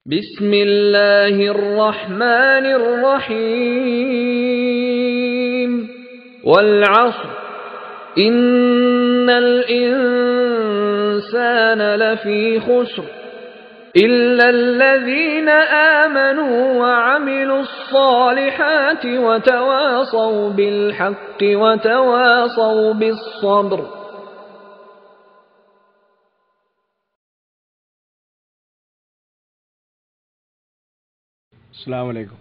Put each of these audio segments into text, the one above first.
بسم الله الرحمن الرحيم والعصر إن الإنسان لفي خسر إلا الذين آمنوا وعملوا الصالحات وتواصوا بالحق وتواصوا بالصبر അസ്സാം വലൈക്കും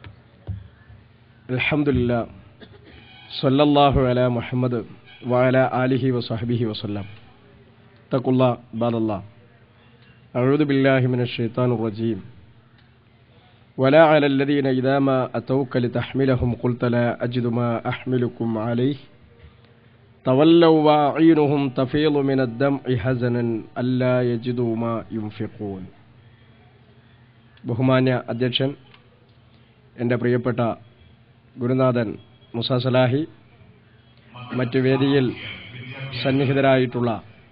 അലഹമുല്ല സല്ലല്ലാഹു അല മുഹമ്മദ് വഅല ആലിഹി വസഹബിഹി വസല്ലം തക്കുള്ള ബാദല്ല അഴുദു ബില്ലാഹി മിന ഷെയ്ത്താൻ റജീം ولا على الذين إذا ما أتوك لتحملهم قلت لا أجد ما أحملكم عليه تولوا وأعينهم تفيض من الدمع حزنا ألا يجدوا ما ينفقون ബഹുമാന്യ അധ്യക്ഷൻ എൻ്റെ പ്രിയപ്പെട്ട ഗുരുനാഥൻ മുസ സലാഹി മറ്റു വേദിയിൽ സന്നിഹിതരായിട്ടുള്ള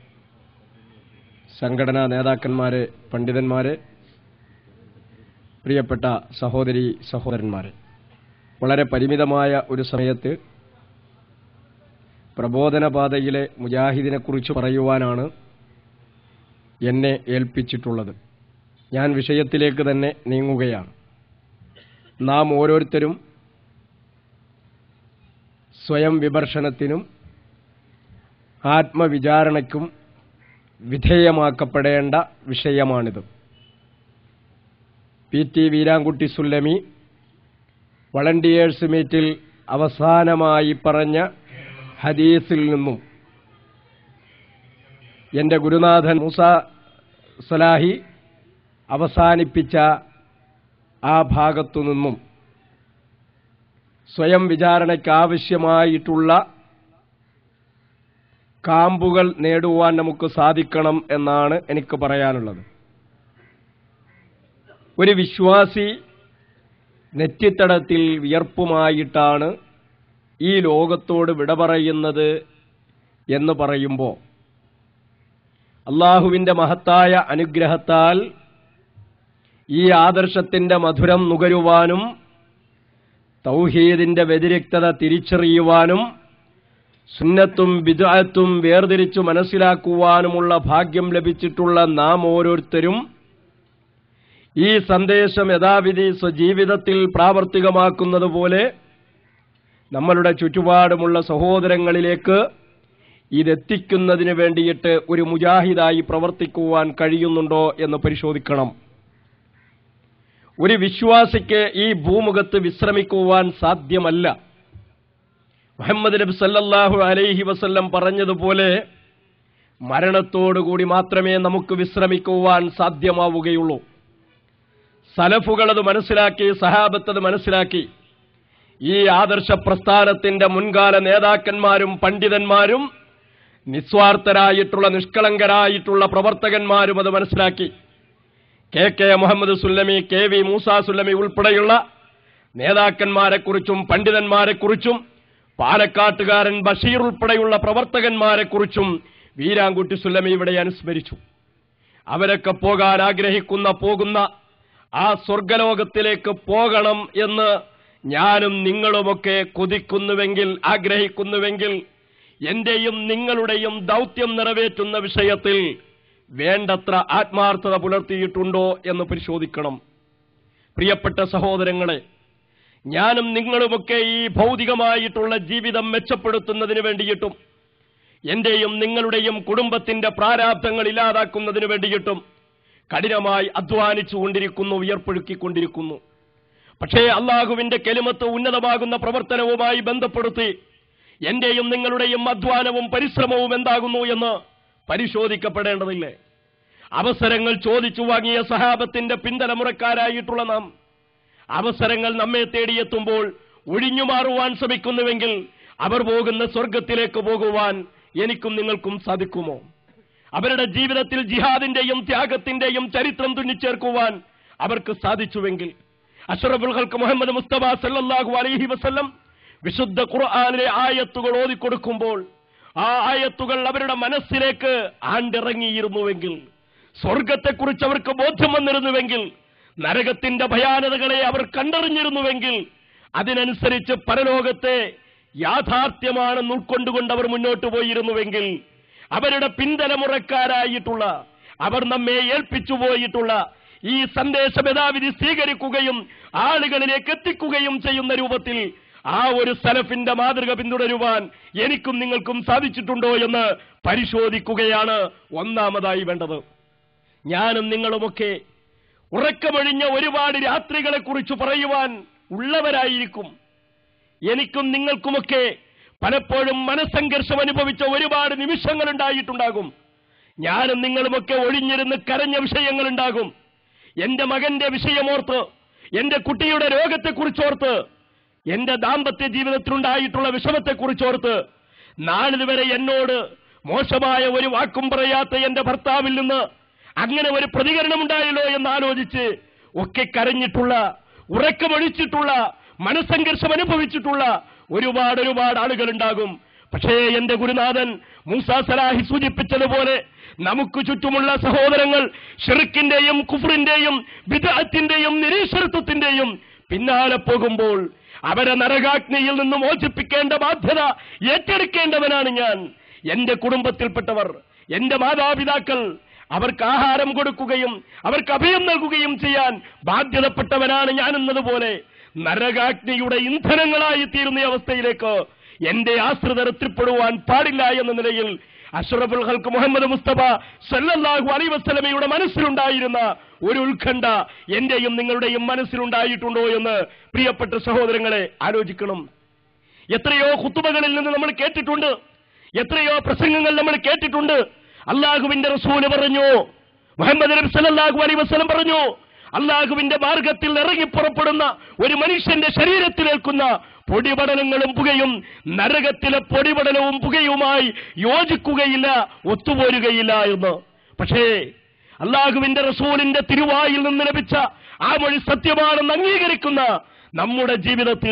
സംഘടനാ നേതാക്കന്മാരെ പണ്ഡിതന്മാരെ പ്രിയപ്പെട്ട സഹോദരി സഹോദരന്മാരെ വളരെ പരിമിതമായ ഒരു സമയത്ത് പ്രബോധനപാതയിലെ മുജാഹിദിനെക്കുറിച്ച് പറയുവാനാണ് എന്നെ ഏൽപ്പിച്ചിട്ടുള്ളത് ഞാൻ വിഷയത്തിലേക്ക് തന്നെ നീങ്ങുകയാണ് നാം ഓരോരുത്തരും സ്വയം വിമർശനത്തിനും ആത്മവിചാരണയ്ക്കും വിധേയമാക്കപ്പെടേണ്ട വിഷയമാണിത് P T Veerankutty Sullami volunteers മീറ്റിൽ അവസാനമായി പറഞ്ഞ ഹദീസിൽ നിന്നും എൻ്റെ ഗുരുനാഥൻ മൂസ സലാഹി അവസാനിപ്പിച്ച ആ ഭാഗത്തു നിന്നും സ്വയം വിചാരണയ്ക്കാവശ്യമായിട്ടുള്ള കാമ്പുകൾ നേടുവാൻ നമുക്ക് സാധിക്കണം എന്നാണ് എനിക്ക് പറയാനുള്ളത് ഒരു വിശ്വാസി നെറ്റിത്തടത്തിൽ വിയർപ്പുമായിട്ടാണ് ഈ ലോകത്തോട് വിട പറയുന്നത് എന്ന് പറയുമ്പോൾ അള്ളാഹുവിൻ്റെ മഹത്തായ അനുഗ്രഹത്താൽ ഈ ആദർശത്തിന്റെ മധുരം നുകരുവാനും തൗഹീദിന്റെ വ്യതിരിക്തത തിരിച്ചറിയുവാനും സുന്നത്തും ബിദാത്തും വേർതിരിച്ചു മനസ്സിലാക്കുവാനുമുള്ള ഭാഗ്യം ലഭിച്ചിട്ടുള്ള നാം ഓരോരുത്തരും ഈ സന്ദേശം യഥാവിധി സ്വജീവിതത്തിൽ പ്രാവർത്തികമാക്കുന്നത് പോലെ നമ്മളുടെ ചുറ്റുപാടുമുള്ള സഹോദരങ്ങളിലേക്ക് ഇതെത്തിക്കുന്നതിന് വേണ്ടിയിട്ട് ഒരു മുജാഹിദായി പ്രവർത്തിക്കുവാൻ കഴിയുന്നുണ്ടോ എന്ന് പരിശോധിക്കണം ഒരു വിശ്വാസിക്ക് ഈ ഭൂമുഖത്ത് വിശ്രമിക്കുവാൻ സാധ്യമല്ല മുഹമ്മദ് നബി സല്ലല്ലാഹു അലൈഹി വസല്ലം പറഞ്ഞതുപോലെ മരണത്തോടുകൂടി മാത്രമേ നമുക്ക് വിശ്രമിക്കുവാൻ സാധ്യമാവുകയുള്ളൂ സലഫുകൾ അത് മനസ്സിലാക്കി സഹാബത്ത് അത് മനസ്സിലാക്കി ഈ ആദർശ പ്രസ്ഥാനത്തിന്റെ മുൻകാല നേതാക്കന്മാരും പണ്ഡിതന്മാരും നിസ്വാർത്ഥരായിട്ടുള്ള നിഷ്കളങ്കരായിട്ടുള്ള പ്രവർത്തകന്മാരും അത് മനസ്സിലാക്കി K K Muhammad Sullami K V Moosa Sullami ഉൾപ്പെടെയുള്ള നേതാക്കന്മാരെക്കുറിച്ചും പണ്ഡിതന്മാരെക്കുറിച്ചും പാലക്കാട്ടുകാരൻ ബഷീർ ഉൾപ്പെടെയുള്ള പ്രവർത്തകന്മാരെക്കുറിച്ചും വീരാൻകുട്ടി സുല്ലമി ഇവിടെ അനുസ്മരിച്ചു അവരൊക്കെ പോകാൻ ആഗ്രഹിക്കുന്ന പോകുന്ന ആ സ്വർഗലോകത്തിലേക്ക് പോകണം എന്ന് ഞാനും നിങ്ങളുമൊക്കെ കൊതിക്കുന്നുവെങ്കിൽ ആഗ്രഹിക്കുന്നുവെങ്കിൽ എന്റെയും നിങ്ങളുടെയും ദൗത്യം നിറവേറ്റുന്ന വിഷയത്തിൽ വേണ്ടത്ര ആത്മാർത്ഥത പുലർത്തിയിട്ടുണ്ടോ എന്ന് പരിശോധിക്കണം പ്രിയപ്പെട്ട സഹോദരങ്ങളെ ഞാനും നിങ്ങളുമൊക്കെ ഈ ഭൗതികമായിട്ടുള്ള ജീവിതം മെച്ചപ്പെടുത്തുന്നതിന് വേണ്ടിയിട്ടും എന്റെയും നിങ്ങളുടെയും കുടുംബത്തിന്റെ പ്രാരാബ്ധങ്ങൾ ഇല്ലാതാക്കുന്നതിന് വേണ്ടിയിട്ടും കഠിനമായി അധ്വാനിച്ചു കൊണ്ടിരിക്കുന്നു ഉയർപ്പൊഴുക്കിക്കൊണ്ടിരിക്കുന്നു പക്ഷേ അള്ളാഹുവിന്റെ കെലിമത്ത് ഉന്നതമാകുന്ന പ്രവർത്തനവുമായി ബന്ധപ്പെടുത്തി എന്റെയും നിങ്ങളുടെയും അധ്വാനവും പരിശ്രമവും എന്താകുന്നു എന്ന് പരിശോധിക്കപ്പെടേണ്ടതില്ലേ അവസരങ്ങൾ ചോദിച്ചു വാങ്ങിയ സഹാബത്തിന്റെ പിന്തലമുറക്കാരായിട്ടുള്ള നാം അവസരങ്ങൾ നമ്മെ തേടിയെത്തുമ്പോൾ ഒഴിഞ്ഞു മാറുവാൻ ശ്രമിക്കുന്നുവെങ്കിൽ അവർ പോകുന്ന സ്വർഗത്തിലേക്ക് പോകുവാൻ എനിക്കും നിങ്ങൾക്കും സാധിക്കുമോ അവരുടെ ജീവിതത്തിൽ ജിഹാദിന്റെയും ത്യാഗത്തിന്റെയും ചരിത്രം തുന്നിച്ചേർക്കുവാൻ അവർക്ക് സാധിച്ചുവെങ്കിൽ അഷറഫുൽ ഹൽക്ക് മുഹമ്മദ് മുസ്തഫ സല്ലല്ലാഹു അലൈഹി വസല്ലം വിശുദ്ധ ഖുർആാനിലെ ആയത്തുകൾ ഓതിക്കൊടുക്കുമ്പോൾ ആ ആയത്തുകൾ അവരുടെ മനസ്സിലേക്ക് ആണ്ടിറങ്ങിയിരുന്നുവെങ്കിൽ സ്വർഗത്തെക്കുറിച്ച് അവർക്ക് ബോധ്യം വന്നിരുന്നുവെങ്കിൽ നരകത്തിന്റെ ഭയാനതകളെ അവർ കണ്ടറിഞ്ഞിരുന്നുവെങ്കിൽ അതിനനുസരിച്ച് പരലോകത്തെ യാഥാർത്ഥ്യമാണെന്ന് ഉൾക്കൊണ്ടുകൊണ്ട് അവർ മുന്നോട്ട് പോയിരുന്നുവെങ്കിൽ അവരുടെ പിന്തലമുറക്കാരായിട്ടുള്ള അവർ നമ്മെ ഏൽപ്പിച്ചു പോയിട്ടുള്ള ഈ സന്ദേശം യഥാവിധി സ്വീകരിക്കുകയും ആളുകളിലേക്ക് എത്തിക്കുകയും ചെയ്യുന്ന രൂപത്തിൽ ആ ഒരു സലഫിന്റെ മാതൃക പിന്തുടരുവാൻ എനിക്കും നിങ്ങൾക്കും സാധിച്ചിട്ടുണ്ടോ എന്ന് പരിശോധിക്കുകയാണ് ഒന്നാമതായി വേണ്ടത് ഞാനും നിങ്ങളുമൊക്കെ ഉറക്കമൊഴിഞ്ഞ ഒരുപാട് രാത്രികളെക്കുറിച്ച് പറയുവാൻ ഉള്ളവരായിരിക്കും എനിക്കും നിങ്ങൾക്കുമൊക്കെ പലപ്പോഴും മനസ്സംഘർഷം അനുഭവിച്ച ഒരുപാട് നിമിഷങ്ങൾ ഉണ്ടായിട്ടുണ്ടാകും ഞാനും നിങ്ങളുമൊക്കെ ഒഴിഞ്ഞിരുന്ന് കരഞ്ഞ വിഷയങ്ങളുണ്ടാകും എന്റെ മകന്റെ വിഷയമോർത്ത് എന്റെ കുട്ടിയുടെ രോഗത്തെക്കുറിച്ചോർത്ത് എന്റെ ദാമ്പത്യ ജീവിതത്തിലുണ്ടായിട്ടുള്ള വിഷമത്തെക്കുറിച്ചോർത്ത് നാളിതുവരെ എന്നോട് മോശമായ ഒരു വാക്കും പറയാത്ത എന്റെ ഭർത്താവിൽ നിന്ന് അങ്ങനെ ഒരു പ്രതികരണമുണ്ടായല്ലോ എന്ന് ആലോചിച്ച് ഒക്കെ കരഞ്ഞിട്ടുള്ള ഉറക്കമൊഴിച്ചിട്ടുള്ള മനസ്സംഘർഷം അനുഭവിച്ചിട്ടുള്ള ഒരുപാട് ഒരുപാട് ആളുകൾ ഉണ്ടാകും പക്ഷേ എന്റെ ഗുരുനാഥൻ മൂസ സലാഹി സൂചിപ്പിച്ചതുപോലെ നമുക്ക് ചുറ്റുമുള്ള സഹോദരങ്ങൾ ഷിർക്കിന്റെയും കുഫറിന്റെയും വിദാത്തിന്റെയും നിരീശ്വരത്വത്തിന്റെയും പിന്നാലെ പോകുമ്പോൾ അവരെ നരകാഗ്നിയിൽ നിന്ന് മോചിപ്പിക്കേണ്ട ബാധ്യത ഏറ്റെടുക്കേണ്ടവനാണ് ഞാൻ എന്റെ കുടുംബത്തിൽപ്പെട്ടവർ എന്റെ മാതാപിതാക്കൾ അവർക്ക് ആഹാരം കൊടുക്കുകയും അവർക്ക് അഭയം നൽകുകയും ചെയ്യാൻ ബാധ്യതപ്പെട്ടവനാണ് ഞാനെന്നതുപോലെ നരകാഗ്നിയുടെ ഇന്ധനങ്ങളായി തീരുന്ന അവസ്ഥയിലേക്ക് എന്റെ ആശ്രിതർ എത്തിപ്പെടുവാൻ പാടില്ല എന്ന നിലയിൽ അഷ്റഫുൽ ഹൽക്ക് മുഹമ്മദ് മുസ്തഫ സല്ലല്ലാഹു അലൈഹി വസല്ലമയുടെ മനസ്സിലുണ്ടായിരുന്ന ഒരു ഉത്കണ്ഠ എന്റെയും നിങ്ങളുടെയും മനസ്സിലുണ്ടായിട്ടുണ്ടോ എന്ന് പ്രിയപ്പെട്ട സഹോദരങ്ങളെ ആലോചിക്കണം എത്രയോ കുത്തുബകളിൽ നിന്ന് നമ്മൾ കേട്ടിട്ടുണ്ട് എത്രയോ പ്രസംഗങ്ങൾ നമ്മൾ കേട്ടിട്ടുണ്ട് അള്ളാഹുവിന്റെ റസൂല് പറഞ്ഞു മുഹമ്മദ് നബി സല്ലല്ലാഹു അലൈഹി വസല്ലം പറഞ്ഞു അള്ളാഹുവിന്റെ മാർഗത്തിൽ ഇറങ്ങി പുറപ്പെടുന്ന ഒരു മനുഷ്യന്റെ ശരീരത്തിലേൽക്കുന്ന പൊടിപടലങ്ങളും പുകയും നരകത്തിലെ പൊടിപടലവും പുകയുമായി യോജിക്കുകയില്ല ഒത്തുപോരുകയില്ല എന്ന് പക്ഷേ അള്ളാഹുവിന്റെ റസൂലിന്റെ തിരുവായിൽ നിന്ന് ലഭിച്ച ആ മൊഴി സത്യമാണെന്ന് അംഗീകരിക്കുന്ന നമ്മുടെ ജീവിതത്തിൽ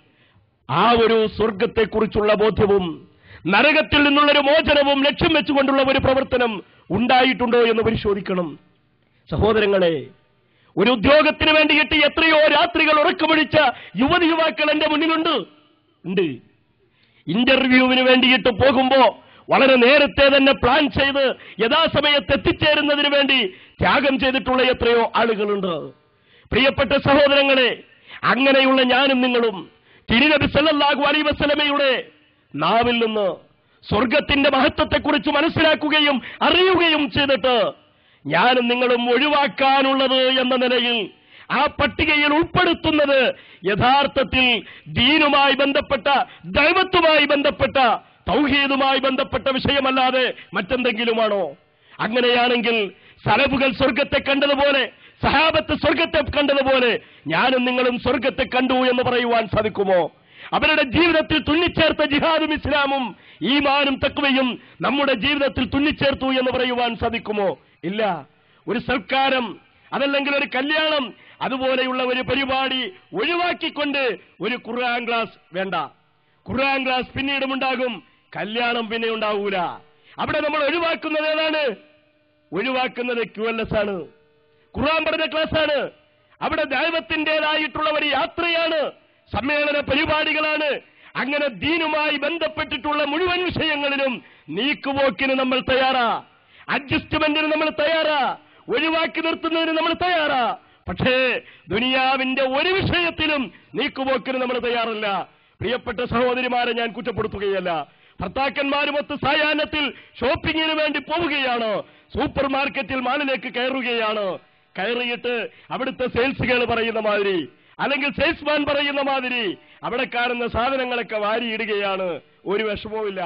ആ ഒരു സ്വർഗത്തെക്കുറിച്ചുള്ള ബോധ്യവും നരകത്തിൽ നിന്നുള്ളൊരു മോചനവും ലക്ഷ്യം വെച്ചുകൊണ്ടുള്ള ഒരു പ്രവർത്തനം ഉണ്ടായിട്ടുണ്ടോ എന്ന് പരിശോധിക്കണം സഹോദരങ്ങളെ ഒരു ഉദ്യോഗത്തിന് വേണ്ടിയിട്ട് എത്രയോ രാത്രികൾ ഉറക്കമൊഴിച്ച യുവതി യുവാക്കൾ എന്റെ മുന്നിലുണ്ട് ഉണ്ട് ഇന്റർവ്യൂവിന് വേണ്ടിയിട്ട് പോകുമ്പോ വളരെ നേരത്തെ തന്നെ പ്ലാൻ ചെയ്ത് യഥാസമയത്ത് എത്തിച്ചേരുന്നതിന് വേണ്ടി ത്യാഗം ചെയ്തിട്ടുള്ള എത്രയോ ആളുകളുണ്ട് പ്രിയപ്പെട്ട സഹോദരങ്ങളെ അങ്ങനെയുള്ള ഞാനും നിങ്ങളും തിരുനബി സല്ലല്ലാഹു അലൈഹി വസല്ലമയുടെ നാവിൽ നിന്ന് സ്വർഗത്തിന്റെ മഹത്വത്തെക്കുറിച്ച് മനസ്സിലാക്കുകയും അറിയുകയും ചെയ്തിട്ട് ഞാനും നിങ്ങളും ഒഴിവാക്കാനുള്ളത് എന്ന നിലയിൽ ആ പട്ടികയിൽ ഉൾപ്പെടുത്തുന്നത് യഥാർത്ഥത്തിൽ ദീനുമായി ബന്ധപ്പെട്ട ദൈവത്വമായി ബന്ധപ്പെട്ട തൗഹീദുമായി ബന്ധപ്പെട്ട വിഷയമല്ലാതെ മറ്റെന്തെങ്കിലുമാണോ അങ്ങനെയാണെങ്കിൽ സലബുകൾ സ്വർഗത്തെ കണ്ടതുപോലെ സഹാബത്ത് സ്വർഗത്തെ കണ്ടതുപോലെ ഞാനും നിങ്ങളും സ്വർഗത്തെ കണ്ടു എന്ന് പറയുവാൻ സാധിക്കുമോ അവരുടെ ജീവിതത്തിൽ തുന്നിച്ചേർത്ത ജിഹാദും ഇസ്ലാമും ഈമാനും തക്വയും നമ്മുടെ ജീവിതത്തിൽ തുന്നിച്ചേർത്തു എന്ന് പറയുവാൻ സാധിക്കുമോ ഇല്ല ഒരു സൽക്കാരം അതല്ലെങ്കിൽ ഒരു കല്യാണം അതുപോലെയുള്ള ഒരു പരിപാടി ഒഴിവാക്കിക്കൊണ്ട് ഒരു ഖുർആൻ ക്ലാസ് വേണ്ട ഖുർആൻ ക്ലാസ് പിന്നീടും ഉണ്ടാകും കല്യാണം പിന്നെ ഉണ്ടാവൂല അവിടെ നമ്മൾ ഒഴിവാക്കുന്നത് ഏതാണ് ഒഴിവാക്കുന്നത് ക്യു എൽ എസ് ആണ് ഖുർആൻ പഠന ക്ലാസ് ആണ് അവിടെ ദൈവത്തിൻ്റെതായിട്ടുള്ള ഒരു യാത്രയാണ് സമ്മേളന പരിപാടികളാണ് അങ്ങനെ ദീനുമായി ബന്ധപ്പെട്ടിട്ടുള്ള മുഴുവൻ വിഷയങ്ങളിലും നീക്കുപോക്കിന് നമ്മൾ തയ്യാറാ അഡ്ജസ്റ്റ്മെന്റിന് നമ്മൾ തയ്യാറാ ഒഴിവാക്കി നിർത്തുന്നതിന് നമ്മൾ തയ്യാറാ പക്ഷേ ദുനിയാവിന്റെ ഒരു വിഷയത്തിലും നീക്കുപോക്കിന് നമ്മൾ തയ്യാറല്ല പ്രിയപ്പെട്ട സഹോദരിമാരെ ഞാൻ കുറ്റപ്പെടുത്തുകയല്ല ഭർത്താക്കന്മാരുമൊത്ത് സായാഹ്നത്തിൽ ഷോപ്പിങ്ങിന് വേണ്ടി പോവുകയാണ് സൂപ്പർ മാർക്കറ്റിൽ മാളിലേക്ക് കയറുകയാണ് കയറിയിട്ട് അവിടുത്തെ സെയിൽസുകൾ പറയുന്ന മാതിരി അല്ലെങ്കിൽ സെയിൽസ്മാൻ പറയുന്ന മാതിരി അവിടെ കാണുന്ന സാധനങ്ങളൊക്കെ വാരിയിടുകയാണ് ഒരു വിഷമവുമില്ല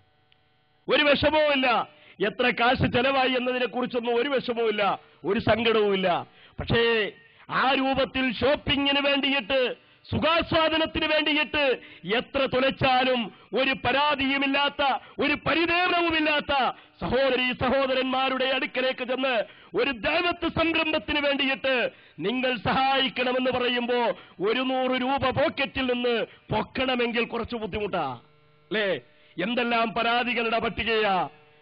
ഒരു വിഷമവുമില്ല എത്ര കാശ് ചെലവായി എന്നതിനെ കുറിച്ചൊന്നും ഒരു വിഷമവുമില്ല ഒരു സങ്കടവുമില്ല പക്ഷേ ആ രൂപത്തിൽ ഷോപ്പിങ്ങിന് വേണ്ടിയിട്ട് സുഖാസ്വാദനത്തിന് വേണ്ടിയിട്ട് എത്ര തുലച്ചാലും ഒരു പരാതിയുമില്ലാത്ത ഒരു പരിദേവനവുമില്ലാത്ത സഹോദരി സഹോദരന്മാരുടെ അടുക്കലേക്ക് ചെന്ന് ഒരു ദൈവത്വ സംരംഭത്തിന് വേണ്ടിയിട്ട് നിങ്ങൾ സഹായിക്കണമെന്ന് പറയുമ്പോ ഒരു നൂറ് രൂപ പോക്കറ്റിൽ നിന്ന് പൊക്കണമെങ്കിൽ കുറച്ച് ബുദ്ധിമുട്ടാ അല്ലേ എന്തെല്ലാം പരാതികളുടെ പട്ടികയാ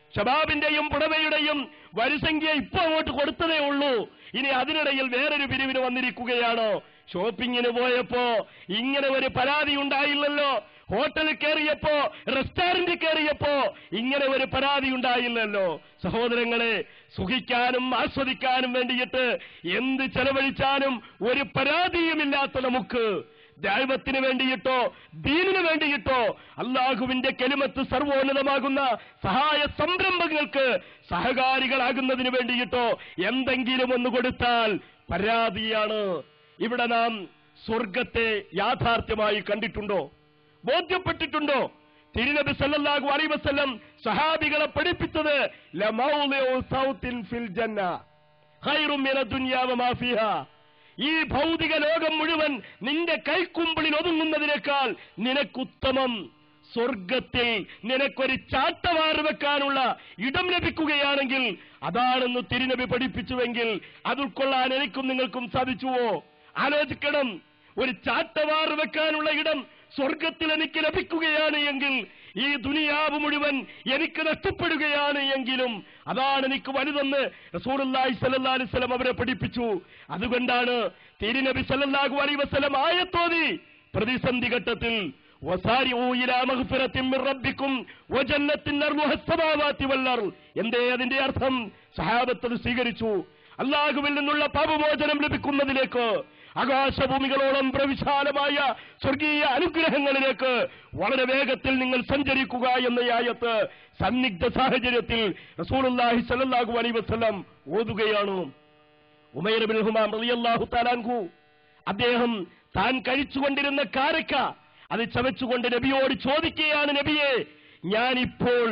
ഷബാബിന്റെയും പുടവയുടെയും വരിസംഖ്യ ഇപ്പൊ അങ്ങോട്ട് കൊടുത്തതേ ഉള്ളൂ ഇനി അതിനിടയിൽ വേറൊരു പിരിവിന് വന്നിരിക്കുകയാണോ ഷോപ്പിങ്ങിന് പോയപ്പോ ഇങ്ങനെ ഒരു പരാതി ഉണ്ടായില്ലല്ലോ ഹോട്ടലിൽ കയറിയപ്പോ റെസ്റ്റോറന്റിൽ കയറിയപ്പോ ഇങ്ങനെ ഒരു പരാതി ഉണ്ടായില്ലല്ലോ സഹോദരങ്ങളെ സുഖിക്കാനും ആസ്വദിക്കാനും വേണ്ടിയിട്ട് എന്ത് ചെലവഴിച്ചാലും ഒരു പരാതിയുമില്ലാത്ത നമുക്ക് ദൈവത്തിന് വേണ്ടിയിട്ടോ ദീനിന് വേണ്ടിയിട്ടോ അള്ളാഹുവിന്റെ കെലിമത്ത് സർവോന്നതമാകുന്ന സഹായ സംരംഭങ്ങൾക്ക് സഹകാരികളാകുന്നതിന് വേണ്ടിയിട്ടോ എന്തെങ്കിലും ഒന്ന് കൊടുത്താൽ പരാതിയാണ് ഇവിടെ നാം സ്വർഗത്തെ യാഥാർത്ഥ്യമായി കണ്ടിട്ടുണ്ടോ ബോധ്യപ്പെട്ടിട്ടുണ്ടോ തിരുനബി സല്ലല്ലാഹു അലൈഹി വസല്ലം സഹാബികളെ പഠിപ്പിച്ചത് ലമൗലിഉ സൗത്തിൻ ഫിൽ ജന്ന ഖൈറും മിന ദുനിയാ വമാ ഫീഹാ ഈ ഭൗതിക ലോകം മുഴുവൻ നിന്റെ കൈക്കുമ്പിളിൽ ഒതുങ്ങുന്നതിനേക്കാൾ നിനക്കുത്തമം സ്വർഗത്തിൽ നിനക്കൊരു ചാട്ടവാറ് വെക്കാനുള്ള ഇടം ലഭിക്കുകയാണെങ്കിൽ അതാണെന്ന് തിരുനബി പഠിപ്പിച്ചുവെങ്കിൽ അത് ഉൾക്കൊള്ളാൻ എനിക്കും നിങ്ങൾക്കും സാധിച്ചുവോ ആലോചിക്കണം ഒരു ചാട്ടവാറ് വെക്കാനുള്ള ഇടം സ്വർഗത്തിൽ എനിക്ക് ലഭിക്കുകയാണ് എങ്കിൽ ഈ ദുനിയാവ് മുഴുവൻ എനിക്ക് നഷ്ടപ്പെടുകയാണ് എങ്കിലും അതാണ് എനിക്ക് വലുതെന്ന് റസൂലുള്ളാഹി സ്വല്ലല്ലാഹു അലൈഹി വസല്ലം അവരെ പഠിപ്പിച്ചു അതുകൊണ്ടാണ് തിരുനബി സല്ലല്ലാഹു അലൈഹി വസല്ലം ആയത്തോതി പ്രതിസന്ധി ഘട്ടത്തിൽ وسارعوا إلى مغفرة من ربكم وجنة أرضها السماوات والأرض എന്തേ അതിന്റെ അർത്ഥം സഹാബത്ത് അത് സ്വീകരിച്ചു അള്ളാഹുവിൽ നിന്നുള്ള പാപമോചനം ലഭിക്കുന്നതിലേക്ക് ആകാശഭൂമികളോളം പ്രവിശാലമായ സ്വർഗീയ അനുഗ്രഹങ്ങളിലേക്ക് വളരെ വേഗത്തിൽ നിങ്ങൾ സഞ്ചരിക്കുക എന്ന ഈ ആയത്ത് സന്നിഗ്ധ സാഹചര്യത്തിൽ റസൂലുള്ളാഹി സ്വല്ലല്ലാഹു അലൈഹി വസല്ലം ഓതുകയാണ് ഉമൈർ ബിൻ ഹുമാം റളിയല്ലാഹു തആലാൻഹു അദ്ദേഹം താൻ കഴിച്ചുകൊണ്ടിരുന്ന കാരക്ക അത് ചവച്ചുകൊണ്ട് നബിയോട് ചോദിക്കുകയാണ് നബിയെ ഞാനിപ്പോൾ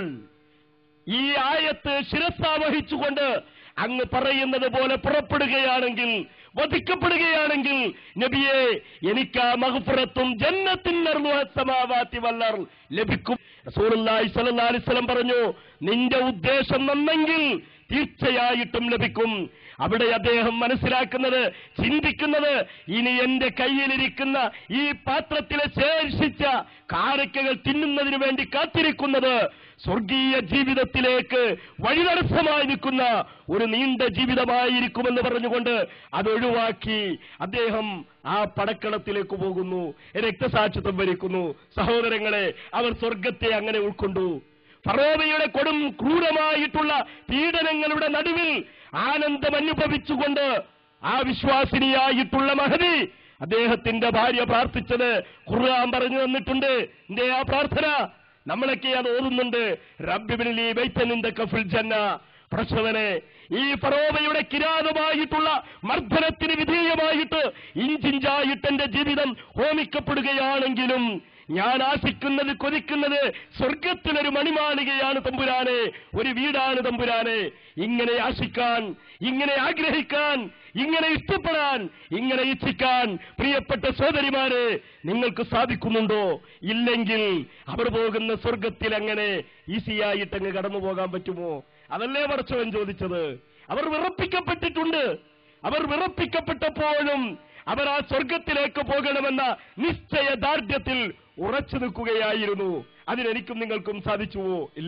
ഈ ആയത്ത് ശിരസാവഹിച്ചുകൊണ്ട് അങ്ങ് പറയുന്നത് പോലെ പുറപ്പെടുകയാണെങ്കിൽ വധിക്കപ്പെടുകയാണെങ്കിൽ നബിയെ എനിക്ക് ആ മഹഫുറത്തും ജന്നത്തിൻ സമാവാത്തി വല്ലർ ലഭിക്കും റസൂലുള്ളാഹി സ്വല്ലല്ലാഹു അലൈഹി വസല്ലം പറഞ്ഞു നിന്റെ ഉദ്ദേശം നന്നെങ്കിൽ തീർച്ചയായിട്ടും ലഭിക്കും അവിടെ അദ്ദേഹം മനസ്സിലാക്കുന്നത് ചിന്തിക്കുന്നത് ഇനി എന്റെ കയ്യിലിരിക്കുന്ന ഈ പാത്രത്തിലെ ശേഷിച്ച കാരക്കകൾ തിന്നുന്നതിന് വേണ്ടി കാത്തിരിക്കുന്നത് സ്വർഗീയ ജീവിതത്തിലേക്ക് വഴിതടസ്സമായി നിൽക്കുന്ന ഒരു നീണ്ട ജീവിതമായിരിക്കുമെന്ന് പറഞ്ഞുകൊണ്ട് അതൊഴിവാക്കി അദ്ദേഹം ആ പടക്കളത്തിലേക്ക് പോകുന്നു രക്തസാക്ഷിത്വം വരിക്കുന്നു സഹോദരങ്ങളെ അവർ സ്വർഗത്തെ അങ്ങനെ ഉൾക്കൊണ്ടു ഫറോവയുടെ കൊടും ക്രൂരമായിട്ടുള്ള പീഡനങ്ങളുടെ നടുവിൽ ആനന്ദം അനുഭവിച്ചുകൊണ്ട് ആ വിശ്വാസിനിയായിട്ടുള്ള മഹതി അദ്ദേഹത്തിന്റെ ഭാര്യ പ്രാർത്ഥിച്ചത് ഖുർആൻ പറഞ്ഞു തന്നിട്ടുണ്ട് എന്തേ ആ പ്രാർത്ഥന നമ്മളൊക്കെ അത് ഓതുന്നുണ്ട് റബ്ബിബിലി ബൈത്തനിന്റെ കഫിൽ ജന്ന പ്രശ്നവനെ ഈ ഫറോവയുടെ കിരാതമായിട്ടുള്ള മർദ്ദനത്തിന് വിധേയമായിട്ട് ഇഞ്ചിഞ്ചായിട്ട് എന്റെ ജീവിതം ഹോമിക്കപ്പെടുകയാണെങ്കിലും ഞാൻ ആശിക്കുന്നത് കൊതിക്കുന്നത് സ്വർഗത്തിലൊരു മണിമാളികയാണ് തമ്പുരാനെ ഒരു വീടാണ് തമ്പുരാനെ ഇങ്ങനെ ആശിക്കാൻ ഇങ്ങനെ ആഗ്രഹിക്കാൻ ഇങ്ങനെ ഇഷ്ടപ്പെടാൻ ഇങ്ങനെ ഇച്ഛിക്കാൻ പ്രിയപ്പെട്ട സോദരിമാരെ നിങ്ങൾക്ക് സാധിക്കുന്നുണ്ടോ ഇല്ലെങ്കിൽ അവർ പോകുന്ന സ്വർഗത്തിൽ അങ്ങനെ ഈസിയായിട്ട് അങ്ങ് കടന്നു പോകാൻ പറ്റുമോ അതല്ലേ പടച്ചവൻ ചോദിച്ചത് അവർ വിറപ്പിക്കപ്പെട്ടിട്ടുണ്ട് അവർ വിറപ്പിക്കപ്പെട്ടപ്പോഴും അവർ ആ സ്വർഗത്തിലേക്ക് പോകണമെന്ന നിശ്ചയദാർഢ്യത്തിൽ ഉറച്ചു നിൽക്കുകയായിരുന്നു അതിനെനിക്കും നിങ്ങൾക്കും സാധിച്ചുവോ ഇല്ല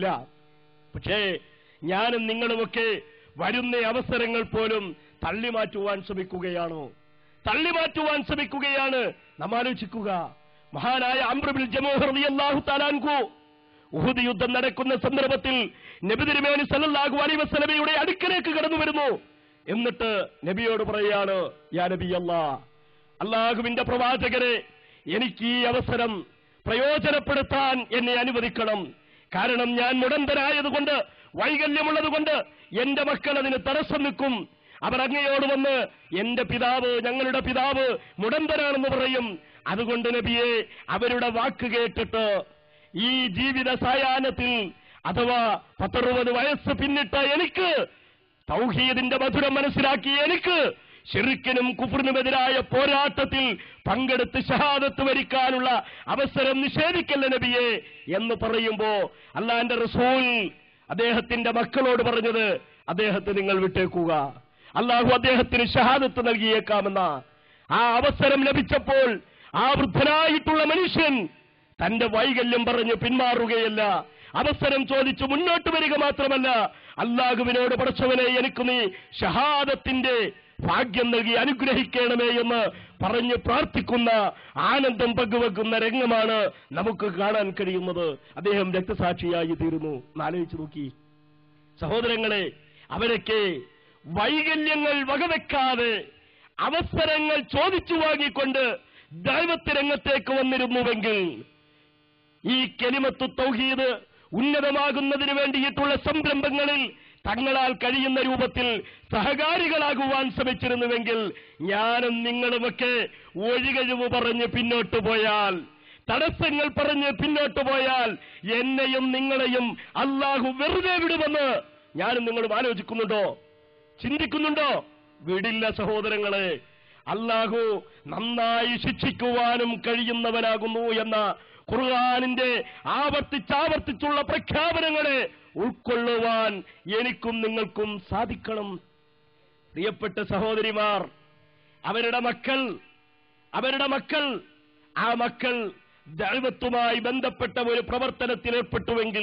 പക്ഷേ ഞാനും നിങ്ങളുമൊക്കെ വരുന്ന അവസരങ്ങൾ പോലും തള്ളിമാറ്റുവാൻ ശ്രമിക്കുകയാണോ തള്ളിമാറ്റുവാൻ ശ്രമിക്കുകയാണ് നാം ആലോചിക്കുക മഹാനായ അമ്രബിൽ ജമോഹർ അള്ളാഹു താലാൻകു ഉഹുദ് യുദ്ധം നടക്കുന്ന സന്ദർഭത്തിൽ നബി തിരുമേനി സല്ലല്ലാഹു അലൈഹി വസല്ലമയുടെ അടുക്കലേക്ക് കടന്നു വരുന്നു എന്നിട്ട് നബിയോട് പറയാണ് യാ നബി അല്ലാ അള്ളാഹുവിന്റെ പ്രവാചകരെ എനിക്ക് ഈ അവസരം പ്രയോജനപ്പെടുത്താൻ എന്നെ അനുവദിക്കണം കാരണം ഞാൻ മുടന്തരായതുകൊണ്ട് വൈകല്യമുള്ളതുകൊണ്ട് എന്റെ മക്കൾ അതിന് തടസ്സം നിൽക്കും അവർ അങ്ങയോട് വന്ന് എന്റെ പിതാവ് ഞങ്ങളുടെ പിതാവ് മുടന്തനാണെന്ന് പറയും അതുകൊണ്ട് നബിയെ അവരുടെ വാക്ക് കേട്ടിട്ട് ഈ ജീവിത സായാഹ്നത്തിൽ അഥവാ പത്തറുപത് വയസ്സ് പിന്നിട്ട എനിക്ക് തൗഹീദിന്റെ മധുരം മനസ്സിലാക്കിയ എനിക്ക് ഷിറിക്കിനും കുഫറിനുമെതിരായ പോരാട്ടത്തിൽ പങ്കെടുത്ത് ഷഹാദത്ത് വരിക്കാനുള്ള അവസരം നിഷേധിക്കല്ല നബിയെ എന്ന് പറയുമ്പോ അള്ളാന്റെ റസൂൽ അദ്ദേഹത്തിന്റെ മക്കളോട് പറഞ്ഞത് അദ്ദേഹത്തെ നിങ്ങൾ വിട്ടേക്കുക അള്ളാഹു അദ്ദേഹത്തിന് ഷഹാദത്ത് നൽകിയേക്കാമെന്ന ആ അവസരം ലഭിച്ചപ്പോൾ ആ വൃദ്ധനായിട്ടുള്ള മനുഷ്യൻ തന്റെ വൈകല്യം പറഞ്ഞ് പിന്മാറുകയല്ല അവസരം ചോദിച്ചു മുന്നോട്ട് വരിക മാത്രമല്ല അള്ളാഹുവിനോട് പടച്ചവനെ എനിക്ക് നീ ഷഹാദത്തിന്റെ ഭാഗ്യം നൽകി അനുഗ്രഹിക്കണമേ എന്ന് പറഞ്ഞ് പ്രാർത്ഥിക്കുന്ന ആനന്ദം പങ്കുവെക്കുന്ന രംഗമാണ് നമുക്ക് കാണാൻ കഴിയുന്നത് അദ്ദേഹം രക്തസാക്ഷിയായി തീരുന്നു ആലോചിച്ചു നോക്കി സഹോദരങ്ങളെ അവരൊക്കെ വൈകല്യങ്ങൾ വകവെക്കാതെ അവസരങ്ങൾ ചോദിച്ചു വാങ്ങിക്കൊണ്ട് ദൈവത്തെ രംഗത്തേക്ക് വന്നിരുന്നുവെങ്കിൽ ഈ കെലിമത്തു തൗഹീദ് ഉന്നതമാകുന്നതിന് വേണ്ടിയിട്ടുള്ള സംരംഭങ്ങളിൽ തങ്ങളാൽ കഴിയുന്ന രൂപത്തിൽ സഹകാരികളാകുവാൻ ശ്രമിച്ചിരുന്നുവെങ്കിൽ ഞാനും നിങ്ങളുമൊക്കെ ഒഴികഴിവ് പറഞ്ഞ് പിന്നോട്ട് പോയാൽ തടസ്സങ്ങൾ പറഞ്ഞ് പിന്നോട്ട് പോയാൽ എന്നെയും നിങ്ങളെയും അള്ളാഹു വെറുതെ വിടുമെന്ന് ഞാനും നിങ്ങളും ആലോചിക്കുന്നുണ്ടോ ചിന്തിക്കുന്നുണ്ടോ വിടില്ല സഹോദരങ്ങളെ അള്ളാഹു നന്നായി ശിക്ഷിക്കുവാനും കഴിയുന്നവനാകുന്നു എന്ന ഖുർആാനിന്റെ ആവർത്തിച്ചാവർത്തിച്ചുള്ള പ്രഖ്യാപനങ്ങളെ ഉൾക്കൊള്ളുവാൻ എനിക്കും നിങ്ങൾക്കും സാധിക്കണം പ്രിയപ്പെട്ട സഹോദരിമാർ അവരുടെ മക്കൾ അവരുടെ മക്കൾ ആ മക്കൾ ദൈവത്തുമായി ബന്ധപ്പെട്ട ഒരു പ്രവർത്തനത്തിൽ ഏർപ്പെട്ടുവെങ്കിൽ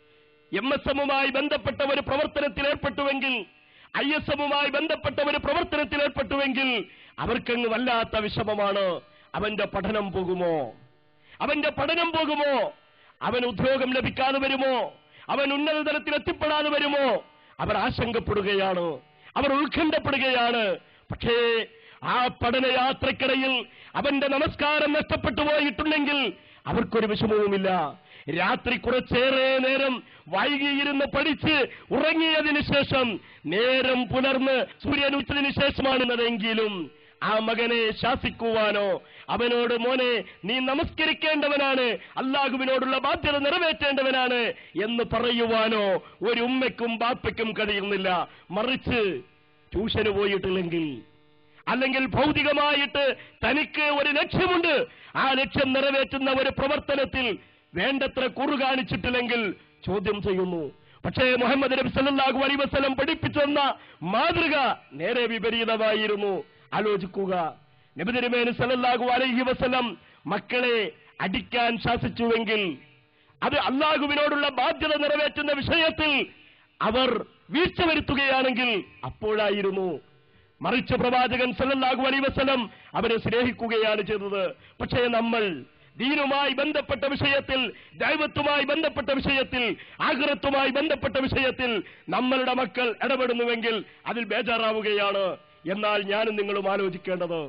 എം എസ് എമ്മുമായി ബന്ധപ്പെട്ട ഒരു പ്രവർത്തനത്തിൽ ഏർപ്പെട്ടുവെങ്കിൽ ഐ എസ് എമ്മുമായി ബന്ധപ്പെട്ട ഒരു പ്രവർത്തനത്തിൽ ഏർപ്പെട്ടുവെങ്കിൽ അവർക്കങ്ങ് വല്ലാത്ത വിഷമമാണ് അവന്റെ പഠനം പോകുമോ അവന്റെ പഠനം പോകുമോ അവൻ ഉദ്യോഗം ലഭിക്കാതെ വരുമോ അവൻ ഉന്നത തലത്തിൽ എത്തിപ്പെടാതെ വരുമോ അവർ ആശങ്കപ്പെടുകയാണ് അവർ ഉത്കണ്ഠപ്പെടുകയാണ് പക്ഷേ ആ പഠനയാത്രക്കിടയിൽ അവന്റെ നമസ്കാരം നഷ്ടപ്പെട്ടു പോയിട്ടുണ്ടെങ്കിൽ അവർക്കൊരു വിഷമവുമില്ല രാത്രി കുറച്ചേറെ നേരം വൈകിയിരുന്ന് പഠിച്ച് ഉറങ്ങിയതിനു ശേഷം നേരം പുലർന്ന് സൂര്യൻ ഉച്ചതിനു ശേഷമാണെന്നതെങ്കിലും ആ മകനെ ശാസിക്കുവാനോ അവനോട് മോനെ നീ നമസ്കരിക്കേണ്ടവനാണ് അള്ളാഹുവിനോടുള്ള ബാധ്യത നിറവേറ്റേണ്ടവനാണ് എന്ന് പറയുവാനോ ഒരു ഉമ്മയ്ക്കും ബാപ്പയ്ക്കും കഴിയുന്നില്ല മറിച്ച് ട്യൂഷന് പോയിട്ടില്ലെങ്കിൽ അല്ലെങ്കിൽ ഭൗതികമായിട്ട് തനിക്ക് ഒരു ലക്ഷ്യമുണ്ട് ആ ലക്ഷ്യം നിറവേറ്റുന്ന ഒരു പ്രവർത്തനത്തിൽ വേണ്ടത്ര കുറു കാണിച്ചിട്ടില്ലെങ്കിൽ ചോദ്യം ചെയ്യുന്നു പക്ഷേ മുഹമ്മദ് നബി സല്ലല്ലാഹു അലൈഹി വസല്ലം പഠിപ്പിച്ചു തന്ന മാതൃക നേരെ വിപരീതമായിരുന്നു ആലോചിക്കുക നബി തിരുമേനി സല്ലല്ലാഹു അലൈഹി വസല്ലം മക്കളെ അടിക്കാൻ ശാസിച്ചുവെങ്കിൽ അത് അള്ളാഹുവിനോടുള്ള ബാധ്യത നിറവേറ്റുന്ന വിഷയത്തിൽ അവർ വീഴ്ച വരുത്തുകയാണെങ്കിൽ അപ്പോഴായിരുന്നു മറിച്ച് പ്രവാചകൻ സല്ലല്ലാഹു അലൈഹി വസല്ലം അവരെ സ്നേഹിക്കുകയാണ് ചെയ്തത് പക്ഷേ നമ്മൾ ദീനുമായി ബന്ധപ്പെട്ട വിഷയത്തിൽ ദൈവത്തുമായി ബന്ധപ്പെട്ട വിഷയത്തിൽ ആഗ്രഹത്തുമായി ബന്ധപ്പെട്ട വിഷയത്തിൽ നമ്മളുടെ മക്കൾ ഇടപെടുന്നുവെങ്കിൽ അതിൽ ബേജാറാവുകയാണ് എന്നാൽ ഞാനും നിങ്ങളും ആലോചിക്കേണ്ടത്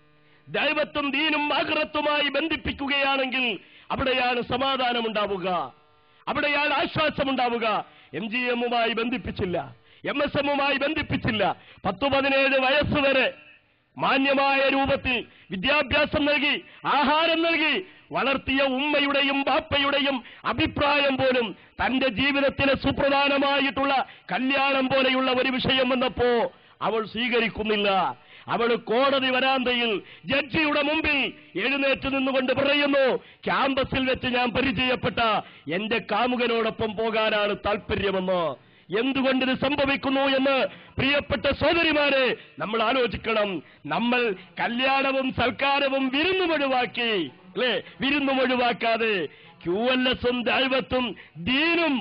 ദൈവത്തും ദീനും ആഗ്രഹത്തുമായി ബന്ധിപ്പിക്കുകയാണെങ്കിൽ അവിടെയാണ് സമാധാനമുണ്ടാവുക അവിടെയാണ് ആശ്വാസമുണ്ടാവുക എം ജി എമ്മുമായി ബന്ധിപ്പിച്ചില്ല എം എസ് എമ്മുമായി ബന്ധിപ്പിച്ചില്ല പത്തു പതിനേഴ് വയസ്സ് വരെ മാന്യമായ രൂപത്തിൽ വിദ്യാഭ്യാസം നൽകി ആഹാരം നൽകി വളർത്തിയ ഉമ്മയുടെയും ബാപ്പയുടെയും അഭിപ്രായം പോലും തന്റെ ജീവിതത്തിലെ സുപ്രധാനമായിട്ടുള്ള കല്യാണം പോലെയുള്ള ഒരു വിഷയം വന്നപ്പോ അവൾ സ്വീകരിക്കുന്നില്ല അവൾ കോടതി വരാന്തയിൽ ജഡ്ജിയുടെ മുമ്പിൽ എഴുന്നേറ്റ് നിന്നുകൊണ്ട് പറയുന്നു ക്യാമ്പസിൽ വെച്ച് ഞാൻ പരിചയപ്പെട്ട എന്റെ കാമുകനോടൊപ്പം പോകാനാണ് താല്പര്യമെന്ന് എന്തുകൊണ്ട് ഇത് സംഭവിക്കുന്നു എന്ന് പ്രിയപ്പെട്ട സോദരിമാരെ നമ്മൾ ആലോചിക്കണം നമ്മൾ കല്യാണവും സൽക്കാരവും വിരുന്നും ഒഴിവാക്കി അല്ലേ വിരുന്നും ഒഴിവാക്കാതെ ക്യു എൽ എസും ദൈവത്തും ദീനും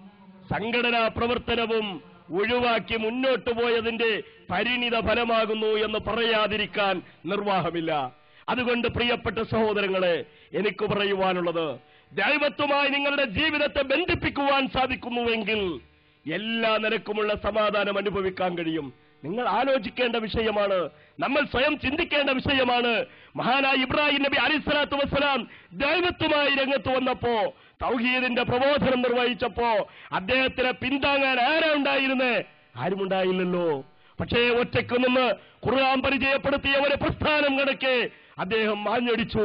സംഘടനാ പ്രവർത്തനവും ഒഴിവാക്കി മുന്നോട്ട് പോയതിന്റെ പരിണിത ഫലമാകുന്നു എന്ന് പറയാതിരിക്കാൻ നിർവാഹമില്ല അതുകൊണ്ട് പ്രിയപ്പെട്ട സഹോദരങ്ങളെ എനിക്ക് പറയുവാനുള്ളത് ദൈവത്വമായി നിങ്ങളുടെ ജീവിതത്തെ ബന്ധിപ്പിക്കുവാൻ സാധിക്കുന്നുവെങ്കിൽ എല്ലാ നിലക്കുമുള്ള സമാധാനം അനുഭവിക്കാൻ കഴിയും നിങ്ങൾ ആലോചിക്കേണ്ട വിഷയമാണ് നമ്മൾ സ്വയം ചിന്തിക്കേണ്ട വിഷയമാണ് മഹാനായ ഇബ്രാഹിം നബി അലിസ്ലാത്തു വസ്സലാം ദൈവത്വമായി രംഗത്ത് വന്നപ്പോ തൗഹീദിന്റെ പ്രബോധനം നിർവഹിച്ചപ്പോ അദ്ദേഹത്തിനെ പിന്താങ്ങാൻ ആരാ ഉണ്ടായിരുന്നേ ആരുമുണ്ടായില്ലല്ലോ പക്ഷേ ഒറ്റയ്ക്ക് നിന്ന് ഖുർആൻ പരിചയപ്പെടുത്തിയ ഒരു പ്രസ്ഥാനം കണക്കെ അദ്ദേഹം മാഞ്ഞടിച്ചു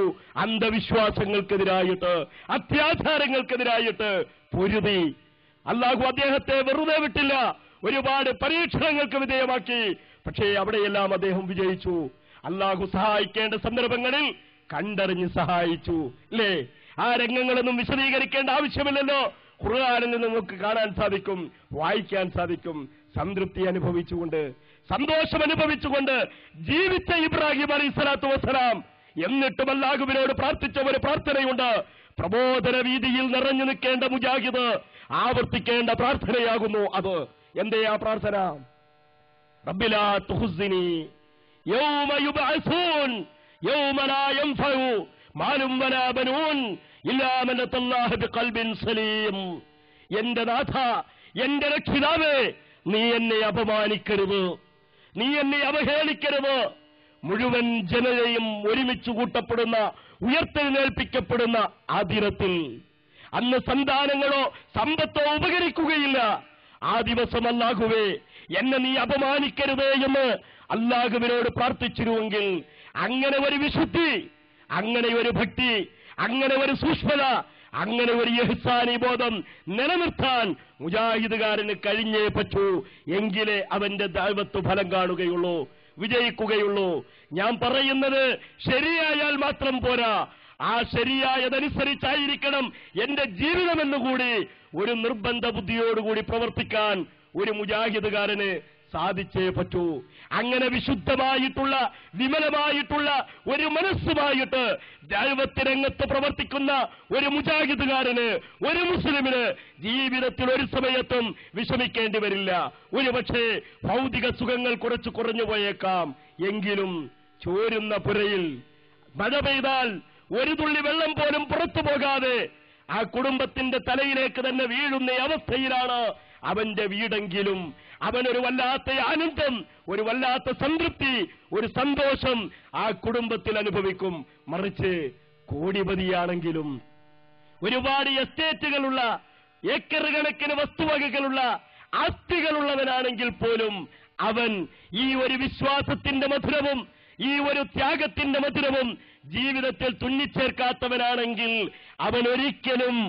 അന്ധവിശ്വാസങ്ങൾക്കെതിരായിട്ട് അത്യാചാരങ്ങൾക്കെതിരായിട്ട് പൊരുതി അള്ളാഹു അദ്ദേഹത്തെ വെറുതെ വിട്ടില്ല ഒരുപാട് പരീക്ഷണങ്ങൾക്ക് വിധേയമാക്കി പക്ഷേ അവിടെയെല്ലാം അദ്ദേഹം വിജയിച്ചു അള്ളാഹു സഹായിക്കേണ്ട സന്ദർഭങ്ങളിൽ കണ്ടറിഞ്ഞ് സഹായിച്ചു അല്ലേ ആ രംഗങ്ങളൊന്നും വിശദീകരിക്കേണ്ട ആവശ്യമില്ലല്ലോ ഖുർആാനിൽ നിന്ന് നമുക്ക് കാണാൻ സാധിക്കും വായിക്കാൻ സാധിക്കും സംതൃപ്തി അനുഭവിച്ചുകൊണ്ട് സന്തോഷം അനുഭവിച്ചുകൊണ്ട് ജീവിച്ച ഇബ്രാഹിം അലൈഹി സ്വലാത്തു വസ്സലാം എന്നിട്ടും അല്ലാഹുവിനോട് പ്രാർത്ഥിച്ച ഒരു പ്രാർത്ഥനയുണ്ട് പ്രബോധന വീതിയിൽ നിറഞ്ഞു നിൽക്കേണ്ട മുജാഹിദ് ആവർത്തിക്കേണ്ട പ്രാർത്ഥനയാകുന്നു അത് എന്തേ ആ പ്രാർത്ഥന റബ്ബിലാ തുഹ്സിനി യൗമ യുബ്അസൂൻ യൗമ ലാ യൻഫഉ മാലും വലാ ബനൂൻ ഇല്ലാ മൻ അത്തല്ലാഹ ബിഖൽബിൻ സലീം എന്റെ നാഥ എന്റെ രക്ഷിതാവേ നീ എന്നെ അപമാനിക്കരുത് നീ എന്നെ അവഹേളിക്കരുത് മുഴുവൻ ജനതയും ഒരുമിച്ച് കൂട്ടപ്പെടുന്ന ഉയർത്തെഴുന്നേൽപ്പിക്കപ്പെടുന്ന ആ ദിനത്തിൽ അന്ന് സന്താനങ്ങളോ സമ്പത്തോ ഉപകരിക്കുകയില്ല ആ ദിവസം അല്ലാഹുവേ എന്നെ നീ അപമാനിക്കരുതേ എന്ന് അല്ലാഹുവിനോട് പ്രാർത്ഥിച്ചിരുവെങ്കിൽ അങ്ങനെ ഒരു വിശുദ്ധി അങ്ങനെ ഒരു ഭക്തി അങ്ങനെ ഒരു സൂക്ഷ്മത അങ്ങനെ ഒരു യഹ്സാനി ബോധം നിലനിർത്താൻ മുജാഹിദുകാരന് കഴിഞ്ഞേ പറ്റൂ എങ്കിലേ അവന്റെ ദൈവത്വ ഫലം കാണുകയുള്ളൂ വിജയിക്കുകയുള്ളൂ ഞാൻ പറയുന്നത് ശരിയായാൽ മാത്രം പോരാ ആ ശരിയായതനുസരിച്ചായിരിക്കണം എന്റെ ജീവിതമെന്നുകൂടി ഒരു നിർബന്ധ ബുദ്ധിയോടുകൂടി പ്രവർത്തിക്കാൻ ഒരു മുജാഹിദുകാരന് സാധിച്ചേ പറ്റൂ അങ്ങനെ വിശുദ്ധമായിട്ടുള്ള വിമലമായിട്ടുള്ള ഒരു മനസ്സുമായിട്ട് ദൈവത്തിരംഗത്ത് പ്രവർത്തിക്കുന്ന ഒരു മുജാഹിദുകാരന് ഒരു മുസ്ലിമിന് ജീവിതത്തിൽ ഒരു സമയത്തും വിഷമിക്കേണ്ടി വരില്ല ഒരു പക്ഷേ ഭൗതിക സുഖങ്ങൾ കുറച്ച് കുറഞ്ഞു പോയേക്കാം എങ്കിലും ചോരുന്ന പുരയിൽ മഴ പെയ്താൽ ഒരു തുള്ളി വെള്ളം പോലും പുറത്തു പോകാതെ ആ കുടുംബത്തിന്റെ തലയിലേക്ക് തന്നെ വീഴുന്ന അവസ്ഥയിലാണ് അവന്റെ വീടെങ്കിലും അവനൊരു വല്ലാത്ത ആനന്ദം ഒരു വല്ലാത്ത സംതൃപ്തി ഒരു സന്തോഷം ആ കുടുംബത്തിൽ അനുഭവിക്കും മറിച്ച് കോടിപതിയാണെങ്കിലും ഒരുപാട് എസ്റ്റേറ്റുകളുള്ള ഏക്കർ കണക്കിന് വസ്തുവകകളുള്ള ആസ്തികളുള്ളവനാണെങ്കിൽ പോലും അവൻ ഈ ഒരു വിശ്വാസത്തിന്റെ മധുരവും ഈ ഒരു ത്യാഗത്തിന്റെ മധുരവും ജീവിതത്തിൽ തുന്നിച്ചേർക്കാത്തവനാണെങ്കിൽ അവൻ ഒരിക്കലും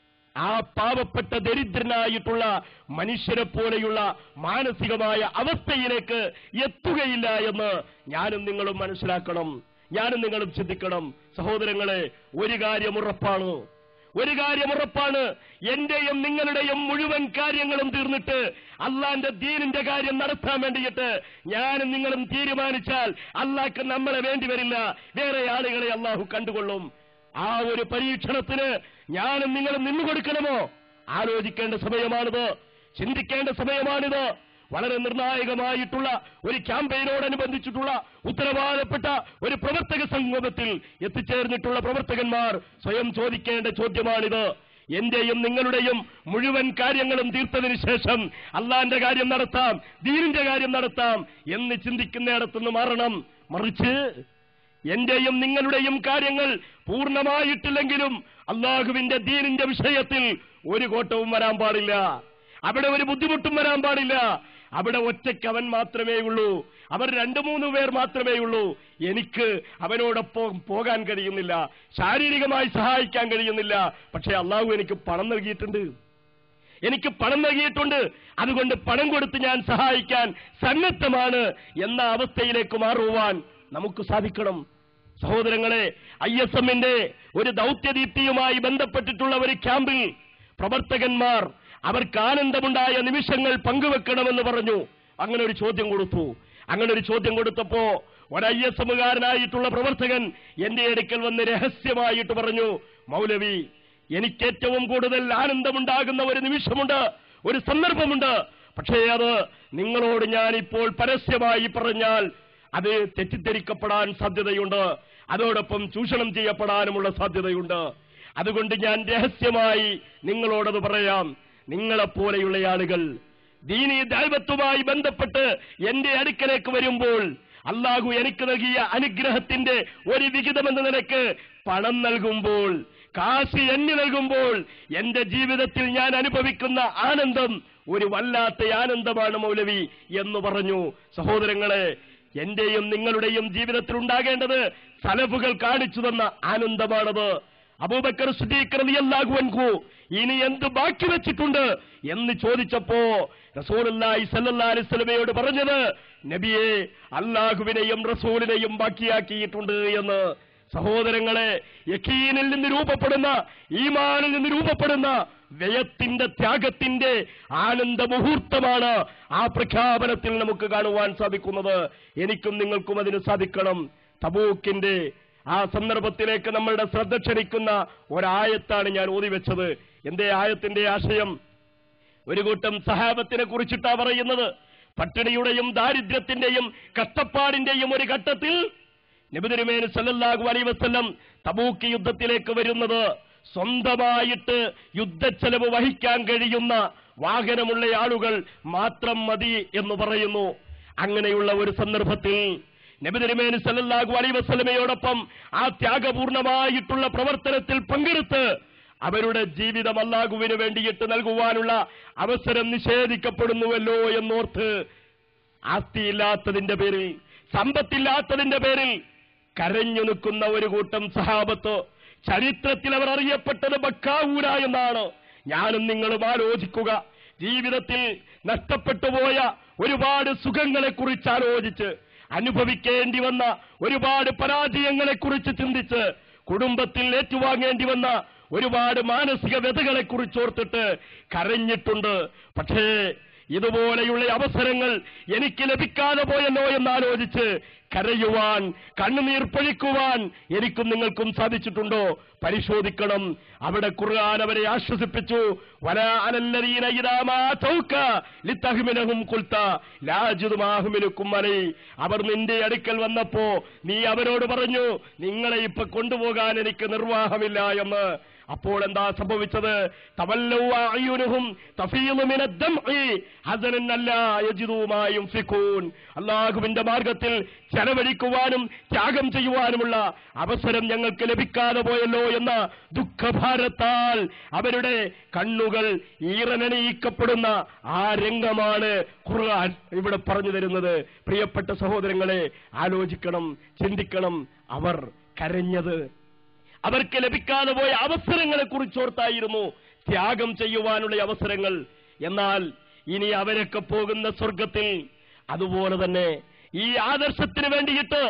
ആ പാവപ്പെട്ട ദരിദ്രനായിട്ടുള്ള മനുഷ്യരെ പോലെയുള്ള മാനസികമായ അവസ്ഥയിലേക്ക് എത്തുകയില്ല എന്ന് ഞാനും നിങ്ങളും മനസ്സിലാക്കണം ഞാനും നിങ്ങളും ചിന്തിക്കണം സഹോദരങ്ങളെ ഒരു കാര്യം ഉറപ്പാണ് ഒരു കാര്യം ഉറപ്പാണ് എന്റെയും നിങ്ങളുടെയും മുഴുവൻ കാര്യങ്ങളും തീർന്നിട്ട് അള്ളാന്റെ ദീനിന്റെ കാര്യം നടത്താൻ വേണ്ടിയിട്ട് ഞാനും നിങ്ങളും തീരുമാനിച്ചാൽ അള്ളാഹ്ക്ക് നമ്മളെ വേണ്ടി വരില്ല വേറെ ആളുകളെ അള്ളാഹു കണ്ടുകൊള്ളും ആ ഒരു പരീക്ഷണത്തിന് ഞാനും നിങ്ങളും നിന്നുകൊടുക്കണമോ ആലോചിക്കേണ്ട സമയമാണിത് ചിന്തിക്കേണ്ട സമയമാണിത് വളരെ നിർണായകമായിട്ടുള്ള ഒരു ക്യാമ്പയിനോടനുബന്ധിച്ചിട്ടുള്ള ഉത്തരവാദപ്പെട്ട ഒരു പ്രവർത്തക സംഗമത്തിൽ എത്തിച്ചേർന്നിട്ടുള്ള പ്രവർത്തകന്മാർ സ്വയം ചോദിക്കേണ്ട ചോദ്യമാണിത് എന്റെയും നിങ്ങളുടെയും മുഴുവൻ കാര്യങ്ങളും തീർത്തതിനു ശേഷം അള്ളാന്റെ കാര്യം നടത്താം ദീനിന്റെ കാര്യം നടത്താം എന്ന് ചിന്തിക്കുന്നിടത്തുനിന്ന് മാറണം മറിച്ച് എന്റെയും നിങ്ങളുടെയും കാര്യങ്ങൾ പൂർണ്ണമായിട്ടില്ലെങ്കിലും അള്ളാഹുവിന്റെ ദീനിന്റെ വിഷയത്തിൽ ഒരു കോട്ടവും വരാൻ പാടില്ല അവിടെ ഒരു ബുദ്ധിമുട്ടും വരാൻ പാടില്ല അവിടെ ഒറ്റയ്ക്ക് അവൻ മാത്രമേ ഉള്ളൂ അവർ രണ്ടു മൂന്ന് പേർ മാത്രമേ ഉള്ളൂ എനിക്ക് അവനോടൊപ്പം പോകാൻ കഴിയുന്നില്ല ശാരീരികമായി സഹായിക്കാൻ കഴിയുന്നില്ല പക്ഷേ അള്ളാഹു എനിക്ക് പണം നൽകിയിട്ടുണ്ട് എനിക്ക് പണം നൽകിയിട്ടുണ്ട് അതുകൊണ്ട് പണം കൊടുത്ത് ഞാൻ സഹായിക്കാൻ സന്നദ്ധമാണ് എന്ന അവസ്ഥയിലേക്ക് മാറുവാൻ നമുക്ക് സാധിക്കണം സഹോദരങ്ങളെ ഐ എസ് എമ്മിന്റെ ഒരു ദൗത്യദീപ്തിയുമായി ബന്ധപ്പെട്ടിട്ടുള്ള ഒരു ക്യാമ്പിൽ പ്രവർത്തകന്മാർ അവർക്ക് ആനന്ദമുണ്ടായ നിമിഷങ്ങൾ പങ്കുവെക്കണമെന്ന് പറഞ്ഞു അങ്ങനെ ഒരു ചോദ്യം കൊടുത്തു അങ്ങനെ ഒരു ചോദ്യം കൊടുത്തപ്പോ ഒരു ഐ എസ് എമ്മുകാരനായിട്ടുള്ള പ്രവർത്തകൻ എന്റെ അടുക്കൽ വന്ന് രഹസ്യമായിട്ട് പറഞ്ഞു മൗലവി എനിക്ക് ഏറ്റവും കൂടുതൽ ആനന്ദമുണ്ടാകുന്ന ഒരു നിമിഷമുണ്ട് ഒരു സന്ദർഭമുണ്ട് പക്ഷേ അത് നിങ്ങളോട് ഞാൻ ഇപ്പോൾ പരസ്യമായി പറഞ്ഞാൽ അത് തെറ്റിദ്ധരിക്കപ്പെടാൻ സാധ്യതയുണ്ട് അതോടൊപ്പം ചൂഷണം ചെയ്യപ്പെടാനുമുള്ള സാധ്യതയുണ്ട് അതുകൊണ്ട് ഞാൻ രഹസ്യമായി നിങ്ങളോടത് പറയാം നിങ്ങളെപ്പോലെയുള്ള ആളുകൾ ദീനീ ദൈവത്വമായി ബന്ധപ്പെട്ട് എന്റെ അടുക്കലേക്ക് വരുമ്പോൾ അള്ളാഹു എനിക്ക് നൽകിയ അനുഗ്രഹത്തിന്റെ ഒരു വിഹിതമെന്ന നിലക്ക് പണം നൽകുമ്പോൾ കാശ് എണ്ണി നൽകുമ്പോൾ എന്റെ ജീവിതത്തിൽ ഞാൻ അനുഭവിക്കുന്ന ആനന്ദം ഒരു വല്ലാത്ത ആനന്ദമാണ് മൗലവി എന്ന് പറഞ്ഞു സഹോദരങ്ങളെ എന്റെയും നിങ്ങളുടെയും ജീവിതത്തിൽ ഉണ്ടാകേണ്ടത് സലഫുകൾ കാണിച്ചു തന്ന ആനന്ദമാണത് അബൂബക്കർ സുദീഖ് റളിയല്ലാഹു അൻഹു ഇനി എന്ത് ബാക്കി വെച്ചിട്ടുണ്ട് എന്ന് ചോദിച്ചപ്പോ റസൂലുള്ളാഹി സല്ലല്ലാഹു അലൈഹി വസല്ലമയോട് പറഞ്ഞത് നബിയെ അല്ലാഹുവിനെയും റസൂലിനെയും ബാക്കിയാക്കിയിട്ടുണ്ട് എന്ന് സഹോദരങ്ങളെ യക്കീനിൽ നിന്ന് രൂപപ്പെടുന്ന ഈമാനിൽ നിന്ന് രൂപപ്പെടുന്ന വ്യയത്തിന്റെ ത്യാഗത്തിന്റെ ആനന്ദ മുഹൂർത്തമാണ് ആ പ്രഖ്യാപനത്തിൽ നമുക്ക് കാണുവാൻ സാധിക്കുന്നത് എനിക്കും നിങ്ങൾക്കും അതിന് സാധിക്കണം തബൂക്കിന്റെ ആ സന്ദർഭത്തിലേക്ക് നമ്മളുടെ ശ്രദ്ധ ക്ഷണിക്കുന്ന ഒരായത്താണ് ഞാൻ ഓതി വെച്ചത് എന്തേ ആയത്തിന്റെ ആശയം ഒരു കൂട്ടം സഹാബത്തിനെ കുറിച്ചിട്ടാ പറയുന്നത് പട്ടിണിയുടെയും ദാരിദ്ര്യത്തിന്റെയും കഷ്ടപ്പാടിന്റെയും ഒരു ഘട്ടത്തിൽ നബിതിരുമേന് സല്ലല്ലാഹു അലൈഹി വസല്ലം തബൂക്ക് യുദ്ധത്തിലേക്ക് വരുന്നത് സ്വന്തമായിട്ട് യുദ്ധച്ചെലവ് വഹിക്കാൻ കഴിയുന്ന വാഹനമുള്ള ആളുകൾ മാത്രം മതി എന്ന് പറയുന്നു അങ്ങനെയുള്ള ഒരു സന്ദർഭത്തിൽ നബിതിരുമേന് സല്ലല്ലാഹു അലൈഹി വസല്ലമയോടൊപ്പം ആ ത്യാഗപൂർണമായിട്ടുള്ള പ്രവർത്തനത്തിൽ പങ്കെടുത്ത് അവരുടെ ജീവിതം അല്ലാഹുവിന് വേണ്ടിയിട്ട് നൽകുവാനുള്ള അവസരം നിഷേധിക്കപ്പെടുന്നുവല്ലോ എന്നോർത്ത് ആസ്തിയില്ലാത്തതിന്റെ പേരിൽ സമ്പത്തില്ലാത്തതിന്റെ പേരിൽ കരഞ്ഞു നിൽക്കുന്ന ഒരു കൂട്ടം സഹാബത്ത് ചരിത്രത്തിൽ അവർ അറിയപ്പെട്ടത് ബക്കാവൂര എന്നാണ് ഞാനും നിങ്ങളും ആലോചിക്കുക ജീവിതത്തിൽ നഷ്ടപ്പെട്ടുപോയ ഒരുപാട് സുഖങ്ങളെക്കുറിച്ച് ആലോചിച്ച് അനുഭവിക്കേണ്ടി വന്ന ഒരുപാട് പരാജയങ്ങളെക്കുറിച്ച് ചിന്തിച്ച് കുടുംബത്തിൽ ഏറ്റുവാങ്ങേണ്ടി വന്ന ഒരുപാട് മാനസിക വ്യതകളെക്കുറിച്ച് ഓർത്തിട്ട് കരഞ്ഞിട്ടുണ്ട് പക്ഷേ ഇതുപോലെയുള്ള അവസരങ്ങൾ എനിക്ക് ലഭിക്കാതെ പോയല്ലോ എന്നാലോചിച്ച് കരയുവാൻ കണ്ണുനീർ പൊഴിക്കുവാൻ എനിക്കും നിങ്ങൾക്കും സാധിച്ചിട്ടുണ്ടോ പരിശോധിക്കണം അവിടെ ഖുർആൻ അവരെ ആശ്വസിപ്പിച്ചു വലാ അലല്ലദീന ഇദാ മാ തൗക ലിതഹ്മിനഹും ഖുൽത ലാ ജിദുമാഹുമിനുക്കും അലൈ അവർ നിന്റെ അടുക്കൽ വന്നപ്പോ നീ അവരോട് പറഞ്ഞു നിങ്ങളെ ഇപ്പൊ കൊണ്ടുപോകാൻ എനിക്ക് നിർവാഹമില്ല എന്ന് അപ്പോൾ എന്താ സംഭവിച്ചത് തവല്ലൗ അഅ്യുനുഹും തഫീളു മിനദ്ദംഇ ഹസനൻ അല്ലാ യജിദൂ മാ യുൻഫിഖൂൻ അല്ലാഹുവിന്റെ മാർഗത്തിൽ ചെലവഴിക്കുവാനും ത്യാഗം ചെയ്യുവാനുമുള്ള അവസരം ഞങ്ങൾക്ക് ലഭിക്കാതെ പോയല്ലോ എന്ന ദുഃഖഭാരത്താൽ അവരുടെ കണ്ണുകൾ ഈറനണിയിക്കപ്പെടുന്ന ആ രംഗമാണ് ഖുർആൻ ഇവിടെ പറഞ്ഞു തരുന്നത് പ്രിയപ്പെട്ട സഹോദരങ്ങളെ ആലോചിക്കണം ചിന്തിക്കണം അവർ കരഞ്ഞത് അവർക്ക് ലഭിക്കാതെ പോയ അവസരങ്ങളെ കുറിച്ചോർത്തായിരുന്നു ത്യാഗം ചെയ്യുവാനുള്ള അവസരങ്ങൾ എന്നാൽ ഇനി അവരൊക്കെ പോകുന്ന സ്വർഗത്തിൽ അതുപോലെ തന്നെ ഈ ആദർശത്തിന് വേണ്ടിയിട്ട്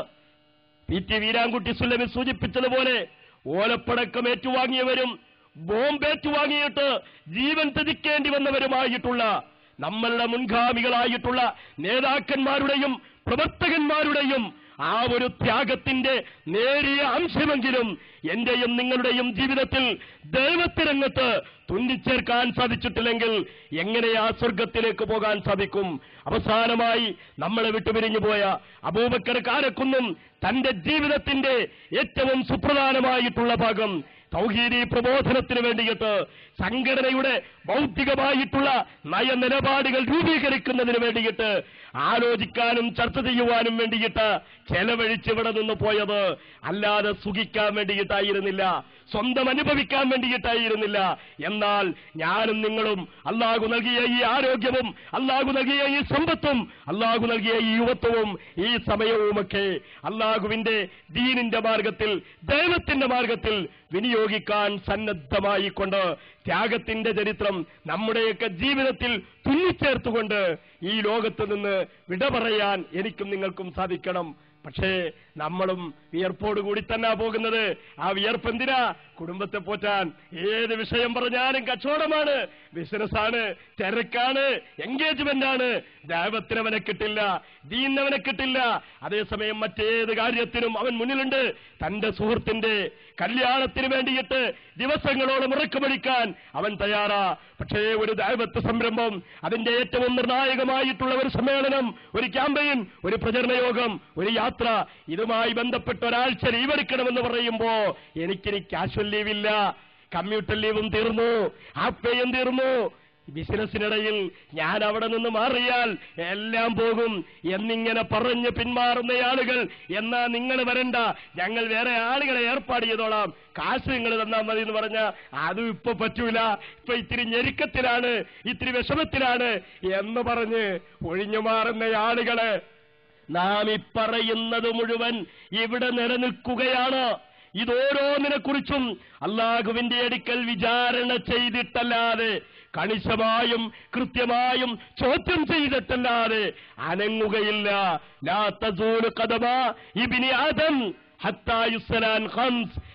പി ടി വീരാൻകുട്ടി സുല്ലമി സൂചിപ്പിച്ചതുപോലെ ഓലപ്പടക്കം ഏറ്റുവാങ്ങിയവരും ബോംബ് ഏറ്റുവാങ്ങിയിട്ട് ജീവൻ ത്യജിക്കേണ്ടി വന്നവരുമായിട്ടുള്ള നമ്മളുടെ മുൻഗാമികളായിട്ടുള്ള നേതാക്കന്മാരുടെയും പ്രവർത്തകന്മാരുടെയും ആ ഒരു ത്യാഗത്തിന്റെ നേരിയ അംശമെങ്കിലും എന്റെയും നിങ്ങളുടെയും ജീവിതത്തിൽ ദൈവത്തിരംഗത്ത് തുന്നിച്ചേർക്കാൻ സാധിച്ചിട്ടില്ലെങ്കിൽ എങ്ങനെ ആ സ്വർഗത്തിലേക്ക് പോകാൻ സാധിക്കും അവസാനമായി നമ്മളെ വിട്ടുപിരിഞ്ഞു പോയ അബൂബക്കർ കാരക്കുന്നും തന്റെ ജീവിതത്തിന്റെ ഏറ്റവും സുപ്രധാനമായിട്ടുള്ള ഭാഗം തൗഹീദി പ്രബോധനത്തിന് വേണ്ടിയിട്ട് സംഘടനയുടെ ബൗദ്ധികമായിട്ടുള്ള നയനിലപാടുകൾ രൂപീകരിക്കുന്നതിന് വേണ്ടിയിട്ട് ആലോചിക്കാനും ചർച്ച ചെയ്യുവാനും വേണ്ടിയിട്ട് ചെലവഴിച്ച് ഇവിടെ നിന്ന് പോയത് അല്ലാതെ സുഖിക്കാൻ വേണ്ടിയിട്ടായിരുന്നില്ല സ്വന്തം അനുഭവിക്കാൻ വേണ്ടിയിട്ടായിരുന്നില്ല എന്നാൽ ഞാനും നിങ്ങളും അള്ളാഹു നൽകിയ ഈ ആരോഗ്യവും അള്ളാഹു നൽകിയ ഈ സമ്പത്തും അള്ളാഹു നൽകിയ ഈ യുവത്വവും ഈ സമയവുമൊക്കെ അള്ളാഹുവിന്റെ ദീനിന്റെ മാർഗത്തിൽ ദൈവത്തിന്റെ മാർഗത്തിൽ വിനിയോഗിക്കാൻ സന്നദ്ധമായിക്കൊണ്ട് ത്യാഗത്തിന്റെ ചരിത്രം നമ്മുടെയൊക്കെ ജീവിതത്തിൽ തുന്നിച്ചേർത്തുകൊണ്ട് ഈ ലോകത്ത് നിന്ന് വിട പറയാൻ എനിക്കും നിങ്ങൾക്കും സാധിക്കണം പക്ഷേ നമ്മളും വിയർപ്പോടുകൂടി തന്നെ പോകുന്നത് ആ വിയർപ്പ് എന്തിനാ കുടുംബത്തെ പോറ്റാൻ ഏത് വിഷയം പറഞ്ഞാലും കച്ചവടമാണ് ബിസിനസ്സാണ് തിരക്കാണ് എൻഗേജ്മെന്റ് ആണ് ദൈവത്തിന് അവനെ കിട്ടില്ല ദീനവനെ കിട്ടില്ല അതേസമയം മറ്റേത് കാര്യത്തിനും അവൻ മുന്നിലുണ്ട് തന്റെ സുഹൃത്തിന്റെ കല്യാണത്തിന് വേണ്ടിയിട്ട് ദിവസങ്ങളോളം ഉറക്കമടിക്കാൻ അവൻ തയ്യാറാ പക്ഷേ ഒരു ദൈവത്വ സംരംഭം അതിന്റെ ഏറ്റവും നിർണായകമായിട്ടുള്ള ഒരു സമ്മേളനം ഒരു ക്യാമ്പയിൻ ഒരു പ്രചരണ യോഗം ഒരു യാത്ര ഇതുമായി ബന്ധപ്പെട്ട് ഒരാഴ്ച ലീവ് എടുക്കണമെന്ന് പറയുമ്പോ എനിക്കിനി കാഷ്വൽ ലീവില്ല കമ്മ്യൂട്ടർ ലീവും തീർന്നു ആപ്പയും തീർന്നു ബിസിനസ്സിനിടയിൽ ഞാൻ അവിടെ നിന്ന് മാറിയാൽ എല്ലാം പോകും എന്നിങ്ങനെ പറഞ്ഞ് പിന്മാറുന്ന ആളുകൾ എന്നാ നിങ്ങൾ വരണ്ട ഞങ്ങൾ വേറെ ആളുകളെ ഏർപ്പാട് ചെയ്തോളാം കാശ് നിങ്ങൾ തന്നാൽ മതി എന്ന് പറഞ്ഞ അതും ഇപ്പൊ പറ്റൂല ഇപ്പൊ ഇത്തിരി ഞെരുക്കത്തിലാണ് ഇത്തിരി വിഷമത്തിലാണ് എന്ന് പറഞ്ഞ് ഒഴിഞ്ഞു മാറുന്ന ആളുകള് നാം ഇപ്പറയുന്നത് മുഴുവൻ ഇവിടെ നിലനിൽക്കുകയാണ് ഇതോരോന്നിനെ കുറിച്ചും അള്ളാഹുവിന്റെ അടുക്കൽ വിചാരണ ചെയ്തിട്ടല്ലാതെ കണിശമായും കൃത്യമായും ചോദ്യം ചെയ്തിട്ടല്ലാതെ അനങ്ങുകയില്ല ലാ തസൂലു ഖദമ ഇബ്നി ആദം ഹത്താ യുസ്സലാൻ ഖംസ്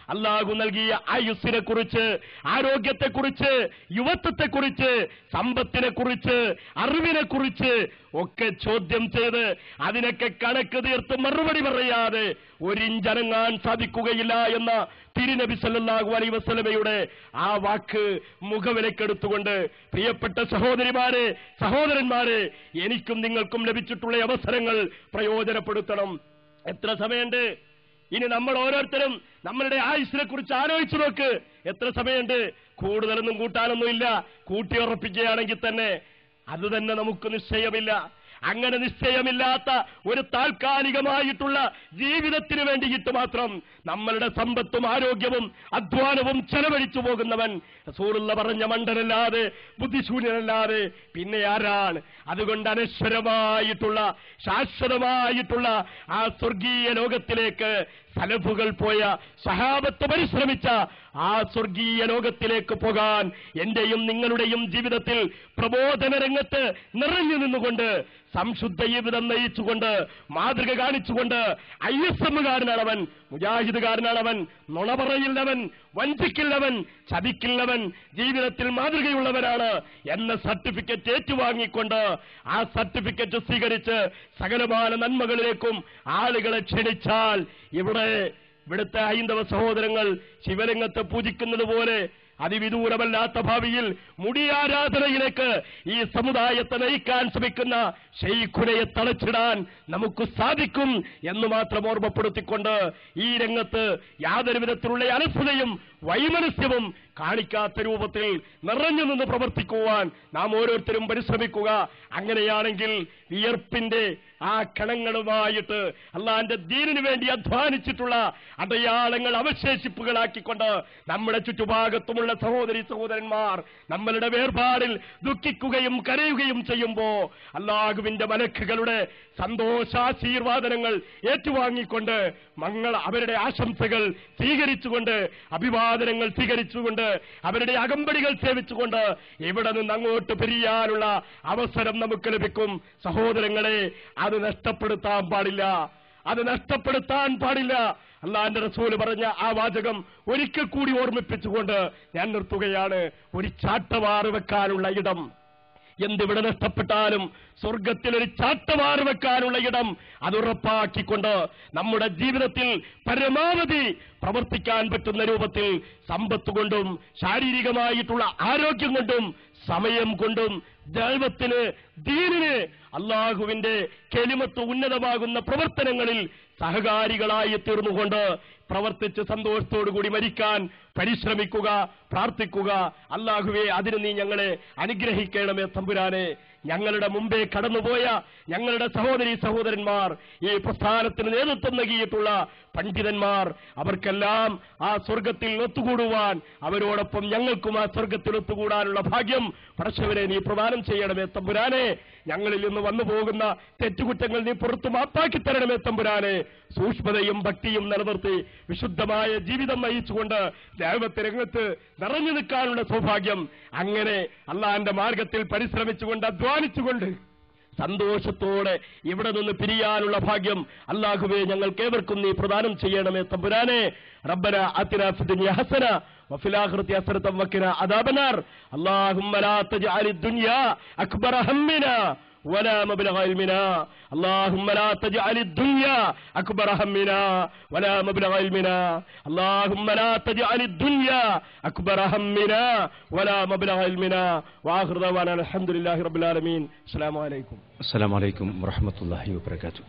അള്ളാഹു നൽകിയ ആയുസ്സിനെ കുറിച്ച് ആരോഗ്യത്തെക്കുറിച്ച് യുവത്വത്തെക്കുറിച്ച് സമ്പത്തിനെ കുറിച്ച് അറിവിനെ കുറിച്ച് ഒക്കെ ചോദ്യം ചെയ്ത് അതിനൊക്കെ കണക്ക് തീർത്ത് മറുപടി പറയാതെ ഒരിഞ്ചനങ്ങാൻ സാധിക്കുകയില്ല എന്ന തിരുനബി സല്ലല്ലാഹു അലൈഹി വസല്ലമയുടെ ആ വാക്ക് മുഖവിലക്കെടുത്തുകൊണ്ട് പ്രിയപ്പെട്ട സഹോദരിമാരെ സഹോദരന്മാരെ എനിക്കും നിങ്ങൾക്കും ലഭിച്ചിട്ടുള്ള അവസരങ്ങൾ പ്രയോജനപ്പെടുത്തണം എത്ര സമയമുണ്ട് ഇനി നമ്മൾ ഓരോരുത്തരും നമ്മളുടെ ആയുസിനെ കുറിച്ച് ആലോചിച്ചു നോക്ക് എത്ര സമയമുണ്ട് കൂടുതലൊന്നും കൂട്ടാനൊന്നും ഇല്ല കൂട്ടിയുറപ്പിക്കുകയാണെങ്കിൽ തന്നെ അത് തന്നെ നമുക്ക് നിശ്ചയമില്ല അങ്ങനെ നിശ്ചയമില്ലാത്ത ഒരു താൽക്കാലികമായിട്ടുള്ള ജീവിതത്തിന് വേണ്ടിയിട്ട് മാത്രം നമ്മളുടെ സമ്പത്തും ആരോഗ്യവും അധ്വാനവും ചെലവഴിച്ചു പോകുന്നവൻ റസൂലുള്ള പറഞ്ഞ മണ്ടനല്ലാതെ ബുദ്ധിശൂന്യനല്ലാതെ പിന്നെ ആരാണ് അതുകൊണ്ട് അനശ്വരമായിട്ടുള്ള ശാശ്വതമായിട്ടുള്ള ആ സ്വർഗീയ ലോകത്തിലേക്ക് സലഫുകൾ പോയ സഹാബത്ത് പരിശ്രമിച്ച ആ സ്വർഗീയ ലോകത്തിലേക്ക് പോകാൻ എന്റെയും നിങ്ങളുടെയും ജീവിതത്തിൽ പ്രബോധന രംഗത്ത് നിറഞ്ഞു നിന്നുകൊണ്ട് സംശുദ്ധ ജീവിതം നയിച്ചുകൊണ്ട് മാതൃക കാണിച്ചുകൊണ്ട് ഐ എസ് എമ്മുകാരനാണവൻ മുജാഹിദുകാരനാണവൻ നുണ പറയില്ലവൻ വഞ്ചിക്കില്ലവൻ ചതിക്കില്ലവൻ ജീവിതത്തിൽ മാതൃകയുള്ളവനാണ് എന്ന സർട്ടിഫിക്കറ്റ് ഏറ്റുവാങ്ങിക്കൊണ്ട് ആ സർട്ടിഫിക്കറ്റ് സ്വീകരിച്ച് സകലമാന നന്മകളിലേക്കും ആളുകളെ ക്ഷണിച്ചാൽ ഇവിടെ ഇവിടുത്തെ ഹൈന്ദവ സഹോദരങ്ങൾ ശിവലിംഗത്തെ പൂജിക്കുന്നത് പോലെ അതിവിദൂരമല്ലാത്ത ഭാവിയിൽ മുടിയാരാധനയിലേക്ക് ഈ സമുദായത്തെ നയിക്കാൻ ശ്രമിക്കുന്ന ഷെയ്ഖുനയെ തളച്ചിടാൻ നമുക്ക് സാധിക്കും എന്ന് മാത്രം ഓർമ്മപ്പെടുത്തിക്കൊണ്ട് ഈ രംഗത്ത് യാതൊരു വിധത്തിലുള്ള അലസതയും വൈമനസ്യവും കാണിക്കാത്ത രൂപത്തിൽ നിറഞ്ഞു നിന്ന് പ്രവർത്തിക്കുവാൻ നാം ഓരോരുത്തരും പരിശ്രമിക്കുക അങ്ങനെയാണെങ്കിൽ വിയർപ്പിന്റെ ആ കണങ്ങളുമായിട്ട് അള്ളാന്റെ ദീനിനു വേണ്ടി അധ്വാനിച്ചിട്ടുള്ള അടയാളങ്ങൾ അവശേഷിപ്പുകളാക്കിക്കൊണ്ട് നമ്മുടെ ചുറ്റുഭാഗത്തുമുള്ള സഹോദരി സഹോദരന്മാർ നമ്മളുടെ വേർപാടിൽ ദുഃഖിക്കുകയും കരയുകയും ചെയ്യുമ്പോ അള്ളാഹുവിന്റെ മലക്കുകളുടെ സന്തോഷാശീർവാദനങ്ങൾ ഏറ്റുവാങ്ങിക്കൊണ്ട് മങ്ങൾ അവരുടെ ആശംസകൾ സ്വീകരിച്ചുകൊണ്ട് അഭിവാദനങ്ങൾ സ്വീകരിച്ചുകൊണ്ട് അവരുടെ അകമ്പടികൾ സേവിച്ചുകൊണ്ട് ഇവിടെ നിന്ന് അങ്ങോട്ട് പിരിയാനുള്ള അവസരം നമുക്ക് ലഭിക്കും സഹോദരങ്ങളെ അത് നഷ്ടപ്പെടുത്താൻ പാടില്ല അത് നഷ്ടപ്പെടുത്താൻ പാടില്ല അള്ളാന്റെ റസൂല് പറഞ്ഞ ആ വാചകം ഒരിക്കൽ കൂടി ഓർമ്മിപ്പിച്ചുകൊണ്ട് ഞാൻ നിർത്തുകയാണ് ഒരു ചാട്ടവാറ് വെക്കാനുള്ള ഇടം എന്തിവിടെ നഷ്ടപ്പെട്ടാലും സ്വർഗത്തിൽ ഒരു ചാട്ടവാറ് വെക്കാനുള്ള ഇടം അത് ഉറപ്പാക്കിക്കൊണ്ട് നമ്മുടെ ജീവിതത്തിൽ പരമാവധി പ്രവർത്തിക്കാൻ പറ്റുന്ന രൂപത്തിൽ സമ്പത്ത് കൊണ്ടും ശാരീരികമായിട്ടുള്ള ആരോഗ്യം കൊണ്ടും സമയം കൊണ്ടും ദൈവത്തിന് ദീനിന് അള്ളാഹുവിന്റെ കെലിമത്ത് ഉന്നതമാകുന്ന പ്രവർത്തനങ്ങളിൽ സഹകാരികളായി തീർന്നുകൊണ്ട് പ്രവർത്തിച്ച് സന്തോഷത്തോടുകൂടി മരിക്കാൻ പരിശ്രമിക്കുക പ്രാർത്ഥിക്കുക അള്ളാഹുവെ അതിന് നീ ഞങ്ങളെ അനുഗ്രഹിക്കണമേ തമ്പുരാനെ ഞങ്ങളുടെ മുമ്പേ കടന്നുപോയ ഞങ്ങളുടെ സഹോദരി സഹോദരന്മാർ ഈ പ്രസ്ഥാനത്തിന് നേതൃത്വം നൽകിയിട്ടുള്ള പണ്ഡിതന്മാർ അവർക്കെല്ലാം ആ സ്വർഗത്തിൽ ഒത്തുകൂടുവാൻ അവരോടൊപ്പം ഞങ്ങൾക്കും ആ സ്വർഗത്തിൽ ഒത്തുകൂടാനുള്ള ഭാഗ്യം പടച്ചവരെ നീ പ്രദാനം ചെയ്യണമേ തമ്പുരാനെ ഞങ്ങളിൽ നിന്ന് വന്നു പോകുന്ന തെറ്റുകുറ്റങ്ങൾ നീ പുറത്തു മാപ്പാക്കി തരണമേ തമ്പുരാനെ സൂക്ഷ്മതയും ഭക്തിയും നിലനിർത്തി വിശുദ്ധമായ ജീവിതം നയിച്ചുകൊണ്ട് ദൈവത്തെ രംഗത്ത് നിറഞ്ഞു നിൽക്കാനുള്ള സൗഭാഗ്യം അങ്ങനെ അള്ളാന്റെ മാർഗത്തിൽ പരിശ്രമിച്ചുകൊണ്ട് അധ്വാനിച്ചുകൊണ്ട് സന്തോഷത്തോടെ ഇവിടെ നിന്ന് പിരിയാനുള്ള ഭാഗ്യം അള്ളാഹുവെ ഞങ്ങൾക്ക് ഏവർക്കും നീ പ്രദാനം ചെയ്യണമേ തമ്പുരാനെ റബ്ബന അത്തിന ഫിദ്ദുനിയ ഹസന وفي الآخرة حسنة وقنا عذاب النار اللهم لا تجعل الدنيا أكبر همنا ولا مبلغ علمنا اللهم لا تجعل الدنيا أكبر همنا ولا مبلغ علمنا اللهم لا تجعل الدنيا أكبر همنا ولا مبلغ علمنا وآخر دعوانا الحمد لله رب العالمين السلام عليكم السلام عليكم ورحمة الله وبركاته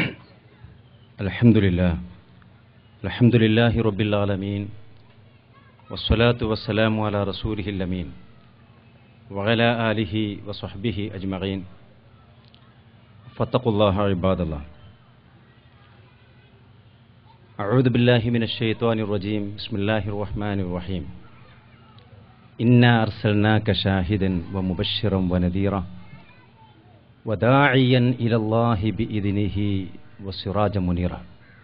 الحمد لله الحمد لله رب العالمين والصلاة والسلام على رسوله الأمين وعلى آله وصحبه أجمعين فاتقوا الله عباد الله أعوذ بالله من الشيطان الرجيم بسم الله الرحمن الرحيم إنا أرسلناك شاهدا ومبشرا ونذيرا وداعيا إلى الله بإذنه وسراجا منيرا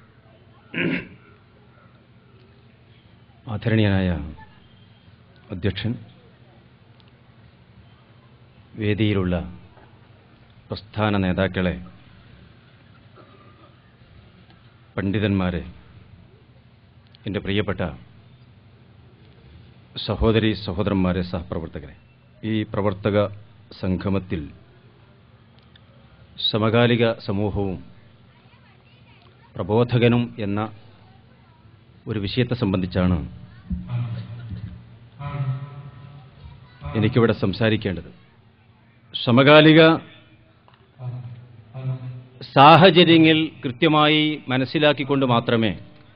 ആദരണീയനായ അധ്യക്ഷൻ വേദിയിലുള്ള പ്രസ്ഥാന നേതാക്കളെ പണ്ഡിതന്മാരെ എൻ്റെ പ്രിയപ്പെട്ട സഹോദരി സഹോദരന്മാരെ സഹപ്രവർത്തകരെ ഈ പ്രവർത്തക സംഗമത്തിൽ സമകാലിക സമൂഹവും പ്രബോധകനും എന്ന ഒരു വിഷയത്തെ സംബന്ധിച്ചാണ് എനിക്കിവിടെ സംസാരിക്കേണ്ടത് സമകാലിക സാഹചര്യങ്ങൾ കൃത്യമായി മനസ്സിലാക്കിക്കൊണ്ട് മാത്രമേ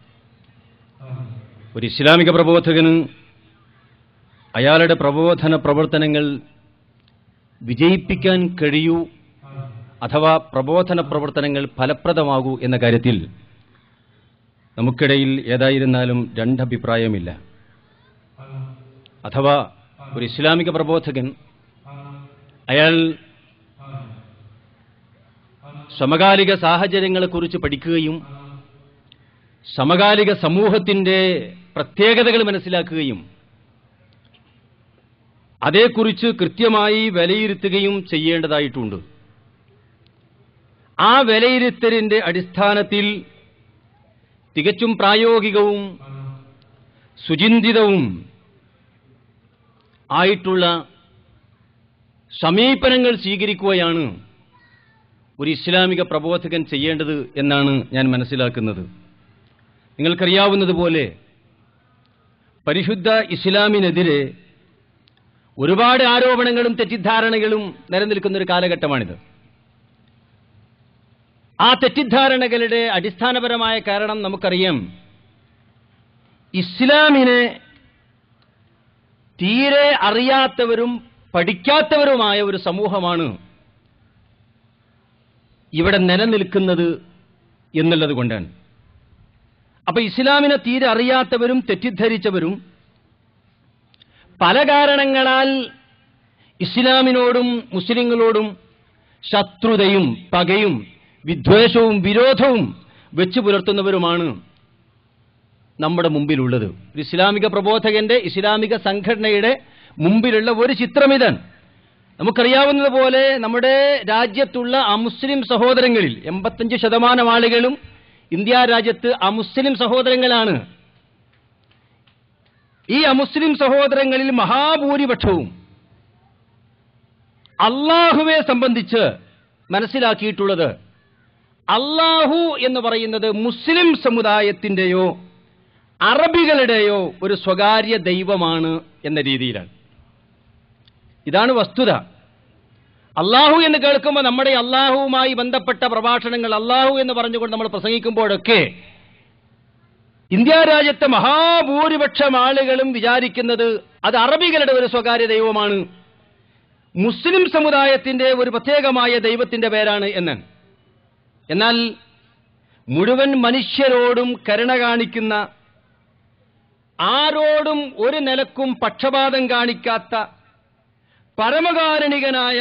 ഒരു ഇസ്ലാമിക പ്രബോധകന് അയാളുടെ പ്രബോധന പ്രവർത്തനങ്ങൾ വിജയിപ്പിക്കാൻ കഴിയൂ അഥവാ പ്രബോധന പ്രവർത്തനങ്ങൾ ഫലപ്രദമാകൂ എന്ന കാര്യത്തിൽ നമുക്കിടയിൽ ഏതായിരുന്നാലും രണ്ടഭിപ്രായമില്ല അഥവാ ഒരു ഇസ്ലാമിക പ്രബോധകൻ അയാൾ സമകാലിക സാഹചര്യങ്ങളെക്കുറിച്ച് പഠിക്കുകയും സമകാലിക സമൂഹത്തിന്റെ പ്രത്യേകതകൾ മനസ്സിലാക്കുകയും അതേക്കുറിച്ച് കൃത്യമായി വിലയിരുത്തുകയും ചെയ്യേണ്ടതായിട്ടുണ്ട് ആ വിലയിരുത്തലിന്റെ അടിസ്ഥാനത്തിൽ തികച്ചും പ്രായോഗികവും സുചിന്തിതവും ആയിട്ടുള്ള സമീപനങ്ങൾ സ്വീകരിക്കുകയാണ് ഒരു ഇസ്ലാമിക പ്രബോധകൻ ചെയ്യേണ്ടത് എന്നാണ് ഞാൻ മനസ്സിലാക്കുന്നത് നിങ്ങൾക്കറിയാവുന്നതുപോലെ പരിശുദ്ധ ഇസ്ലാമിനെതിരെ ഒരുപാട് ആരോപണങ്ങളും തെറ്റിദ്ധാരണകളും നിലനിൽക്കുന്ന ഒരു കാലഘട്ടമാണിത് ആ തെറ്റിദ്ധാരണകളുടെ അടിസ്ഥാനപരമായ കാരണം നമുക്കറിയാം ഇസ്ലാമിനെ തീരെ അറിയാത്തവരും പഠിക്കാത്തവരുമായ ഒരു സമൂഹമാണ് ഇവിടെ നിലനിൽക്കുന്നത് എന്നുള്ളത് കൊണ്ടാണ് അപ്പൊ ഇസ്ലാമിനെ തീരെ അറിയാത്തവരും തെറ്റിദ്ധരിച്ചവരും പല കാരണങ്ങളാൽ ഇസ്ലാമിനോടും മുസ്ലിങ്ങളോടും ശത്രുതയും പകയും വിദ്വേഷവും വിരോധവും വെച്ചു പുലർത്തുന്നവരുമാണ് നമ്മുടെ മുമ്പിലുള്ളത് ഒരു ഇസ്ലാമിക പ്രബോധകന്റെ ഇസ്ലാമിക സംഘടനയുടെ മുമ്പിലുള്ള ഒരു ചിത്രമിതാണ് നമുക്കറിയാവുന്നതുപോലെ നമ്മുടെ രാജ്യത്തുള്ള അമുസ്ലിം സഹോദരങ്ങളിൽ എൺപത്തഞ്ച് ശതമാനം ആളുകളും ഇന്ത്യ രാജ്യത്ത് അമുസ്ലിം സഹോദരങ്ങളാണ് ഈ അമുസ്ലിം സഹോദരങ്ങളിൽ മഹാഭൂരിപക്ഷവും അള്ളാഹുവെ സംബന്ധിച്ച് മനസ്സിലാക്കിയിട്ടുള്ളത് അള്ളാഹു എന്ന് പറയുന്നത് മുസ്ലിം സമുദായത്തിന്റെയോ അറബികളുടെയോ ഒരു സ്വകാര്യ ദൈവമാണ് എന്ന രീതിയിലാണ് ഇതാണ് വസ്തുത അള്ളാഹു എന്ന് കേൾക്കുമ്പോൾ നമ്മുടെ അള്ളാഹുവുമായി ബന്ധപ്പെട്ട പ്രഭാഷണങ്ങൾ അള്ളാഹു എന്ന് പറഞ്ഞുകൊണ്ട് നമ്മൾ പ്രസംഗിക്കുമ്പോഴൊക്കെ ഇന്ത്യ രാജ്യത്തെ മഹാഭൂരിപക്ഷം ആളുകളും വിചാരിക്കുന്നത് അത് അറബികളുടെ ഒരു സ്വകാര്യ ദൈവമാണ് മുസ്ലിം സമുദായത്തിന്റെ ഒരു പ്രത്യേകമായ ദൈവത്തിന്റെ പേരാണ് എന്ന് എന്നാൽ മുഴുവൻ മനുഷ്യരോടും കരുണ കാണിക്കുന്ന ആരോടും ഒരു നിലക്കും പക്ഷപാതം കാണിക്കാത്ത പരമകാരുണികനായ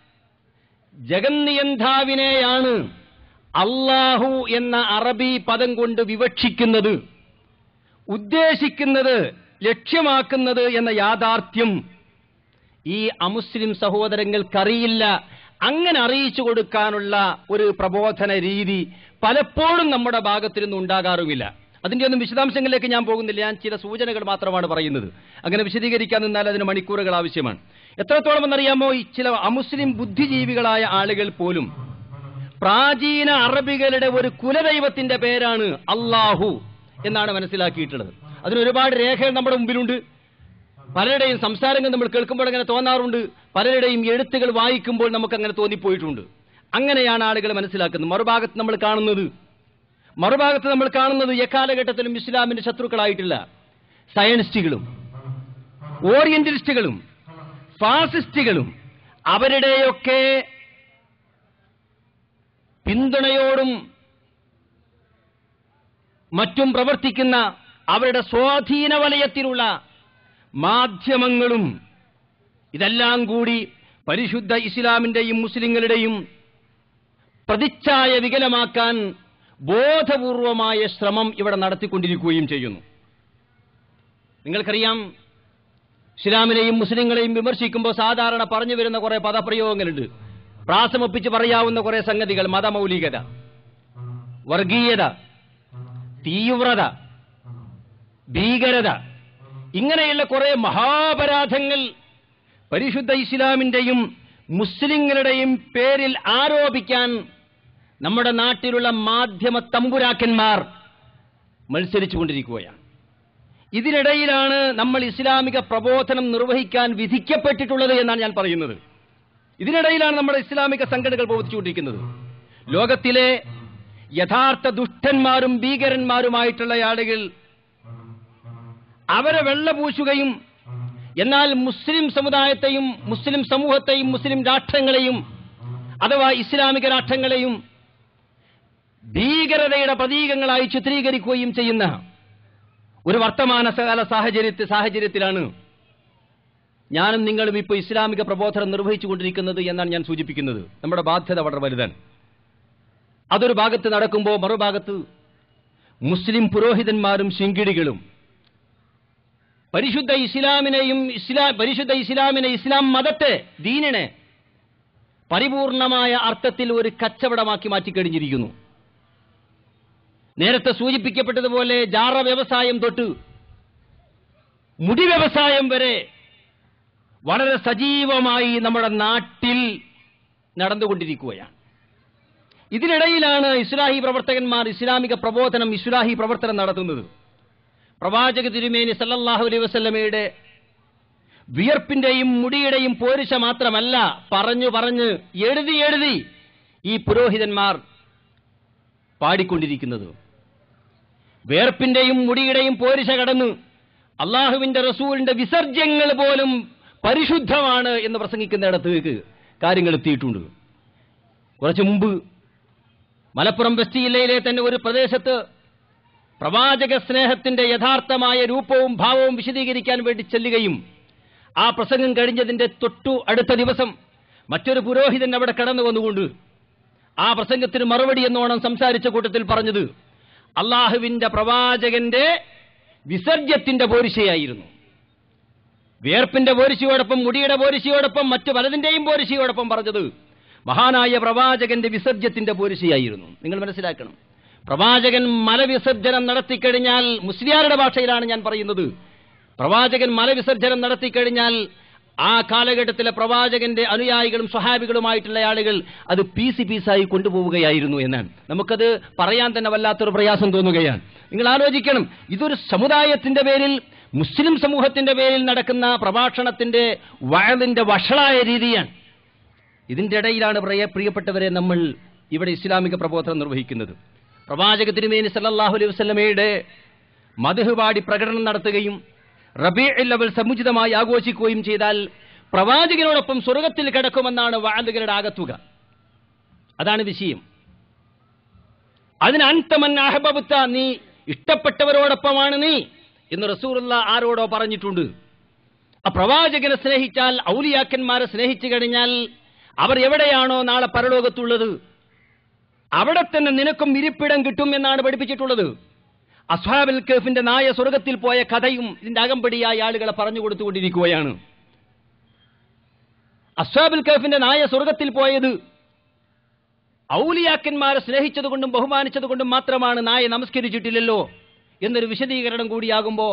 ജഗന്നിയന്താവിനെയാണ് അള്ളാഹു എന്ന അറബി പദം കൊണ്ട് വിവക്ഷിക്കുന്നത് ഉദ്ദേശിക്കുന്നത് ലക്ഷ്യമാക്കുന്നത് എന്ന യാഥാർത്ഥ്യം ഈ അമുസ്ലിം സഹോദരങ്ങൾക്കറിയില്ല അങ്ങനെ അറിയിച്ചു കൊടുക്കാനുള്ള ഒരു പ്രബോധന രീതി പലപ്പോഴും നമ്മുടെ ഭാഗത്തു നിന്ന് ഉണ്ടാകാറുമില്ല അതിന്റെ ഒന്നും വിശദാംശങ്ങളിലേക്ക് ഞാൻ പോകുന്നില്ല ഞാൻ ചില സൂചനകൾ മാത്രമാണ് പറയുന്നത് അങ്ങനെ വിശദീകരിക്കാൻ നിന്നാൽ അതിന് മണിക്കൂറുകൾ ആവശ്യമാണ് എത്രത്തോളം എന്നറിയാമോ ഈ ചില അമുസ്ലിം ബുദ്ധിജീവികളായ ആളുകൾ പോലും പ്രാചീന അറബികളുടെ ഒരു കുലദൈവത്തിന്റെ പേരാണ് അള്ളാഹു എന്നാണ് മനസ്സിലാക്കിയിട്ടുള്ളത് അതിന് ഒരുപാട് രേഖകൾ നമ്മുടെ മുമ്പിലുണ്ട് പലരുടെയും സംസാരങ്ങൾ നമ്മൾ കേൾക്കുമ്പോൾ അങ്ങനെ തോന്നാറുണ്ട് പലരുടെയും എഴുത്തുകൾ വായിക്കുമ്പോൾ നമുക്ക് അങ്ങനെ തോന്നിപ്പോയിട്ടുണ്ട് അങ്ങനെയാണ് ആളുകൾ മനസ്സിലാക്കുന്നത് മറുഭാഗത്ത് നമ്മൾ കാണുന്നത് മറുഭാഗത്ത് നമ്മൾ കാണുന്നത് എക്കാലഘട്ടത്തിലും ഇസ്ലാമിന്റെ ശത്രുക്കളായിട്ടില്ല സയനിസ്റ്റുകളും ഓറിയന്റലിസ്റ്റുകളും ഫാസിസ്റ്റുകളും അവരുടെയൊക്കെ പിന്തുണയോടും മറ്റും പ്രവർത്തിക്കുന്ന അവരുടെ സ്വാധീന വലയത്തിലുള്ള മാധ്യമങ്ങളും ഇതെല്ലാം കൂടി പരിശുദ്ധ ഇസ്ലാമിന്റെയും മുസ്ലിങ്ങളുടെയും പ്രതിച്ഛായ വികലമാക്കാൻ ബോധപൂർവമായ ശ്രമം ഇവിടെ നടത്തിക്കൊണ്ടിരിക്കുകയും ചെയ്യുന്നു നിങ്ങൾക്കറിയാം ഇസ്ലാമിനെയും മുസ്ലിങ്ങളെയും വിമർശിക്കുമ്പോൾ സാധാരണ പറഞ്ഞു വരുന്ന കുറെ പദപ്രയോഗങ്ങളുണ്ട് പ്രാസമൊപ്പിച്ച് പറയാവുന്ന കുറെ സംഗതികൾ മതമൗലികത വർഗീയത തീവ്രത ഭീകരത ഇങ്ങനെയുള്ള കുറെ മഹാപരാധങ്ങൾ പരിശുദ്ധ ഇസ്ലാമിന്റെയും മുസ്ലിങ്ങളുടെയും പേരിൽ ആരോപിക്കാൻ നമ്മുടെ നാട്ടിലുള്ള മാധ്യമ തമ്പുരാക്കന്മാർ മത്സരിച്ചുകൊണ്ടിരിക്കുകയാണ് ഇതിനിടയിലാണ് നമ്മൾ ഇസ്ലാമിക പ്രബോധനം നിർവഹിക്കാൻ വിധിക്കപ്പെട്ടിട്ടുള്ളത് എന്നാണ് ഞാൻ പറയുന്നത് ഇതിനിടയിലാണ് നമ്മുടെ ഇസ്ലാമിക സംഘടനകൾ പ്രവർത്തിച്ചുകൊണ്ടിരിക്കുന്നത് ലോകത്തിലെ യഥാർത്ഥ ദുഷ്ടന്മാരും ഭീകരന്മാരുമായിട്ടുള്ള ആളുകൾ അവരെ വെള്ളപൂശുകയും എന്നാൽ മുസ്ലിം സമുദായത്തെയും മുസ്ലിം സമൂഹത്തെയും മുസ്ലിം രാഷ്ട്രങ്ങളെയും അഥവാ ഇസ്ലാമിക രാഷ്ട്രങ്ങളെയും ഭീകരതയുടെ പ്രതീകങ്ങളായി ചിത്രീകരിക്കുകയും ചെയ്യുന്ന ഒരു വർത്തമാനകാല സാഹചര്യത്തിൽ സാഹചര്യത്തിലാണ് ഞാനും നിങ്ങളും ഇപ്പോൾ ഇസ്ലാമിക പ്രബോധനം നിർവഹിച്ചുകൊണ്ടിരിക്കുന്നത് എന്നാണ് ഞാൻ സൂചിപ്പിക്കുന്നത് നമ്മുടെ ബാധ്യത വളരെ വലുതാണ് അതൊരു ഭാഗത്ത് നടക്കുമ്പോൾ മറുഭാഗത്ത് മുസ്ലിം പുരോഹിതന്മാരും ശിങ്കിടികളും പരിശുദ്ധ ഇസ്ലാമിനെയും ഇസ്ലാം പരിശുദ്ധ ഇസ്ലാമിനെ ഇസ്ലാം മതത്തെ ദീനിനെ പരിപൂർണമായ അർത്ഥത്തിൽ ഒരു കച്ചവടമാക്കി മാറ്റിക്കഴിഞ്ഞിരിക്കുന്നു നേരത്തെ സൂചിപ്പിക്കപ്പെട്ടതുപോലെ ജാറ വ്യവസായം തൊട്ട് മുടി വ്യവസായം വരെ വളരെ സജീവമായി നമ്മുടെ നാട്ടിൽ നടന്നുകൊണ്ടിരിക്കുകയാണ് ഇതിനിടയിലാണ് ഇസ്ലാഹി പ്രവർത്തകന്മാർ ഇസ്ലാമിക പ്രബോധനം ഇസ്ലാഹി പ്രവർത്തനം നടത്തുന്നത് പ്രവാചക തിരുമേനി സല്ലല്ലാഹു അലൈഹി വസല്ലമയുടെ വിയർപ്പിന്റെയും മുടിയുടെയും പോരിശ മാത്രമല്ല പറഞ്ഞു പറഞ്ഞ് എഴുതി എഴുതി ഈ പുരോഹിതന്മാർ പാടിക്കൊണ്ടിരിക്കുന്നത് വേർപ്പിന്റെയും മുടിയുടെയും പോരിശ കടന്ന് അള്ളാഹുവിന്റെ റസൂലിന്റെ വിസർജ്യങ്ങൾ പോലും പരിശുദ്ധമാണ് എന്ന് പ്രസംഗിക്കുന്നിടത്തേക്ക് കാര്യങ്ങൾ എത്തിയിട്ടുണ്ട് കുറച്ചു മുമ്പ് മലപ്പുറം വെസ്റ്റ് ജില്ലയിലെ തന്നെ ഒരു പ്രദേശത്ത് പ്രവാചക സ്നേഹത്തിന്റെ യഥാർത്ഥമായ രൂപവും ഭാവവും വിശദീകരിക്കാൻ വേണ്ടി ചെല്ലുകയും ആ പ്രസംഗം കഴിഞ്ഞതിന്റെ തൊട്ടു അടുത്ത ദിവസം മറ്റൊരു പുരോഹിതൻ അവിടെ കടന്നു വന്നുകൊണ്ട് ആ പ്രസംഗത്തിന് മറുപടി എന്നോണം സംസാരിച്ച കൂട്ടത്തിൽ പറഞ്ഞത് അള്ളാഹുവിന്റെ പ്രവാചകന്റെ വിസർജ്യത്തിന്റെ പോരിശയായിരുന്നു വിയർപ്പിന്റെ പോരിശയോടൊപ്പം മുടിയുടെ പോരിശയോടൊപ്പം മറ്റു പലതിന്റെയും പോരിശയോടൊപ്പം പറഞ്ഞത് മഹാനായ പ്രവാചകന്റെ വിസർജ്യത്തിന്റെ പോരിശയായിരുന്നു നിങ്ങൾ മനസ്സിലാക്കണം പ്രവാചകൻ മലവിസർജനം നടത്തിക്കഴിഞ്ഞാൽ മുസ്ലിയാരുടെ ഭാഷയിലാണ് ഞാൻ പറയുന്നത് പ്രവാചകൻ മലവിസർജനം നടത്തിക്കഴിഞ്ഞാൽ ആ കാലഘട്ടത്തിലെ പ്രവാചകന്റെ അനുയായികളും സ്വഹാബികളുമായിട്ടുള്ള ആളുകൾ അത് പീസ് പീസായി കൊണ്ടുപോവുകയായിരുന്നു എന്നാണ് നമുക്കത് പറയാൻ തന്നെ വല്ലാത്തൊരു പ്രയാസം തോന്നുകയാണ് നിങ്ങൾ ആലോചിക്കണം ഇതൊരു സമുദായത്തിന്റെ പേരിൽ മുസ്ലിം സമൂഹത്തിന്റെ പേരിൽ നടക്കുന്ന പ്രഭാഷണത്തിന്റെ വയലിന്റെ വഷളായ രീതിയാണ് ഇതിന്റെ ഇടയിലാണ് പ്രിയ പ്രിയപ്പെട്ടവരെ നമ്മൾ ഇവിടെ ഇസ്ലാമിക പ്രബോധനം നിർവഹിക്കുന്നത് പ്രവാചക തിരുമേനി സല്ലല്ലാഹു അലൈഹി വസല്ലമയുടെ മധുപാടി പ്രകടനം നടത്തുകയും റബീഉൽ അവൽ സമുചിതമായി ആഘോഷിക്കുകയും ചെയ്താൽ പ്രവാചകനോടൊപ്പം സ്വർഗത്തിൽ കിടക്കുമെന്നാണ് വാലുകളുടെ ആകത്തുക അതാണ് വിഷയം അതിന് അൻതമൻ അഹബബുത്ത നീ ഇഷ്ടപ്പെട്ടവരോടൊപ്പമാണ് നീ എന്ന് റസൂറുള്ള ആരോടോ പറഞ്ഞിട്ടുണ്ട് ആ പ്രവാചകനെ സ്നേഹിച്ചാൽ ഔലിയാക്കന്മാരെ സ്നേഹിച്ചു കഴിഞ്ഞാൽ അവർ എവിടെയാണോ നാളെ പരലോകത്തുള്ളത് അവിടെ തന്നെ നിനക്കും ഇരിപ്പിടം കിട്ടും എന്നാണ് പഠിപ്പിച്ചിട്ടുള്ളത് അസ്ഹാബിൽ കേഫിന്റെ നായ സ്വർഗത്തിൽ പോയ കഥയും ഇതിന്റെ അകമ്പടിയായ ആളുകളെ പറഞ്ഞു കൊടുത്തുകൊണ്ടിരിക്കുകയാണ് അസ്ഹാബിൽ കേഫിന്റെ നായ സ്വർഗത്തിൽ പോയത് ഔലിയാക്കന്മാരെ സ്നേഹിച്ചതുകൊണ്ടും ബഹുമാനിച്ചതുകൊണ്ടും മാത്രമാണ് നായ നമസ്കരിച്ചിട്ടില്ലല്ലോ എന്നൊരു വിശദീകരണം കൂടിയാകുമ്പോ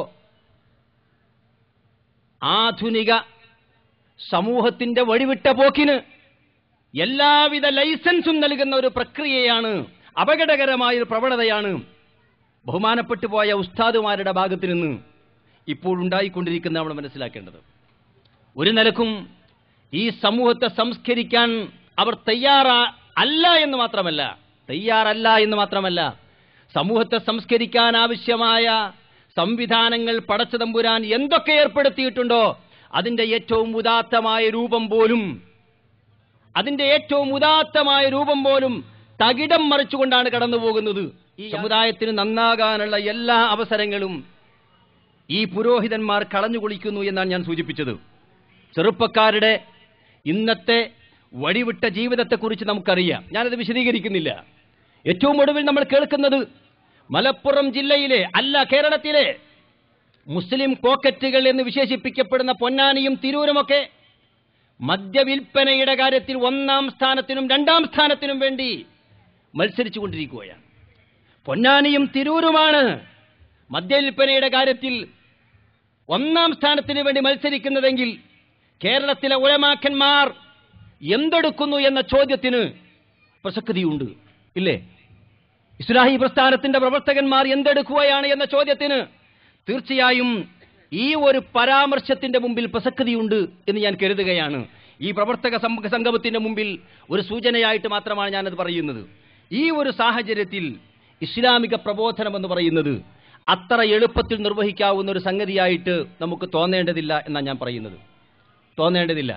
ആധുനിക സമൂഹത്തിന്റെ വഴിവിട്ട പോക്കിന് എല്ലാവിധ ലൈസൻസും നൽകുന്ന ഒരു പ്രക്രിയയാണ് അപകടകരമായ ഒരു പ്രവണതയാണ് ബഹുമാനപ്പെട്ടു പോയ ഉസ്താദുമാരുടെ ഭാഗത്ത് നിന്ന് ഇപ്പോൾ ഉണ്ടായിക്കൊണ്ടിരിക്കുന്ന നമ്മൾ മനസ്സിലാക്കേണ്ടത് ഒരു നിലക്കും ഈ സമൂഹത്തെ സംസ്കരിക്കാൻ അവർ തയ്യാറാ അല്ല എന്ന് മാത്രമല്ല തയ്യാറല്ല എന്ന് മാത്രമല്ല സമൂഹത്തെ സംസ്കരിക്കാൻ ആവശ്യമായ സംവിധാനങ്ങൾ പടച്ചതമ്പുരാൻ എന്തൊക്കെ ഏർപ്പെടുത്തിയിട്ടുണ്ടോ അതിന്റെ ഏറ്റവും ഉദാത്തമായ രൂപം പോലും അതിന്റെ ഏറ്റവും ഉദാത്തമായ രൂപം പോലും തകിടം മറിച്ചുകൊണ്ടാണ് കടന്നു പോകുന്നത് ഈ സമുദായത്തിന് നന്നാകാനുള്ള എല്ലാ അവസരങ്ങളും ഈ പുരോഹിതന്മാർ കളഞ്ഞു കുളിക്കുന്നു എന്നാണ് ഞാൻ സൂചിപ്പിച്ചത് ചെറുപ്പക്കാരുടെ ഇന്നത്തെ വഴിവിട്ട ജീവിതത്തെക്കുറിച്ച് നമുക്കറിയാം ഞാനത് വിശദീകരിക്കുന്നില്ല ഏറ്റവും ഒടുവിൽ നമ്മൾ കേൾക്കുന്നത് മലപ്പുറം ജില്ലയിലെ അല്ല കേരളത്തിലെ മുസ്ലിം പോക്കറ്റുകൾ എന്ന് വിശേഷിപ്പിക്കപ്പെടുന്ന പൊന്നാനിയും തിരൂരുമൊക്കെ മദ്യവിൽപ്പനയുടെ കാര്യത്തിൽ ഒന്നാം സ്ഥാനത്തിനും രണ്ടാം സ്ഥാനത്തിനും വേണ്ടി മത്സരിച്ചു കൊണ്ടിരിക്കുകയാണ് പൊന്നാനിയും തിരൂരുമാണ് മദ്യവിൽപ്പനയുടെ കാര്യത്തിൽ ഒന്നാം സ്ഥാനത്തിന് വേണ്ടി മത്സരിക്കുന്നതെങ്കിൽ കേരളത്തിലെ ഉലമാക്കന്മാർ എന്തെടുക്കുന്നു എന്ന ചോദ്യത്തിന് പ്രസക്തിയുണ്ട് ഇല്ലേ ഇസ്ലാഹി പ്രസ്ഥാനത്തിന്റെ പ്രവർത്തകന്മാർ എന്തെടുക്കുകയാണ് എന്ന ചോദ്യത്തിന് തീർച്ചയായും ഈ ഒരു പരാമർശത്തിന്റെ മുമ്പിൽ പ്രസക്തിയുണ്ട് എന്ന് ഞാൻ കരുതുകയാണ് ഈ പ്രവർത്തക സം- സംഗമത്തിന്റെ മുമ്പിൽ ഒരു സൂചനയായിട്ട് മാത്രമാണ് ഞാനത് പറയുന്നത് ഈ ഒരു സാഹചര്യത്തിൽ ഇസ്ലാമിക പ്രബോധനം എന്ന് പറയുന്നത് അത്ര എളുപ്പത്തിൽ നിർവഹിക്കാവുന്ന ഒരു സംഗതിയായിട്ട് നമുക്ക് തോന്നേണ്ടതില്ല എന്നാണ് ഞാൻ പറയുന്നത് തോന്നേണ്ടതില്ല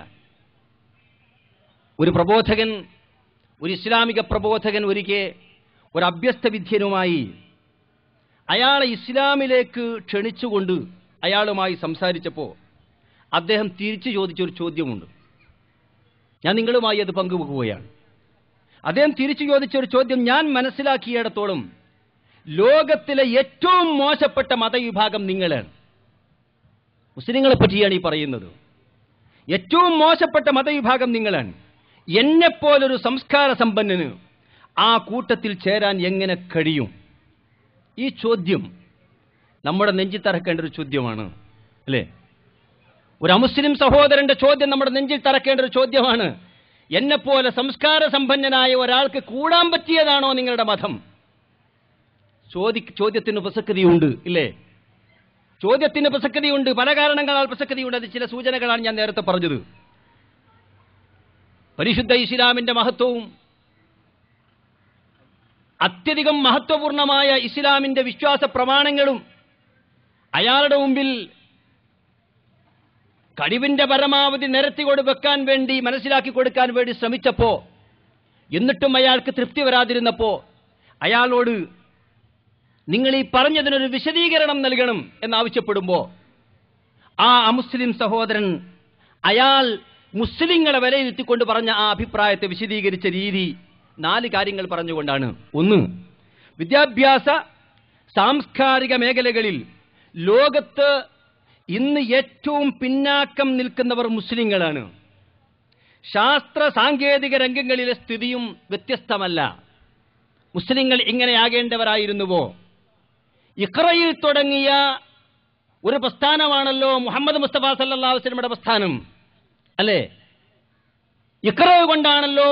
ഒരു പ്രബോധകൻ ഒരു ഇസ്ലാമിക പ്രബോധകൻ ഒരിക്കൽ ഒരു അഭ്യസ്ത വിദ്യനുമായി അയാളെ ഇസ്ലാമിലേക്ക് ക്ഷണിച്ചുകൊണ്ട് അയാളുമായി സംസാരിച്ചപ്പോൾ അദ്ദേഹം തിരിച്ചു ചോദിച്ചൊരു ചോദ്യമുണ്ട് ഞാൻ നിങ്ങളുമായി അത് പങ്കുവെക്കുകയാണ് അദ്ദേഹം തിരിച്ചു ചോദിച്ചൊരു ചോദ്യം ഞാൻ മനസ്സിലാക്കിയിടത്തോളം ലോകത്തിലെ ഏറ്റവും മോശപ്പെട്ട മതവിഭാഗം നിങ്ങളാണ് മുസ്ലിങ്ങളെ പറ്റിയാണ് ഈ പറയുന്നത് ഏറ്റവും മോശപ്പെട്ട മതവിഭാഗം നിങ്ങളാണ് എന്നെപ്പോലൊരു സംസ്കാര സമ്പന്നന് ആ കൂട്ടത്തിൽ ചേരാൻ എങ്ങനെ കഴിയും ഈ ചോദ്യം നമ്മുടെ നെഞ്ചിൽ തറക്കേണ്ട ഒരു ചോദ്യമാണ് അല്ലേ ഒരു അമുസ്ലിം സഹോദരന്റെ ചോദ്യം നമ്മുടെ നെഞ്ചിൽ തറക്കേണ്ട ഒരു ചോദ്യമാണ് എന്നെപ്പോലെ സംസ്കാര സമ്പന്നനായ ഒരാൾക്ക് കൂടാൻ പറ്റിയതാണോ നിങ്ങളുടെ മതം ചോദി ചോദ്യത്തിന് പ്രസക്തിയുണ്ട് ഇല്ലേ ചോദ്യത്തിന് പ്രസക്തിയുണ്ട് പല കാരണങ്ങളാൽ പ്രസക്തിയുണ്ട് അത് ചില സൂചനകളാണ് ഞാൻ നേരത്തെ പറഞ്ഞത് പരിശുദ്ധ ഇസ്ലാമിന്റെ മഹത്വവും അത്യധികം മഹത്വപൂർണമായ ഇസ്ലാമിന്റെ വിശ്വാസ പ്രമാണങ്ങളും അയാളുടെ മുമ്പിൽ കഴിവിന്റെ പരമാവധി നിരത്തി കൊടു വെക്കാൻ വേണ്ടി മനസ്സിലാക്കി കൊടുക്കാൻ വേണ്ടി ശ്രമിച്ചപ്പോ എന്നിട്ടും അയാൾക്ക് തൃപ്തി വരാതിരുന്നപ്പോ അയാളോട് നിങ്ങൾ ഈ പറഞ്ഞതിനൊരു വിശദീകരണം നൽകണം എന്നാവശ്യപ്പെടുമ്പോ ആ അമുസ്ലിം സഹോദരൻ അയാൾ മുസ്ലിങ്ങളെ വിലയിരുത്തിക്കൊണ്ട് പറഞ്ഞ ആ അഭിപ്രായത്തെ വിശദീകരിച്ച രീതി നാല് കാര്യങ്ങൾ പറഞ്ഞുകൊണ്ടാണ് ഒന്ന് വിദ്യാഭ്യാസ സാംസ്കാരിക മേഖലകളിൽ ലോകത്ത് ഇന്ന് ഏറ്റവും പിന്നാക്കം നിൽക്കുന്നവർ മുസ്ലിങ്ങളാണ് ശാസ്ത്ര സാങ്കേതിക രംഗങ്ങളിലെ സ്ഥിതിയും വ്യത്യസ്തമല്ല മുസ്ലിങ്ങൾ ഇങ്ങനെയാകേണ്ടവരായിരുന്നുവോ ഇഖ്റയിൽ തുടങ്ങിയ ഒരു പ്രസ്ഥാനമാണല്ലോ മുഹമ്മദ് മുസ്തഫ സല്ലാ വസ്ലമയുടെ പ്രസ്ഥാനം അല്ലേ ഇഖ്റ കൊണ്ടാണല്ലോ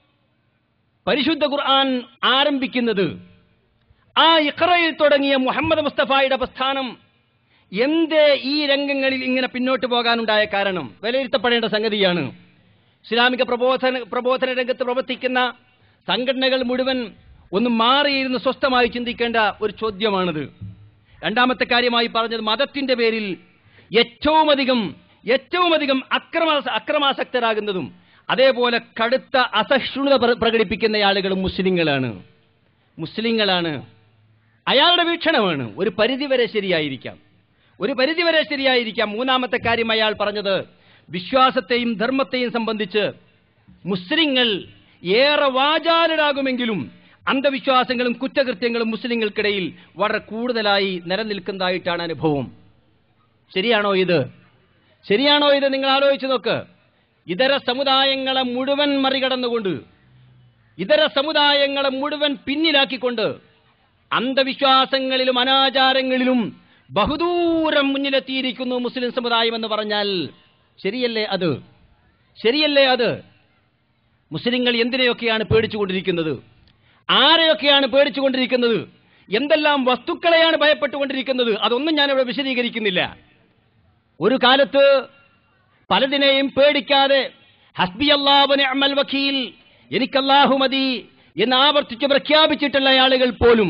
പരിശുദ്ധ ഖുർആൻ ആരംഭിക്കുന്നത് ആ ഇഖ്റയിൽ തുടങ്ങിയ മുഹമ്മദ് മുസ്തഫായുടെ പ്രസ്ഥാനം എന്തേ ഈ രംഗങ്ങളിൽ ഇങ്ങനെ പിന്നോട്ട് പോകാനുണ്ടായ കാരണം വിലയിരുത്തപ്പെടേണ്ട സംഗതിയാണ് ഇസ്ലാമിക പ്രബോധന പ്രബോധന രംഗത്ത് പ്രവർത്തിക്കുന്ന സംഘടനകൾ മുഴുവൻ ഒന്ന് മാറിയിരുന്ന് സ്വസ്ഥമായി ചിന്തിക്കേണ്ട ഒരു ചോദ്യമാണിത് രണ്ടാമത്തെ കാര്യമായി പറഞ്ഞത് മതത്തിന്റെ പേരിൽ ഏറ്റവും അധികം ഏറ്റവും അധികം അക്രമ അക്രമാസക്തരാകുന്നതും അതേപോലെ കടുത്ത അസഹിഷ്ണുത പ്ര- പ്രകടിപ്പിക്കുന്ന ആളുകളും മുസ്ലിങ്ങളാണ് മുസ്ലിങ്ങളാണ് അയാളുടെ വീക്ഷണമാണ് ഒരു പരിധിവരെ ശരിയായിരിക്കാം ഒരു പരിധിവരെ ശരിയായിരിക്കാം മൂന്നാമത്തെ കാര്യം അയാൾ പറഞ്ഞത് വിശ്വാസത്തെയും ധർമ്മത്തെയും സംബന്ധിച്ച് മുസ്ലിങ്ങൾ ഏറെ വാചാലരാകുമെങ്കിലും അന്ധവിശ്വാസങ്ങളും കുറ്റകൃത്യങ്ങളും മുസ്ലിങ്ങൾക്കിടയിൽ വളരെ കൂടുതലായി നിലനിൽക്കുന്നതായിട്ടാണ് അനുഭവം ശരിയാണോ ഇത് ശരിയാണോ ഇത് നിങ്ങൾ ആലോചിച്ച് നോക്ക് ഇതര സമുദായങ്ങളെ മുഴുവൻ മറികടന്നുകൊണ്ട് ഇതര സമുദായങ്ങളെ മുഴുവൻ പിന്നിലാക്കിക്കൊണ്ട് അന്ധവിശ്വാസങ്ങളിലും അനാചാരങ്ങളിലും ബഹുദൂരം മുന്നിലെത്തിയിരിക്കുന്നു മുസ്ലിം സമുദായം എന്ന് പറഞ്ഞാൽ ശരിയല്ലേ അത് ശരിയല്ലേ അത് മുസ്ലിങ്ങൾ എന്തിനെയൊക്കെയാണ് പേടിച്ചുകൊണ്ടിരിക്കുന്നത് ആരെയൊക്കെയാണ് പേടിച്ചുകൊണ്ടിരിക്കുന്നത് എന്തെല്ലാം വസ്തുക്കളെയാണ് ഭയപ്പെട്ടുകൊണ്ടിരിക്കുന്നത് അതൊന്നും ഞാനിവിടെ വിശദീകരിക്കുന്നില്ല ഒരു കാലത്ത് പലതിനെയും പേടിക്കാതെ ഹസ്ബി അള്ളാഹുനെ അമൽ വക്കീൽ എനിക്കല്ലാഹു മതി എന്ന് ആവർത്തിച്ച് പ്രഖ്യാപിച്ചിട്ടുള്ള ആളുകൾ പോലും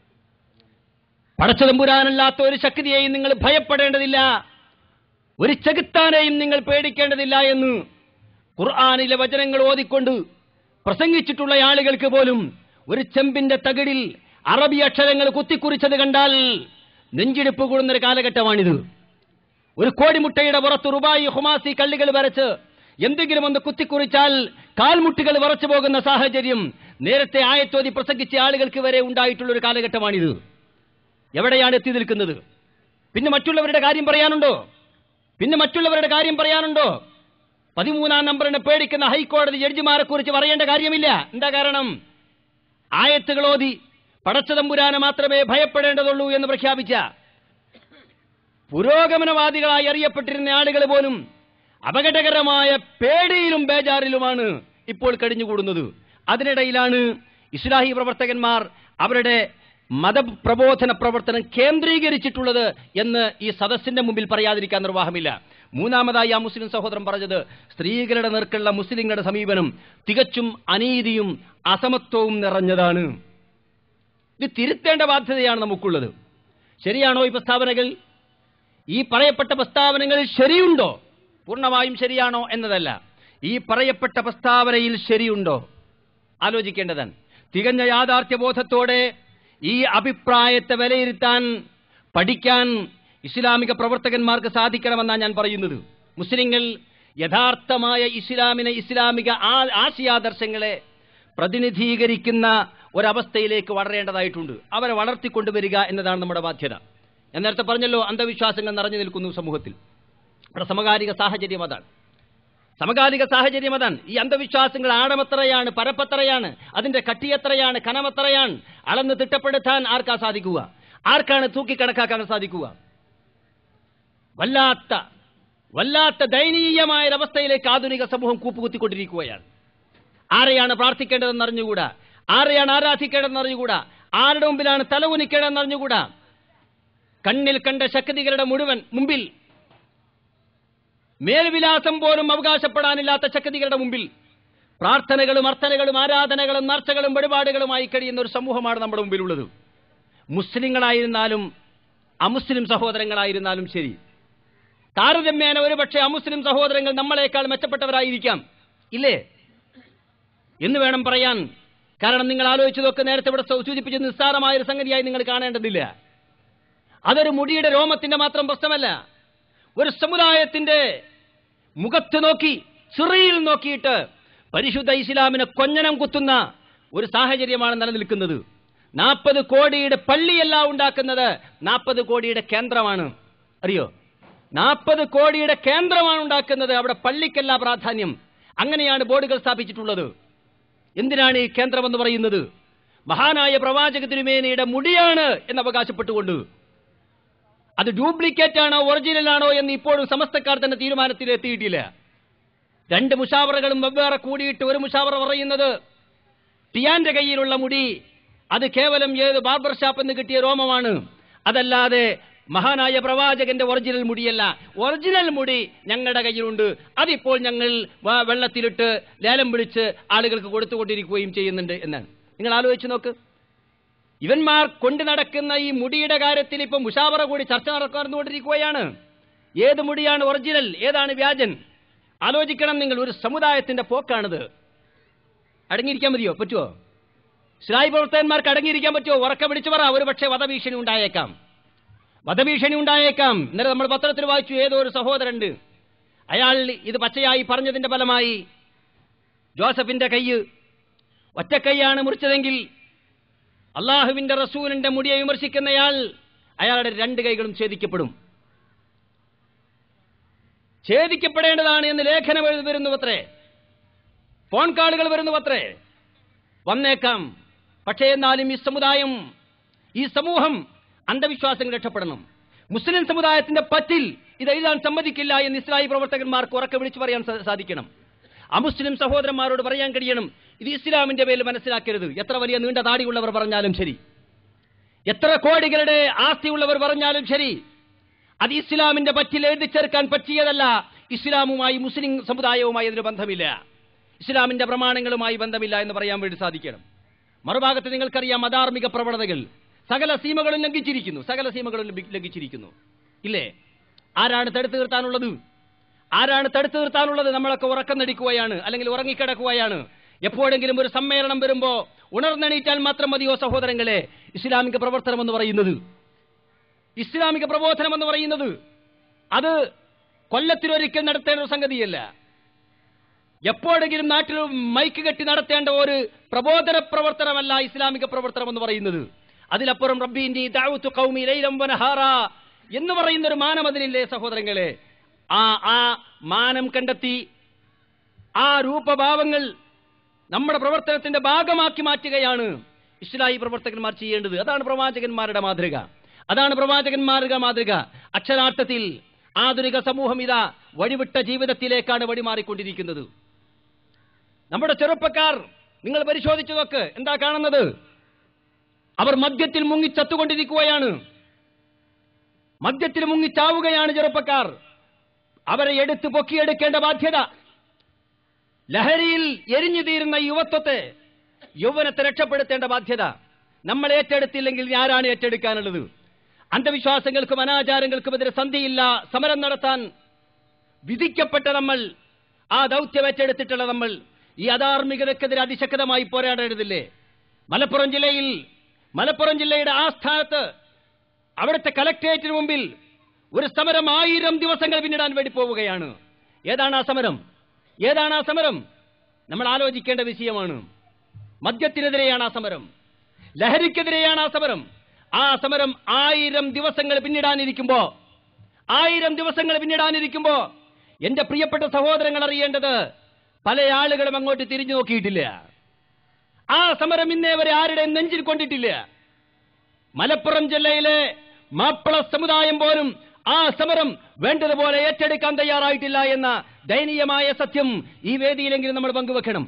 പടച്ചതമ്പുരാനല്ലാത്ത ഒരു ശക്തിയെയും നിങ്ങൾ ഭയപ്പെടേണ്ടതില്ല ഒരു ചെകുത്താനെയും നിങ്ങൾ പേടിക്കേണ്ടതില്ല എന്ന് ഖുർആാനിലെ വചനങ്ങൾ ഓതിക്കൊണ്ട് പ്രസംഗിച്ചിട്ടുള്ള ആളുകൾക്ക് പോലും ഒരു ചെമ്പിന്റെ തകിടിൽ അറബി അക്ഷരങ്ങൾ കുത്തിക്കുറിച്ചത് കണ്ടാൽ നെഞ്ചിടിപ്പ് കൂടുന്നൊരു കാലഘട്ടമാണിത് ഒരു കോടിമുട്ടയുടെ പുറത്ത് റുബായി ഹുമാസി കള്ളികൾ വരച്ച് എന്തെങ്കിലും ഒന്ന് കുത്തിക്കുറിച്ചാൽ കാൽമുട്ടുകൾ വറച്ചു പോകുന്ന സാഹചര്യം നേരത്തെ ആയത്തോതി പ്രസംഗിച്ച ആളുകൾക്ക് വരെ ഉണ്ടായിട്ടുള്ള ഒരു കാലഘട്ടമാണിത് എവിടെയാണ് എത്തി നിൽക്കുന്നത് പിന്നെ മറ്റുള്ളവരുടെ കാര്യം പറയാനുണ്ടോ പിന്നെ മറ്റുള്ളവരുടെ കാര്യം പറയാനുണ്ടോ പതിമൂന്നാം നമ്പറിനെ പേടിക്കുന്ന ഹൈക്കോടതി ജഡ്ജിമാരെ കുറിച്ച് പറയേണ്ട കാര്യമില്ല എന്താ കാരണം ആയത്തുകൾ ഓതി പടച്ചതമ്പുരാനെ മാത്രമേ ഭയപ്പെടേണ്ടതുള്ളൂ എന്ന് പ്രഖ്യാപിച്ച പുരോഗമനവാദികളായി അറിയപ്പെട്ടിരുന്ന ആളുകൾ പോലും അപകടകരമായ പേടിയിലും ബേജാറിലുമാണ് ഇപ്പോൾ കഴിഞ്ഞുകൂടുന്നത് അതിനിടയിലാണ് ഇസ്ലാഹി പ്രവർത്തകന്മാർ അവരുടെ മതപ്രബോധന പ്രവർത്തനം കേന്ദ്രീകരിച്ചിട്ടുള്ളത് എന്ന് ഈ സദസ്സിന്റെ മുമ്പിൽ പറയാതിരിക്കാൻ നിർവാഹമില്ല മൂന്നാമതായി ആ മുസ്ലിം സഹോദരൻ പറഞ്ഞത് സ്ത്രീകളുടെ നേർക്കുള്ള മുസ്ലിങ്ങളുടെ സമീപനം തികച്ചും അനീതിയും അസമത്വവും നിറഞ്ഞതാണ് ഇത് തിരുത്തേണ്ട ബാധ്യതയാണ് നമുക്കുള്ളത് ശരിയാണോ ഈ പ്രസ്താവനകൾ ഈ പറയപ്പെട്ട പ്രസ്താവനകളിൽ ശരിയുണ്ടോ പൂർണ്ണമായും ശരിയാണോ എന്നതല്ല ഈ പറയപ്പെട്ട പ്രസ്താവനയിൽ ശരിയുണ്ടോ ആലോചിക്കേണ്ടതാണ് തികഞ്ഞ യാഥാർത്ഥ്യബോധത്തോടെ ഈ അഭിപ്രായത്തെ വിലയിരുത്താൻ പഠിക്കാൻ ഇസ്ലാമിക പ്രവർത്തകന്മാർക്ക് സാധിക്കണമെന്നാണ് ഞാൻ പറയുന്നത് മുസ്ലിങ്ങൾ യഥാർത്ഥമായ ഇസ്ലാമിനെ ഇസ്ലാമിക ആ- ആശയാദർശങ്ങളെ പ്രതിനിധീകരിക്കുന്ന ഒരവസ്ഥയിലേക്ക് വളരേണ്ടതായിട്ടുണ്ട് അവരെ വളർത്തിക്കൊണ്ടുവരിക എന്നതാണ് നമ്മുടെ ബാധ്യത ഞാൻ നേരത്തെ പറഞ്ഞല്ലോ അന്ധവിശ്വാസങ്ങൾ നിറഞ്ഞു നിൽക്കുന്നു സമൂഹത്തിൽ ഇവിടെ സമകാലിക സാഹചര്യം അതാണ് സമകാലിക സാഹചര്യം അതാണ് ഈ അന്ധവിശ്വാസങ്ങൾ ആഴമെത്രയാണ് പരപ്പെത്രയാണ് അതിന്റെ കട്ടിയെത്രയാണ് കനമെത്രയാണ് അളന്ന് തിട്ടപ്പെടുത്താൻ ആർക്കാ സാധിക്കുക ആർക്കാണ് തൂക്കിക്കണക്കാക്കാൻ സാധിക്കുക വല്ലാത്ത വല്ലാത്ത ദയനീയമായ ഒരവസ്ഥയിലേക്ക് ആധുനിക സമൂഹം കൂപ്പുകുത്തിക്കൊണ്ടിരിക്കുകയാണ് ആരെയാണ് പ്രാർത്ഥിക്കേണ്ടതെന്ന് അറിഞ്ഞുകൂടാ ആരെയാണ് ആരാധിക്കേണ്ടതെന്ന് അറിഞ്ഞുകൂടാ ആരുടെ മുമ്പിലാണ് തല ഉനിക്കേണ്ടതെന്ന് അറിഞ്ഞുകൂടാ കണ്ണിൽ കണ്ട ശക്തികളുടെ മുഴുവൻ മുമ്പിൽ മേൽവിലാസം പോലും അവകാശപ്പെടാനില്ലാത്ത ശക്തികളുടെ മുമ്പിൽ പ്രാർത്ഥനകളും അർത്ഥനകളും ആരാധനകളും നേർച്ചകളും വഴിപാടുകളുമായി കഴിയുന്ന ഒരു സമൂഹമാണ് നമ്മുടെ മുമ്പിലുള്ളത് മുസ്ലിങ്ങളായിരുന്നാലും അമുസ്ലിം സഹോദരങ്ങളായിരുന്നാലും ശരി താരതമ്യേന ഒരുപക്ഷെ അമുസ്ലിം സഹോദരങ്ങൾ നമ്മളെക്കാൾ മെച്ചപ്പെട്ടവരായിരിക്കാം ഇല്ലേ എന്ന് വേണം പറയാൻ കാരണം നിങ്ങൾ ആലോചിച്ചതൊക്കെ നേരത്തെ ഇവിടെ സൂചിപ്പിച്ച നിസ്സാരമായ ഒരു സംഗതിയായി നിങ്ങൾ കാണേണ്ടതില്ല അതൊരു മുടിയുടെ രോമത്തിന്റെ മാത്രം പ്രശ്നമല്ല ഒരു സമുദായത്തിന്റെ മുഖത്ത് നോക്കി ചിറയിൽ നോക്കിയിട്ട് പരിശുദ്ധ ഇസ്ലാമിനെ കൊഞ്ഞനം കുത്തുന്ന ഒരു സാഹചര്യമാണ് നിലനിൽക്കുന്നത് നാൽപ്പത് കോടിയുടെ പള്ളിയല്ല ഉണ്ടാക്കുന്നത് നാൽപ്പത് കോടിയുടെ കേന്ദ്രമാണ് അറിയോ നാൽപ്പത് കോടിയുടെ കേന്ദ്രമാണ് ഉണ്ടാക്കുന്നത് അവിടെ പള്ളിക്കല്ല പ്രാധാന്യം അങ്ങനെയാണ് ബോർഡുകൾ സ്ഥാപിച്ചിട്ടുള്ളത് എന്തിനാണ് ഈ കേന്ദ്രമെന്ന് പറയുന്നത് മഹാനായ പ്രവാചക തിരുമേനയുടെ മുടിയാണ് എന്ന് അവകാശപ്പെട്ടുകൊണ്ട് അത് ഡ്യൂപ്ലിക്കേറ്റ് ആണോ ഒറിജിനൽ ആണോ എന്ന് ഇപ്പോഴും സമസ്തക്കാർ തന്നെ തീരുമാനത്തിൽ എത്തിയിട്ടില്ല രണ്ട് മുഷാവറകളും വെവ്വേറെ കൂടിയിട്ട് ഒരു മുഷാവറ പറയുന്നത് ടിയാന്റെ കയ്യിലുള്ള മുടി അത് കേവലം ഏത് ബാർബർ ഷാപ്പ് എന്ന് കിട്ടിയ രോമമാണ് അതല്ലാതെ മഹാനായ പ്രവാചകന്റെ ഒറിജിനൽ മുടിയല്ല ഒറിജിനൽ മുടി ഞങ്ങളുടെ കയ്യിലുണ്ട് അതിപ്പോൾ ഞങ്ങൾ വ- വെള്ളത്തിലിട്ട് ലേലം പിടിച്ച് ആളുകൾക്ക് കൊടുത്തുകൊണ്ടിരിക്കുകയും ചെയ്യുന്നുണ്ട് എന്നാണ് നിങ്ങൾ ആലോചിച്ച് നോക്ക് ഇവന്മാർ കൊണ്ടു നടക്കുന്ന ഈ മുടിയുടെ കാര്യത്തിൽ ഇപ്പം മുഷാവറ കൂടി ചർച്ച നടന്നുകൊണ്ടിരിക്കുകയാണ് ഏത് മുടിയാണ് ഒറിജിനൽ ഏതാണ് വ്യാജൻ ആലോചിക്കണം നിങ്ങൾ ഒരു സമുദായത്തിന്റെ പോക്കാണിത് അടങ്ങിയിരിക്കാൻ മതിയോ പറ്റുമോ ഇസ്ലായി പ്രവർത്തകന്മാർക്ക് അടങ്ങിയിരിക്കാൻ പറ്റുമോ ഉറക്ക പിടിച്ചു പറ ഒരു പക്ഷേ വധഭീഷണി ഉണ്ടായേക്കാം വധഭീഷണി ഉണ്ടായേക്കാം ഇന്നലെ നമ്മൾ പത്രത്തിൽ വായിച്ചു ഏതോ ഒരു സഹോദരണ്ട് അയാൾ ഇത് പച്ചയായി പറഞ്ഞതിന്റെ ഫലമായി ജോസഫിന്റെ കയ്യ് ഒറ്റക്കൈയാണ് മുറിച്ചതെങ്കിൽ അള്ളാഹുവിന്റെ റസൂലിന്റെ മുടിയെ വിമർശിക്കുന്നയാൾ അയാളുടെ രണ്ട് കൈകളും ഛേദിക്കപ്പെടും ഛേദിക്കപ്പെടേണ്ടതാണ് എന്ന് ലേഖനം എഴുതി വരുന്നുവത്രേ ഫോൺ കാളുകൾ വരുന്നുവത്രേ വന്നേക്കാം പക്ഷേ എന്നാലും ഈ സമുദായം ഈ സമൂഹം അന്ധവിശ്വാസങ്ങൾ രക്ഷപ്പെടണം മുസ്ലിം സമുദായത്തിന്റെ പറ്റിൽ ഇത് എഴുതാൻ സമ്മതിക്കില്ല എന്ന് ഇസ്ലാഹി പ്രവർത്തകന്മാർക്ക് ഉറക്കെ വിളിച്ചു പറയാൻ സാ- സാധിക്കണം അമുസ്ലിം സഹോദരന്മാരോട് പറയാൻ കഴിയണം ഇത് ഇസ്ലാമിന്റെ പേരിൽ മനസ്സിലാക്കരുത് എത്ര വലിയ നീണ്ട താടിയുള്ളവർ പറഞ്ഞാലും ശരി എത്ര കോടികളുടെ ആസ്തിയുള്ളവർ പറഞ്ഞാലും ശരി അത് ഇസ്ലാമിന്റെ പറ്റിൽ എഴുതി ചേർക്കാൻ പറ്റിയതല്ല ഇസ്ലാമുമായി മുസ്ലിം സമുദായവുമായി അതിന് ബന്ധമില്ല ഇസ്ലാമിന്റെ പ്രമാണങ്ങളുമായി ബന്ധമില്ല എന്ന് പറയാൻ വേണ്ടി സാധിക്കണം മറുഭാഗത്ത് നിങ്ങൾക്കറിയാം അധാർമിക പ്രവണതകൾ സകല സീമകളും ലംഘിച്ചിരിക്കുന്നു സകല സീമകളും ലംഘി- ലംഘിച്ചിരിക്കുന്നു ഇല്ലേ ആരാണ് തടുത്തു നിർത്താനുള്ളത് ആരാണ് തടുത്തു നിർത്താനുള്ളത് നമ്മളൊക്കെ ഉറക്കം നടിക്കുകയാണ് അല്ലെങ്കിൽ ഉറങ്ങിക്കിടക്കുകയാണ് എപ്പോഴെങ്കിലും ഒരു സമ്മേളനം വരുമ്പോ ഉണർന്നെണീറ്റാൽ മാത്രം മതിയോ സഹോദരങ്ങളെ ഇസ്ലാമിക പ്രവർത്തനം എന്ന് പറയുന്നത് ഇസ്ലാമിക പ്രബോധനം എന്ന് പറയുന്നത് അത് കൊല്ലത്തിലൊരിക്കൽ നടത്തേണ്ട ഒരു സംഗതിയല്ല എപ്പോഴെങ്കിലും നാട്ടിൽ മൈക്ക് കെട്ടി നടത്തേണ്ട ഒരു പ്രബോധന പ്രവർത്തനമല്ല ഇസ്ലാമിക പ്രവർത്തനം എന്ന് പറയുന്നത് അതിലപ്പുറം റബ്ബീന്റെ ദഅവത്തു ഖൗമി ലൈലം വനഹാറ എന്ന് പറയുന്ന ഒരു മാനം അതിനില്ലേ സഹോദരങ്ങളെ ആ ആ മാനം കണ്ടെത്തി ആ രൂപഭാവങ്ങൾ നമ്മുടെ പ്രവർത്തനത്തിന്റെ ഭാഗമാക്കി മാറ്റുകയാണ് ഇസ്ലാഹി പ്രവർത്തകന്മാർ ചെയ്യേണ്ടത് അതാണ് പ്രവാചകന്മാരുടെ മാതൃക അതാണ് പ്രവാചകന്മാരുടെ മാതൃക അക്ഷരാർത്ഥത്തിൽ ആധുനിക സമൂഹം ഇതാ വഴിവിട്ട ജീവിതത്തിലേക്കാണ് വഴിമാറിക്കൊണ്ടിരിക്കുന്നത് നമ്മുടെ ചെറുപ്പക്കാർ നിങ്ങൾ പരിശോധിച്ചു നോക്ക് എന്താ കാണുന്നത് അവർ മദ്യത്തിൽ മുങ്ങി ചത്തുകൊണ്ടിരിക്കുകയാണ് മദ്യത്തിൽ മുങ്ങി ചാവുകയാണ് ചെറുപ്പക്കാർ അവരെ എടുത്ത് പൊക്കിയെടുക്കേണ്ട ബാധ്യത ലഹരിയിൽ എരിഞ്ഞു തീരുന്ന യുവത്വത്തെ യൗവനത്തെ രക്ഷപ്പെടുത്തേണ്ട ബാധ്യത നമ്മൾ ഏറ്റെടുത്തില്ലെങ്കിൽ ഇനി ആരാണ് ഏറ്റെടുക്കാനുള്ളത് അന്ധവിശ്വാസങ്ങൾക്കും അനാചാരങ്ങൾക്കുമെതിരെ സന്ധിയില്ല സമരം നടത്താൻ വിധിക്കപ്പെട്ട നമ്മൾ ആ ദൗത്യം ഏറ്റെടുത്തിട്ടുള്ള നമ്മൾ ഈ അധാർമികതക്കെതിരെ അതിശക്തമായി പോരാടേണ്ടതില്ലേ മലപ്പുറം ജില്ലയിൽ മലപ്പുറം ജില്ലയുടെ ആസ്ഥാനത്ത് അവിടുത്തെ കലക്ടറേറ്റിന് മുമ്പിൽ ഒരു സമരം ആയിരം ദിവസങ്ങൾ പിന്നിടാൻ വേണ്ടി പോവുകയാണ് ഏതാണ് ആ സമരം ഏതാണ് ആ സമരം നമ്മൾ ആലോചിക്കേണ്ട വിഷയമാണ് മദ്യത്തിനെതിരെയാണ് ആ സമരം ലഹരിക്കെതിരെയാണ് ആ സമരം ആ സമരം ആയിരം ദിവസങ്ങൾ പിന്നിടാനിരിക്കുമ്പോ ആയിരം ദിവസങ്ങൾ പിന്നിടാനിരിക്കുമ്പോ എന്റെ പ്രിയപ്പെട്ട സഹോദരങ്ങൾ അറിയേണ്ടത് പല ആളുകളും അങ്ങോട്ട് തിരിഞ്ഞു നോക്കിയിട്ടില്ല ആ സമരം ഇന്നേ വരെ ആരുടെയും നെഞ്ചിൽ കൊണ്ടിട്ടില്ല മലപ്പുറം ജില്ലയിലെ മാപ്പിള സമുദായം പോലും ആ സമരം വേണ്ടതുപോലെ ഏറ്റെടുക്കാൻ തയ്യാറായിട്ടില്ല എന്ന ദയനീയമായ സത്യം ഈ വേദിയിലെങ്കിലും നമ്മൾ പങ്കുവെക്കണം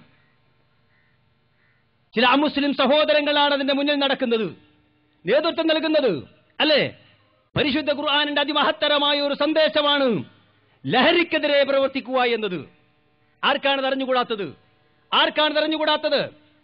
ചില അമുസ്ലിം സഹോദരങ്ങളാണ് അതിന്റെ മുന്നിൽ നടക്കുന്നത് നേതൃത്വം നൽകുന്നത് അല്ലേ പരിശുദ്ധ ഖുർആാനിന്റെ അതിമഹത്തരമായ ഒരു സന്ദേശമാണ് ലഹരിക്കെതിരെ പ്രവർത്തിക്കുക എന്നത് ആർക്കാണ് അറിഞ്ഞുകൂടാത്തത് ആർക്കാണ് അറിഞ്ഞുകൂടാത്തത്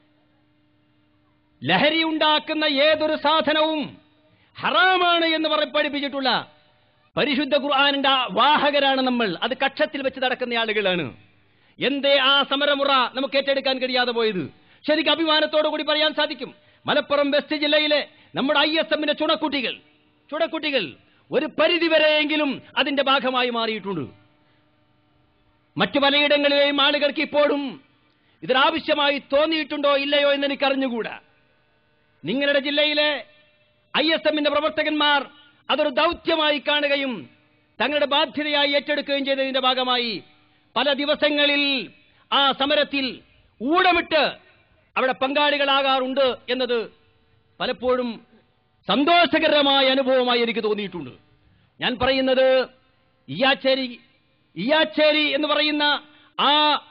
ലഹരി ഉണ്ടാക്കുന്ന ഏതൊരു സാധനവും ഹറാമാണ് എന്ന് പറ പഠിപ്പിച്ചിട്ടുള്ള പരിശുദ്ധ ഖുർആാനിന്റെ വാഹകരാണ് നമ്മൾ അത് കക്ഷത്തിൽ വെച്ച് നടക്കുന്ന ആളുകളാണ് എന്തേ ആ സമരമുറ നമുക്ക് ഏറ്റെടുക്കാൻ കഴിയാതെ പോയത് ശരിക്കും അഭിമാനത്തോടു കൂടി പറയാൻ സാധിക്കും മലപ്പുറം വെസ്റ്റ് ജില്ലയിലെ നമ്മുടെ ഐ എസ് എമ്മിന്റെ ചുണക്കുട്ടികൾ ചുണക്കുട്ടികൾ ഒരു പരിധിവരെയെങ്കിലും അതിന്റെ ഭാഗമായി മാറിയിട്ടുണ്ട് മറ്റു പലയിടങ്ങളിലെയും ആളുകൾക്ക് ഇപ്പോഴും ഇതിനാവശ്യമായി തോന്നിയിട്ടുണ്ടോ ഇല്ലയോ എന്ന് എനിക്ക് അറിഞ്ഞുകൂടാ നിങ്ങളുടെ ജില്ലയിലെ ഐ എസ് എമ്മിന്റെ പ്രവർത്തകന്മാർ അതൊരു ദൗത്യമായി കാണുകയും തങ്ങളുടെ ബാധ്യതയായി ഏറ്റെടുക്കുകയും ചെയ്തതിന്റെ ഭാഗമായി പല ദിവസങ്ങളിൽ ആ സമരത്തിൽ ഊടമിട്ട് അവിടെ പങ്കാളികളാകാറുണ്ട് എന്നത് പലപ്പോഴും സന്തോഷകരമായ അനുഭവമായി എനിക്ക് തോന്നിയിട്ടുണ്ട് ഞാൻ പറയുന്നത് ഇയാച്ചേരി ഇയാച്ചേരി എന്ന് പറയുന്ന ആ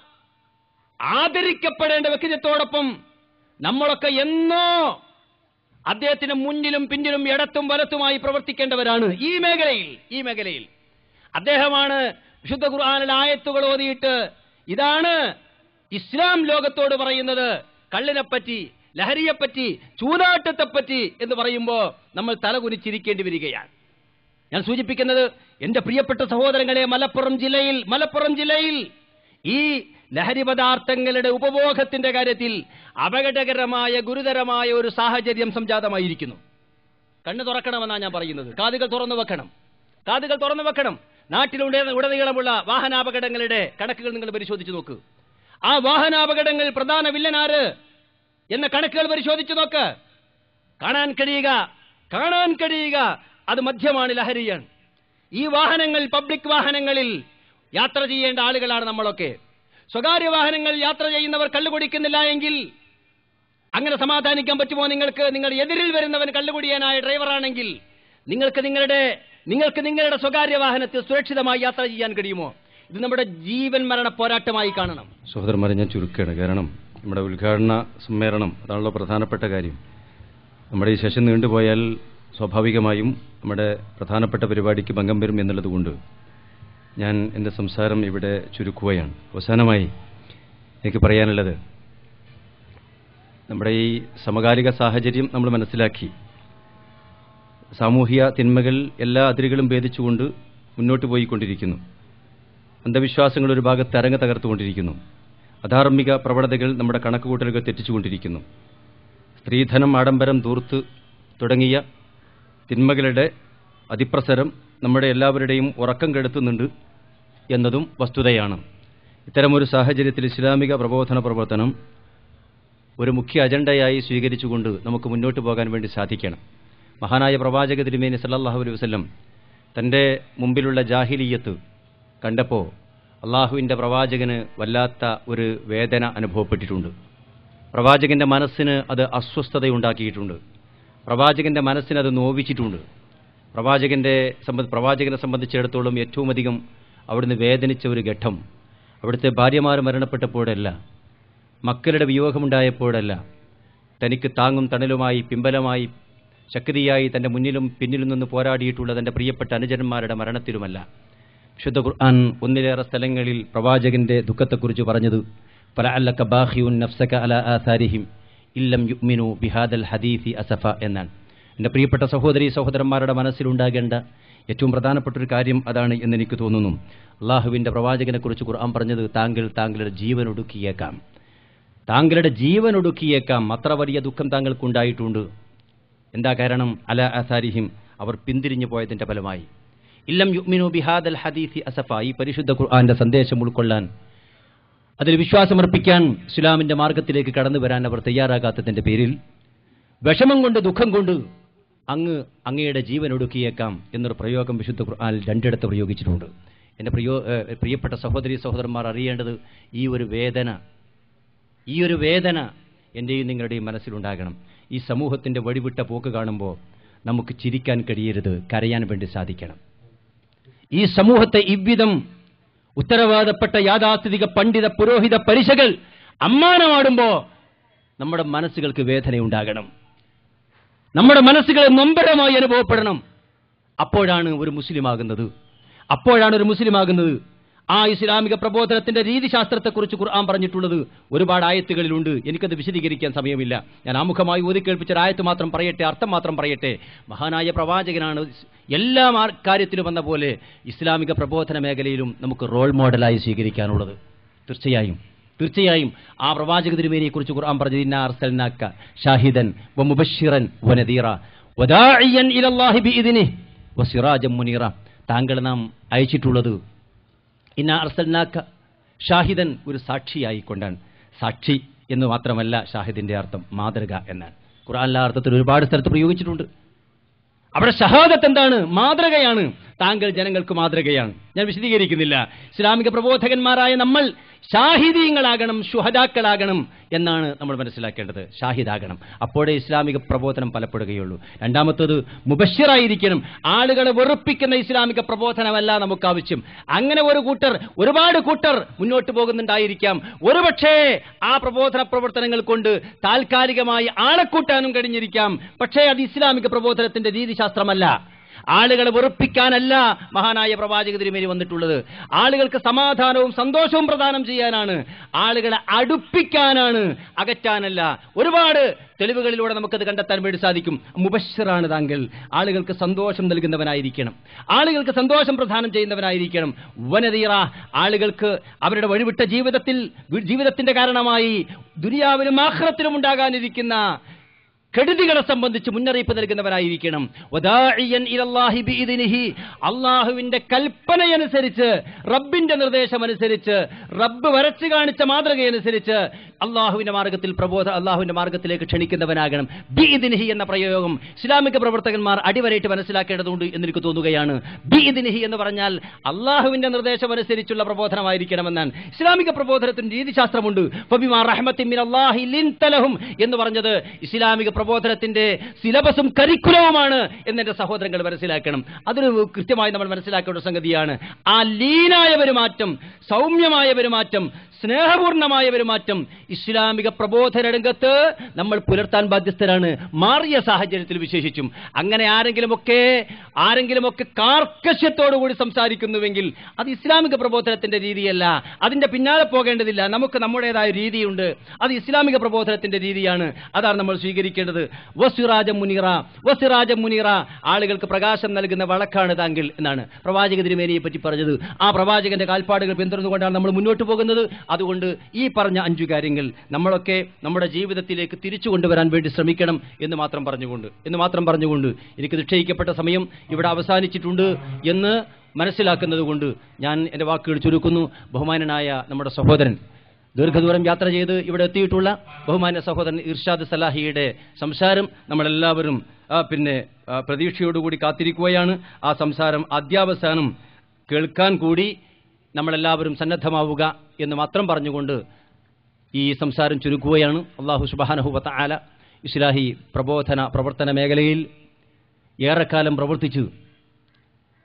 ആദരിക്കപ്പെടേണ്ട വ്യക്തിത്വത്തോടൊപ്പം നമ്മളൊക്കെ എന്നോ അദ്ദേഹത്തിന് മുന്നിലും പിന്നിലും ഇടത്തും വലത്തുമായി പ്രവർത്തിക്കേണ്ടവരാണ് ഈ മേഖലയിൽ ഈ മേഖലയിൽ അദ്ദേഹമാണ് വിശുദ്ധ ഖുർആാനിൽ ആയത്തുകൾ ഓതിയിട്ട് ഇതാണ് ഇസ്ലാം ലോകത്തോട് പറയുന്നത് കള്ളിനെപ്പറ്റി ലഹരിയെപ്പറ്റി ചൂതാട്ടത്തെപ്പറ്റി എന്ന് പറയുമ്പോൾ നമ്മൾ തലകുനിച്ചിരിക്കേണ്ടി വരികയാണ് ഞാൻ സൂചിപ്പിക്കുന്നത് എന്റെ പ്രിയപ്പെട്ട സഹോദരങ്ങളെ മലപ്പുറം ജില്ലയിൽ മലപ്പുറം ജില്ലയിൽ ഈ ലഹരി പദാർത്ഥങ്ങളുടെ ഉപഭോഗത്തിന്റെ കാര്യത്തിൽ അപകടകരമായ ഗുരുതരമായ ഒരു സാഹചര്യം സംജാതമായിരിക്കുന്നു കണ്ണ് തുറക്കണമെന്നാണ് ഞാൻ പറയുന്നത് കാതുകൾ തുറന്നു വെക്കണം കാതുകൾ തുറന്നു വെക്കണം നാട്ടിലുടെ ഉടനീളമുള്ള വാഹനാപകടങ്ങളുടെ കണക്കുകൾ നിങ്ങൾ പരിശോധിച്ച് നോക്കൂ ആ വാഹനാപകടങ്ങൾ പ്രധാന വില്ലനാര് എന്ന കണക്കുകൾ പരിശോധിച്ച് നോക്ക് കാണാൻ കഴിയുക കാണാൻ കഴിയുക അത് മദ്യമാണ് ലഹരിയാണ് ഈ വാഹനങ്ങൾ പബ്ലിക് വാഹനങ്ങളിൽ യാത്ര ചെയ്യേണ്ട ആളുകളാണ് നമ്മളൊക്കെ സ്വകാര്യ വാഹനങ്ങൾ യാത്ര ചെയ്യുന്നവർ കള്ളു കുടിക്കുന്നില്ല എങ്കിൽ അങ്ങനെ സമാധാനിക്കാൻ പറ്റുമോ നിങ്ങൾക്ക് നിങ്ങളുടെ എതിരിൽ വരുന്നവൻ കള്ളുകുടിയാനായ ഡ്രൈവറാണെങ്കിൽ നിങ്ങൾക്ക് നിങ്ങളുടെ നിങ്ങൾക്ക് നിങ്ങളുടെ സ്വകാര്യ വാഹനത്തിൽ സുരക്ഷിതമായി യാത്ര ചെയ്യാൻ കഴിയുമോ ഇത് നമ്മുടെ ജീവൻ മരണ പോരാട്ടമായി കാണണം സഹോദരന്മാരെ ഞാൻ ചുരുക്കുകയാണ് കാരണം നമ്മുടെ ഉദ്ഘാടന സമ്മേളനം അതാണല്ലോ പ്രധാനപ്പെട്ട കാര്യം നമ്മുടെ ഈ സെഷൻ നീണ്ടുപോയാൽ സ്വാഭാവികമായും നമ്മുടെ പ്രധാനപ്പെട്ട പരിപാടിക്ക് ഭംഗം വരും എന്നുള്ളതുകൊണ്ട് ഞാൻ എൻ്റെ സംസാരം ഇവിടെ ചുരുക്കുകയാണ് അവസാനമായി എനിക്ക് പറയാനുള്ളത് നമ്മുടെ ഈ സമകാലിക സാഹചര്യം നമ്മൾ മനസ്സിലാക്കി സാമൂഹിക തിന്മകൾ എല്ലാ അതിരുകളും ഭേദിച്ചുകൊണ്ട് മുന്നോട്ട് പോയിക്കൊണ്ടിരിക്കുന്നു അന്ധവിശ്വാസങ്ങൾ ഒരു ഭാഗത്ത് അരങ്ങ് തകർത്തുകൊണ്ടിരിക്കുന്നു അധാർമിക പ്രവണതകൾ നമ്മുടെ കണക്കുകൂട്ടലുകൾ തെറ്റിച്ചുകൊണ്ടിരിക്കുന്നു സ്ത്രീധനം ആഡംബരം ദൂർത്ത് തുടങ്ങിയ തിന്മകളുടെ അതിപ്രസരം നമ്മുടെ എല്ലാവരുടെയും ഉറക്കം കെടുത്തുന്നുണ്ട് എന്നതും വസ്തുതയാണ് ഇത്തരമൊരു സാഹചര്യത്തിൽ ഇസ്ലാമിക പ്രബോധന പ്രവർത്തനം ഒരു മുഖ്യ അജണ്ടയായി സ്വീകരിച്ചുകൊണ്ട് നമുക്ക് മുന്നോട്ട് പോകാൻ വേണ്ടി സാധിക്കണം മഹാനായ പ്രവാചക തിരുമേനി സല്ലല്ലാഹു അലൈഹി വസല്ലം തൻ്റെ മുമ്പിലുള്ള ജാഹിലീയത്ത് കണ്ടപ്പോൾ അള്ളാഹുവിൻ്റെ പ്രവാചകന് വല്ലാത്ത ഒരു വേദന അനുഭവപ്പെട്ടിട്ടുണ്ട് പ്രവാചകന്റെ മനസ്സിന് അത് അസ്വസ്ഥതയുണ്ടാക്കിയിട്ടുണ്ട് പ്രവാചകന്റെ മനസ്സിന് അത് നോവിച്ചിട്ടുണ്ട് പ്രവാചകന്റെ സംബന്ധ പ്രവാചകനെ സംബന്ധിച്ചിടത്തോളം ഏറ്റവും അധികം അവിടുന്ന് വേദനിച്ച ഒരു ഘട്ടം അവിടുത്തെ ഭാര്യമാർ മരണപ്പെട്ടപ്പോഴല്ല മക്കളുടെ വിയോഗമുണ്ടായപ്പോഴല്ല തനിക്ക് താങ്ങും തണലുമായി പിമ്പലമായി ശക്തിയായി തന്റെ മുന്നിലും പിന്നിലും നിന്ന് പോരാടിയിട്ടുള്ള തന്റെ പ്രിയപ്പെട്ട അനുജന്മാരുടെ മരണത്തിലുമല്ല വിശുദ്ധ ഖുർആൻ ഒന്നിലേറെ സ്ഥലങ്ങളിൽ പ്രവാചകന്റെ ദുഃഖത്തെക്കുറിച്ച് പറഞ്ഞത് ഫലഅല്ലക ബാഖിയുൻ നഫ്സക അലാ ആഥാരിഹിം ഇല്ലം യുഅ്മിനു ബിഹാദൽ ഹദീസി അസഫ എന്നാണ് എൻ്റെ പ്രിയപ്പെട്ട സഹോദരി സഹോദരന്മാരുടെ മനസ്സിലുണ്ടാകേണ്ട ഏറ്റവും പ്രധാനപ്പെട്ട ഒരു കാര്യം അതാണ് എന്ന് എനിക്ക് തോന്നുന്നു അള്ളാഹുവിൻ്റെ പ്രവാചകനെക്കുറിച്ച് ഖുർആൻ പറഞ്ഞത് താങ്കൾ താങ്കളുടെ ജീവൻ ഒടുക്കിയേക്കാം താങ്കളുടെ ജീവൻ ഒടുക്കിയേക്കാം അത്ര വലിയ ദുഃഖം താങ്കൾക്കുണ്ടായിട്ടുണ്ട് എന്താ കാരണം അല അസാരിഹിം അവർ പിന്തിരിഞ്ഞു പോയതിന്റെ ഫലമായി ഇല്ലം യുഗ്മിനു ബിഹാദൽ ഹദീസി അസഫ ഈ പരിശുദ്ധ ഖുർആന്റെ സന്ദേശം ഉൾക്കൊള്ളാൻ അതിൽ വിശ്വാസമർപ്പിക്കാൻ ഇസ്ലാമിന്റെ മാർഗത്തിലേക്ക് കടന്നു വരാൻ അവർ തയ്യാറാകാത്തതിന്റെ പേരിൽ വിഷമം കൊണ്ട് ദുഃഖം കൊണ്ട് അങ്ങ് അങ്ങയുടെ ജീവൻ ഒടുക്കിയേക്കാം എന്നൊരു പ്രയോഗം വിശുദ്ധ ഖുർആനിൽ രണ്ടിടത്ത് പ്രയോഗിച്ചിട്ടുണ്ട് എൻ്റെ പ്രിയോ ഏഹ് പ്രിയപ്പെട്ട സഹോദരി സഹോദരന്മാർ അറിയേണ്ടത് ഈ ഒരു വേദന ഈ ഒരു വേദന എൻ്റെയും നിങ്ങളുടെയും മനസ്സിലുണ്ടാകണം ഈ സമൂഹത്തിൻ്റെ വഴിവിട്ട പോക്ക് കാണുമ്പോൾ നമുക്ക് ചിരിക്കാൻ കഴിയരുത് കരയാൻ വേണ്ടി സാധിക്കണം ഈ സമൂഹത്തെ ഇவ்விதം ഉത്തരവാദപ്പെട്ട യാഥാസ്ഥിതിക പണ്ഡിത പുരോഹിത പരിശകൾ അമ്മാനമാടുമ്പോൾ നമ്മുടെ മനസ്സുകൾക്ക് വേദനയുണ്ടാകണം നമ്മുടെ മനസ്സുകൾ നൊമ്പരമായി അനുഭവപ്പെടണം അപ്പോഴാണ് ഒരു മുസ്ലിം ആകുന്നത് അപ്പോഴാണ് ഒരു മുസ്ലിം ആകുന്നത് ആ ഇസ്ലാമിക പ്രബോധനത്തിന്റെ രീതിശാസ്ത്രത്തെക്കുറിച്ച് ഖുർആൻ പറഞ്ഞിട്ടുള്ളത് ഒരുപാട് ആയത്തുകളിലുണ്ട് എനിക്കത് വിശദീകരിക്കാൻ സമയമില്ല ഞാൻ ആമുഖമായി ഓതി കേൾപ്പിച്ച ഒരു ആയത്ത് മാത്രം പറയട്ടെ അർത്ഥം മാത്രം പറയട്ടെ മഹാനായ പ്രവാചകനാണ് എല്ലാ മാർ- കാര്യത്തിലും വന്ന പോലെ ഇസ്ലാമിക പ്രബോധന മേഖലയിലും നമുക്ക് റോൾ മോഡലായി സ്വീകരിക്കാനുള്ളത് തീർച്ചയായും തീർച്ചയായും ആ പ്രവാചക തിരുമേനിയെ കുറിച്ച് ഖുർആൻ പറഞ്ഞു ഇന്നാ അർസൽനാക്ക ഷാഹിദൻ വ മുബശ്ശിറൻ വ നദീറ വദാഇയൻ ഇലല്ലാഹി ബിഇദ്നിഹി വസിറാജൻ മുനീറ താങ്കൾ നാം അയച്ചിട്ടുള്ളത് ഇന്ന അർസൽനാക്ക ഷാഹിദൻ ഒരു സാക്ഷിയായിക്കൊണ്ടാണ് സാക്ഷി എന്ന് മാത്രമല്ല ഷാഹിദിന്റെ അർത്ഥം മാതൃക എന്നാണ് ഖുർആനിലെ അർത്ഥത്തിൽ ഒരുപാട് സ്ഥലത്ത് പ്രയോഗിച്ചിട്ടുണ്ട് അവിടെ ഷഹാദത്ത് എന്താണ് മാതൃകയാണ് താങ്കൾ ജനങ്ങൾക്ക് മാതൃകയാണ് ഞാൻ വിശദീകരിക്കുന്നില്ല ഇസ്ലാമിക പ്രബോധകന്മാരായ നമ്മൾ ഷാഹിദീങ്ങളാകണം ശുഹദാക്കളാകണം എന്നാണ് നമ്മൾ മനസ്സിലാക്കേണ്ടത് ഷാഹിദാകണം അപ്പോഴേ ഇസ്ലാമിക പ്രബോധനം ഫലപ്പെടുകയുള്ളൂ രണ്ടാമത്തത് മുബശ്ശിറായിരിക്കണം ആളുകളെ വെറുപ്പിക്കുന്ന ഇസ്ലാമിക പ്രബോധനമല്ല നമുക്ക് ആവശ്യം അങ്ങനെ ഒരു കൂട്ടർ ഒരുപാട് കൂട്ടർ മുന്നോട്ട് പോകുന്നുണ്ടായിരിക്കാം ഒരുപക്ഷേ ആ പ്രബോധന പ്രവർത്തനങ്ങൾ കൊണ്ട് താൽക്കാലികമായി ആളെ കൂട്ടാനും കഴിഞ്ഞിരിക്കാം പക്ഷേ അത് ഇസ്ലാമിക പ്രബോധനത്തിന്റെ രീതിശാസ്ത്രമല്ല ആളുകളെ വെറുപ്പിക്കാനല്ല മഹാനായ പ്രവാചക തിരുമേനി വന്നിട്ടുള്ളത് ആളുകൾക്ക് സമാധാനവും സന്തോഷവും പ്രദാനം ചെയ്യാനാണ് ആളുകളെ അടുപ്പിക്കാനാണ് അകറ്റാനല്ല ഒരുപാട് തെളിവുകളിലൂടെ നമുക്കത് കണ്ടെത്താൻ വേണ്ടി സാധിക്കും മുബശ്ശറാണ് താങ്കൾ ആളുകൾക്ക് സന്തോഷം നൽകുന്നവനായിരിക്കണം ആളുകൾക്ക് സന്തോഷം പ്രദാനം ചെയ്യുന്നവനായിരിക്കണം വനതീറ ആളുകൾക്ക് അവരുടെ വഴിവിട്ട ജീവിതത്തിൽ ജീവിതത്തിന്റെ കാരണമായി ദുനിയാവിലും ആഹ്റത്തിലും ഉണ്ടാകാനിരിക്കുന്ന കെടുതികളെ സംബന്ധിച്ച് മുന്നറിയിപ്പ് നൽകുന്നവരായിരിക്കണം വദാഇയൻ ഇലല്ലാഹി ബിഇദ്നിഹി അള്ളാഹുവിന്റെ കൽപ്പനയനുസരിച്ച് റബ്ബിന്റെ നിർദ്ദേശമനുസരിച്ച് റബ്ബ് വരച്ചു കാണിച്ച മാതൃകയനുസരിച്ച് അള്ളാഹുവിന്റെ മാർഗത്തിൽ പ്രബോധ അള്ളാഹുവിന്റെ മാർഗത്തിലേക്ക് ക്ഷണിക്കുന്നവനാകണം ബിഇദ്നിഹി എന്ന പ്രയോഗം ഇസ്ലാമിക പ്രവർത്തകന്മാർ അടിവരയിട്ട് മനസ്സിലാക്കേണ്ടതുണ്ട് എന്ന് എനിക്ക് തോന്നുകയാണ് ബിഇദ്നിഹി എന്ന് പറഞ്ഞാൽ അള്ളാഹുവിന്റെ നിർദ്ദേശമനുസരിച്ചുള്ള പ്രബോധനമായിരിക്കണമെന്നാണ് ഇസ്ലാമിക പ്രബോധനത്തിന് രീതിശാസ്ത്രമുണ്ട് ഫബിമാ റഹ്മത്തിൻ മിനല്ലാഹി ലിൻതലഹും എന്ന് പറഞ്ഞത് ഇസ്ലാമിക പ്രബോധനത്തിന്റെ സിലബസും കരിക്കുലവുമാണ് എന്ന് എന്റെ സഹോദരങ്ങൾ മനസ്സിലാക്കണം അതൊരു കൃത്യമായി നമ്മൾ മനസ്സിലാക്കേണ്ട ഒരു സംഗതിയാണ് ആ ലീനായ പെരുമാറ്റം സൗമ്യമായ പെരുമാറ്റം സ്നേഹപൂർണമായ പെരുമാറ്റം ഇസ്ലാമിക പ്രബോധന രംഗത്ത് നമ്മൾ പുലർത്താൻ ബാധ്യസ്ഥരാണ് മാറിയ സാഹചര്യത്തിൽ വിശേഷിച്ചും അങ്ങനെ ആരെങ്കിലുമൊക്കെ ആരെങ്കിലുമൊക്കെ കാർക്കശ്യത്തോടുകൂടി സംസാരിക്കുന്നുവെങ്കിൽ അത് ഇസ്ലാമിക പ്രബോധനത്തിന്റെ രീതിയല്ല അതിന്റെ പിന്നാലെ പോകേണ്ടതില്ല നമുക്ക് നമ്മുടേതായ രീതിയുണ്ട് അത് ഇസ്ലാമിക പ്രബോധനത്തിന്റെ രീതിയാണ് അതാണ് നമ്മൾ സ്വീകരിക്കേണ്ടത് വസിറാജ മുനീറ വസിറാജ മുനീറ ആളുകൾക്ക് പ്രകാശം നൽകുന്ന വളക്കാണ് താങ്കൾ എന്നാണ് പ്രവാചക തിരുമേനിയെ പറ്റി പറഞ്ഞത് ആ പ്രവാചകന്റെ കാൽപ്പാടുകൾ പിന്തുടർന്നുകൊണ്ടാണ് നമ്മൾ മുന്നോട്ട് പോകുന്നത് അതുകൊണ്ട് ഈ പറഞ്ഞ അഞ്ചു കാര്യങ്ങൾ നമ്മളൊക്കെ നമ്മുടെ ജീവിതത്തിലേക്ക് തിരിച്ചു കൊണ്ടുവരാൻ വേണ്ടി ശ്രമിക്കണം എന്ന് മാത്രം പറഞ്ഞുകൊണ്ട് എന്ന് മാത്രം പറഞ്ഞുകൊണ്ട് എനിക്ക് നിശ്ചയിക്കപ്പെട്ട സമയം ഇവിടെ അവസാനിച്ചിട്ടുണ്ട് എന്ന് മനസ്സിലാക്കുന്നത് കൊണ്ട് ഞാൻ എൻ്റെ വാക്കുകൾ ചുരുക്കുന്നു ബഹുമാനനായ നമ്മുടെ സഹോദരൻ ദീർഘദൂരം യാത്ര ചെയ്ത് ഇവിടെ എത്തിയിട്ടുള്ള ബഹുമാന്യ സഹോദരൻ ഇർഷാദ് സലാഹിയുടെ സംസാരം നമ്മളെല്ലാവരും ആ, പിന്നെ ആ, പ്രതീക്ഷയോടുകൂടി കാത്തിരിക്കുകയാണ് ആ സംസാരം അധ്യാവസാനം കേൾക്കാൻ കൂടി നമ്മളെല്ലാവരും സന്നദ്ധമാവുക എന്ന് മാത്രം പറഞ്ഞുകൊണ്ട് ഈ സംസാരം ചുരുക്കുകയാണ് അള്ളാഹു സുബാനഹുബത്ത ആല ഇസ്ലാഹി പ്രബോധന പ്രവർത്തന മേഖലയിൽ ഏറെക്കാലം പ്രവർത്തിച്ചു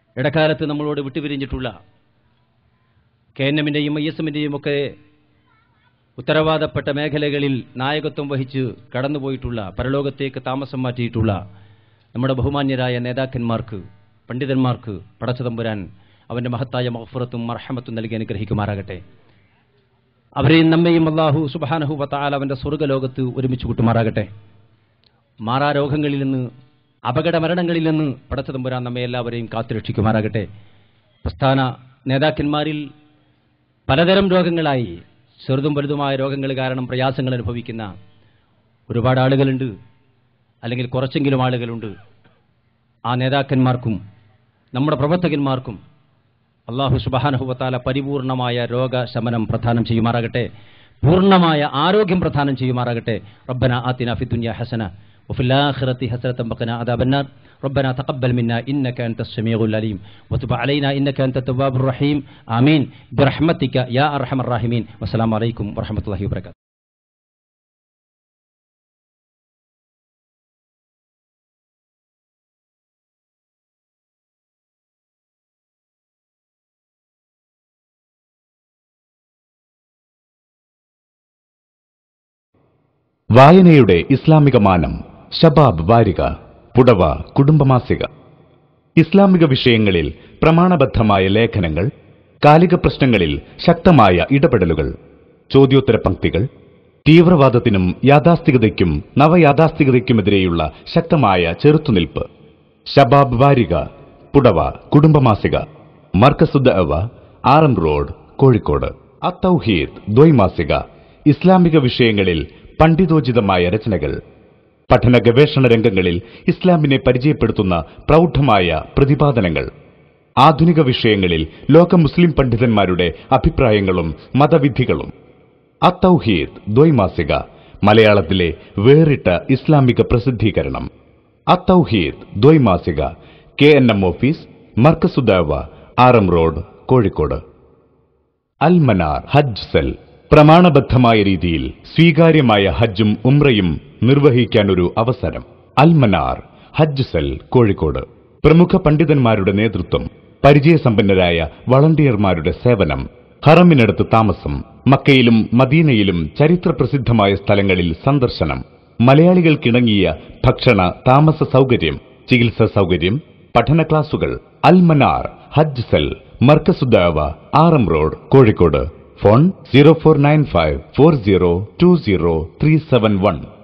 ഇടക്കാലത്ത് നമ്മളോട് വിട്ടുപിരിഞ്ഞിട്ടുള്ള കെ എൻ എമ്മിൻ്റെയും ഐ എസ് എമ്മിൻ്റെയും ഒക്കെ ഉത്തരവാദപ്പെട്ട മേഖലകളിൽ നായകത്വം വഹിച്ച് കടന്നുപോയിട്ടുള്ള പരലോകത്തേക്ക് താമസം മാറ്റിയിട്ടുള്ള നമ്മുടെ ബഹുമാന്യരായ നേതാക്കന്മാർക്ക് പണ്ഡിതന്മാർക്ക് പടച്ചതമ്പുരാൻ അവന്റെ മഹത്തായ മഹഫുറത്തും മർഹമത്തും നൽകി അനുഗ്രഹിക്കുമാറാകട്ടെ അവരെയും നമ്മയും അള്ളാഹു സുബാനഹു വത്താൽ അവന്റെ സ്വർഗ്ഗലോകത്ത് ഒരുമിച്ച് കൂട്ടുമാറാകട്ടെ മാറാരോഗങ്ങളിൽ നിന്ന് അപകട മരണങ്ങളിൽ നിന്ന് പടച്ചതമ്പുരാൻ നമ്മെ എല്ലാവരെയും കാത്തുരക്ഷിക്കുമാറാകട്ടെ പ്രസ്ഥാന നേതാക്കന്മാരിൽ പലതരം രോഗങ്ങളായി ചെറുതും വലുതുമായ രോഗങ്ങൾ കാരണം പ്രയാസങ്ങൾ അനുഭവിക്കുന്ന ഒരുപാട് ആളുകളുണ്ട് അല്ലെങ്കിൽ കുറച്ചെങ്കിലും ആളുകളുണ്ട് ആ നേതാക്കന്മാർക്കും നമ്മുടെ പ്രവർത്തകന്മാർക്കും അള്ളാഹു സുബാനഹുവത്താല പരിപൂർണമായ രോഗശമനം പ്രദാനം ചെയ്യുമാറാകട്ടെ പൂർണ്ണമായ ആരോഗ്യം പ്രദാനം ചെയ്യുമാറാകട്ടെ റബ്ബന ആത്തിന ഫി ദുനിയ ഹസന وفي الآخرة حسنة وقنا عذاب النار ربنا تقبل منا إنك أنت السميع العليم وتب علينا إنك أنت التواب الرحيم آمين برحمتك يا أرحم الراحمين والسلام عليكم ورحمة الله وبركاته വായനയുടെ ഇസ്ലാമിക മാനം ഷബാബ് വാരിക പുടവ കുടുംബമാസിക ഇസ്ലാമിക വിഷയങ്ങളിൽ പ്രമാണബദ്ധമായ ലേഖനങ്ങൾ കാലിക പ്രശ്നങ്ങളിൽ ശക്തമായ ഇടപെടലുകൾ ചോദ്യോത്തര പങ്ക്തികൾ തീവ്രവാദത്തിനും യാഥാസ്ഥികതയ്ക്കും നവയാഥാസ്ഥികതയ്ക്കുമെതിരെയുള്ള ശക്തമായ ചെറുത്തുനിൽപ്പ് ഷബാബ് വാരിക പുടവ കുടുംബമാസിക മർക്കസുദ്ദ അവ ആറം റോഡ് കോഴിക്കോട് അത്തൗഹീദ് ദ്വൈമാസിക ഇസ്ലാമിക വിഷയങ്ങളിൽ പണ്ഡിതോചിതമായ രചനകൾ പഠന ഗവേഷണ രംഗങ്ങളിൽ ഇസ്ലാമിനെ പരിചയപ്പെടുത്തുന്ന പ്രൗഢമായ പ്രതിപാദനങ്ങൾ ആധുനിക വിഷയങ്ങളിൽ ലോക മുസ്ലിം പണ്ഡിതന്മാരുടെ അഭിപ്രായങ്ങളും മതവിധികളും അത്തൗഹീദ് ദ്വൈമാസിക മലയാളത്തിലെ വേറിട്ട ഇസ്ലാമിക പ്രസിദ്ധീകരണം അത്തൗഹീദ് ദ്വൈമാസിക K N M office Markazudawa Aram road Kozhikode Almanar Hajj cell പ്രമാണബദ്ധമായ രീതിയിൽ സ്വീകാര്യമായ ഹജ്ജും ഉംറയും നിർവഹിക്കാനൊരു അവസരം അൽമനാർ ഹജ്ജ് സെൽ കോഴിക്കോട് പ്രമുഖ പണ്ഡിതന്മാരുടെ നേതൃത്വം പരിചയസമ്പന്നരായ വളണ്ടിയർമാരുടെ സേവനം ഹറമിനടുത്ത് താമസം മക്കയിലും മദീനയിലും ചരിത്രപ്രസിദ്ധമായ സ്ഥലങ്ങളിൽ സന്ദർശനം മലയാളികൾക്കിണങ്ങിയ ഭക്ഷണ താമസ സൗകര്യം ചികിത്സാ സൗകര്യം പഠന ക്ലാസുകൾ Almanar Hajj cell Markazudawa Aram road Kozhikode phone zero four nine five four zero two zero three seven one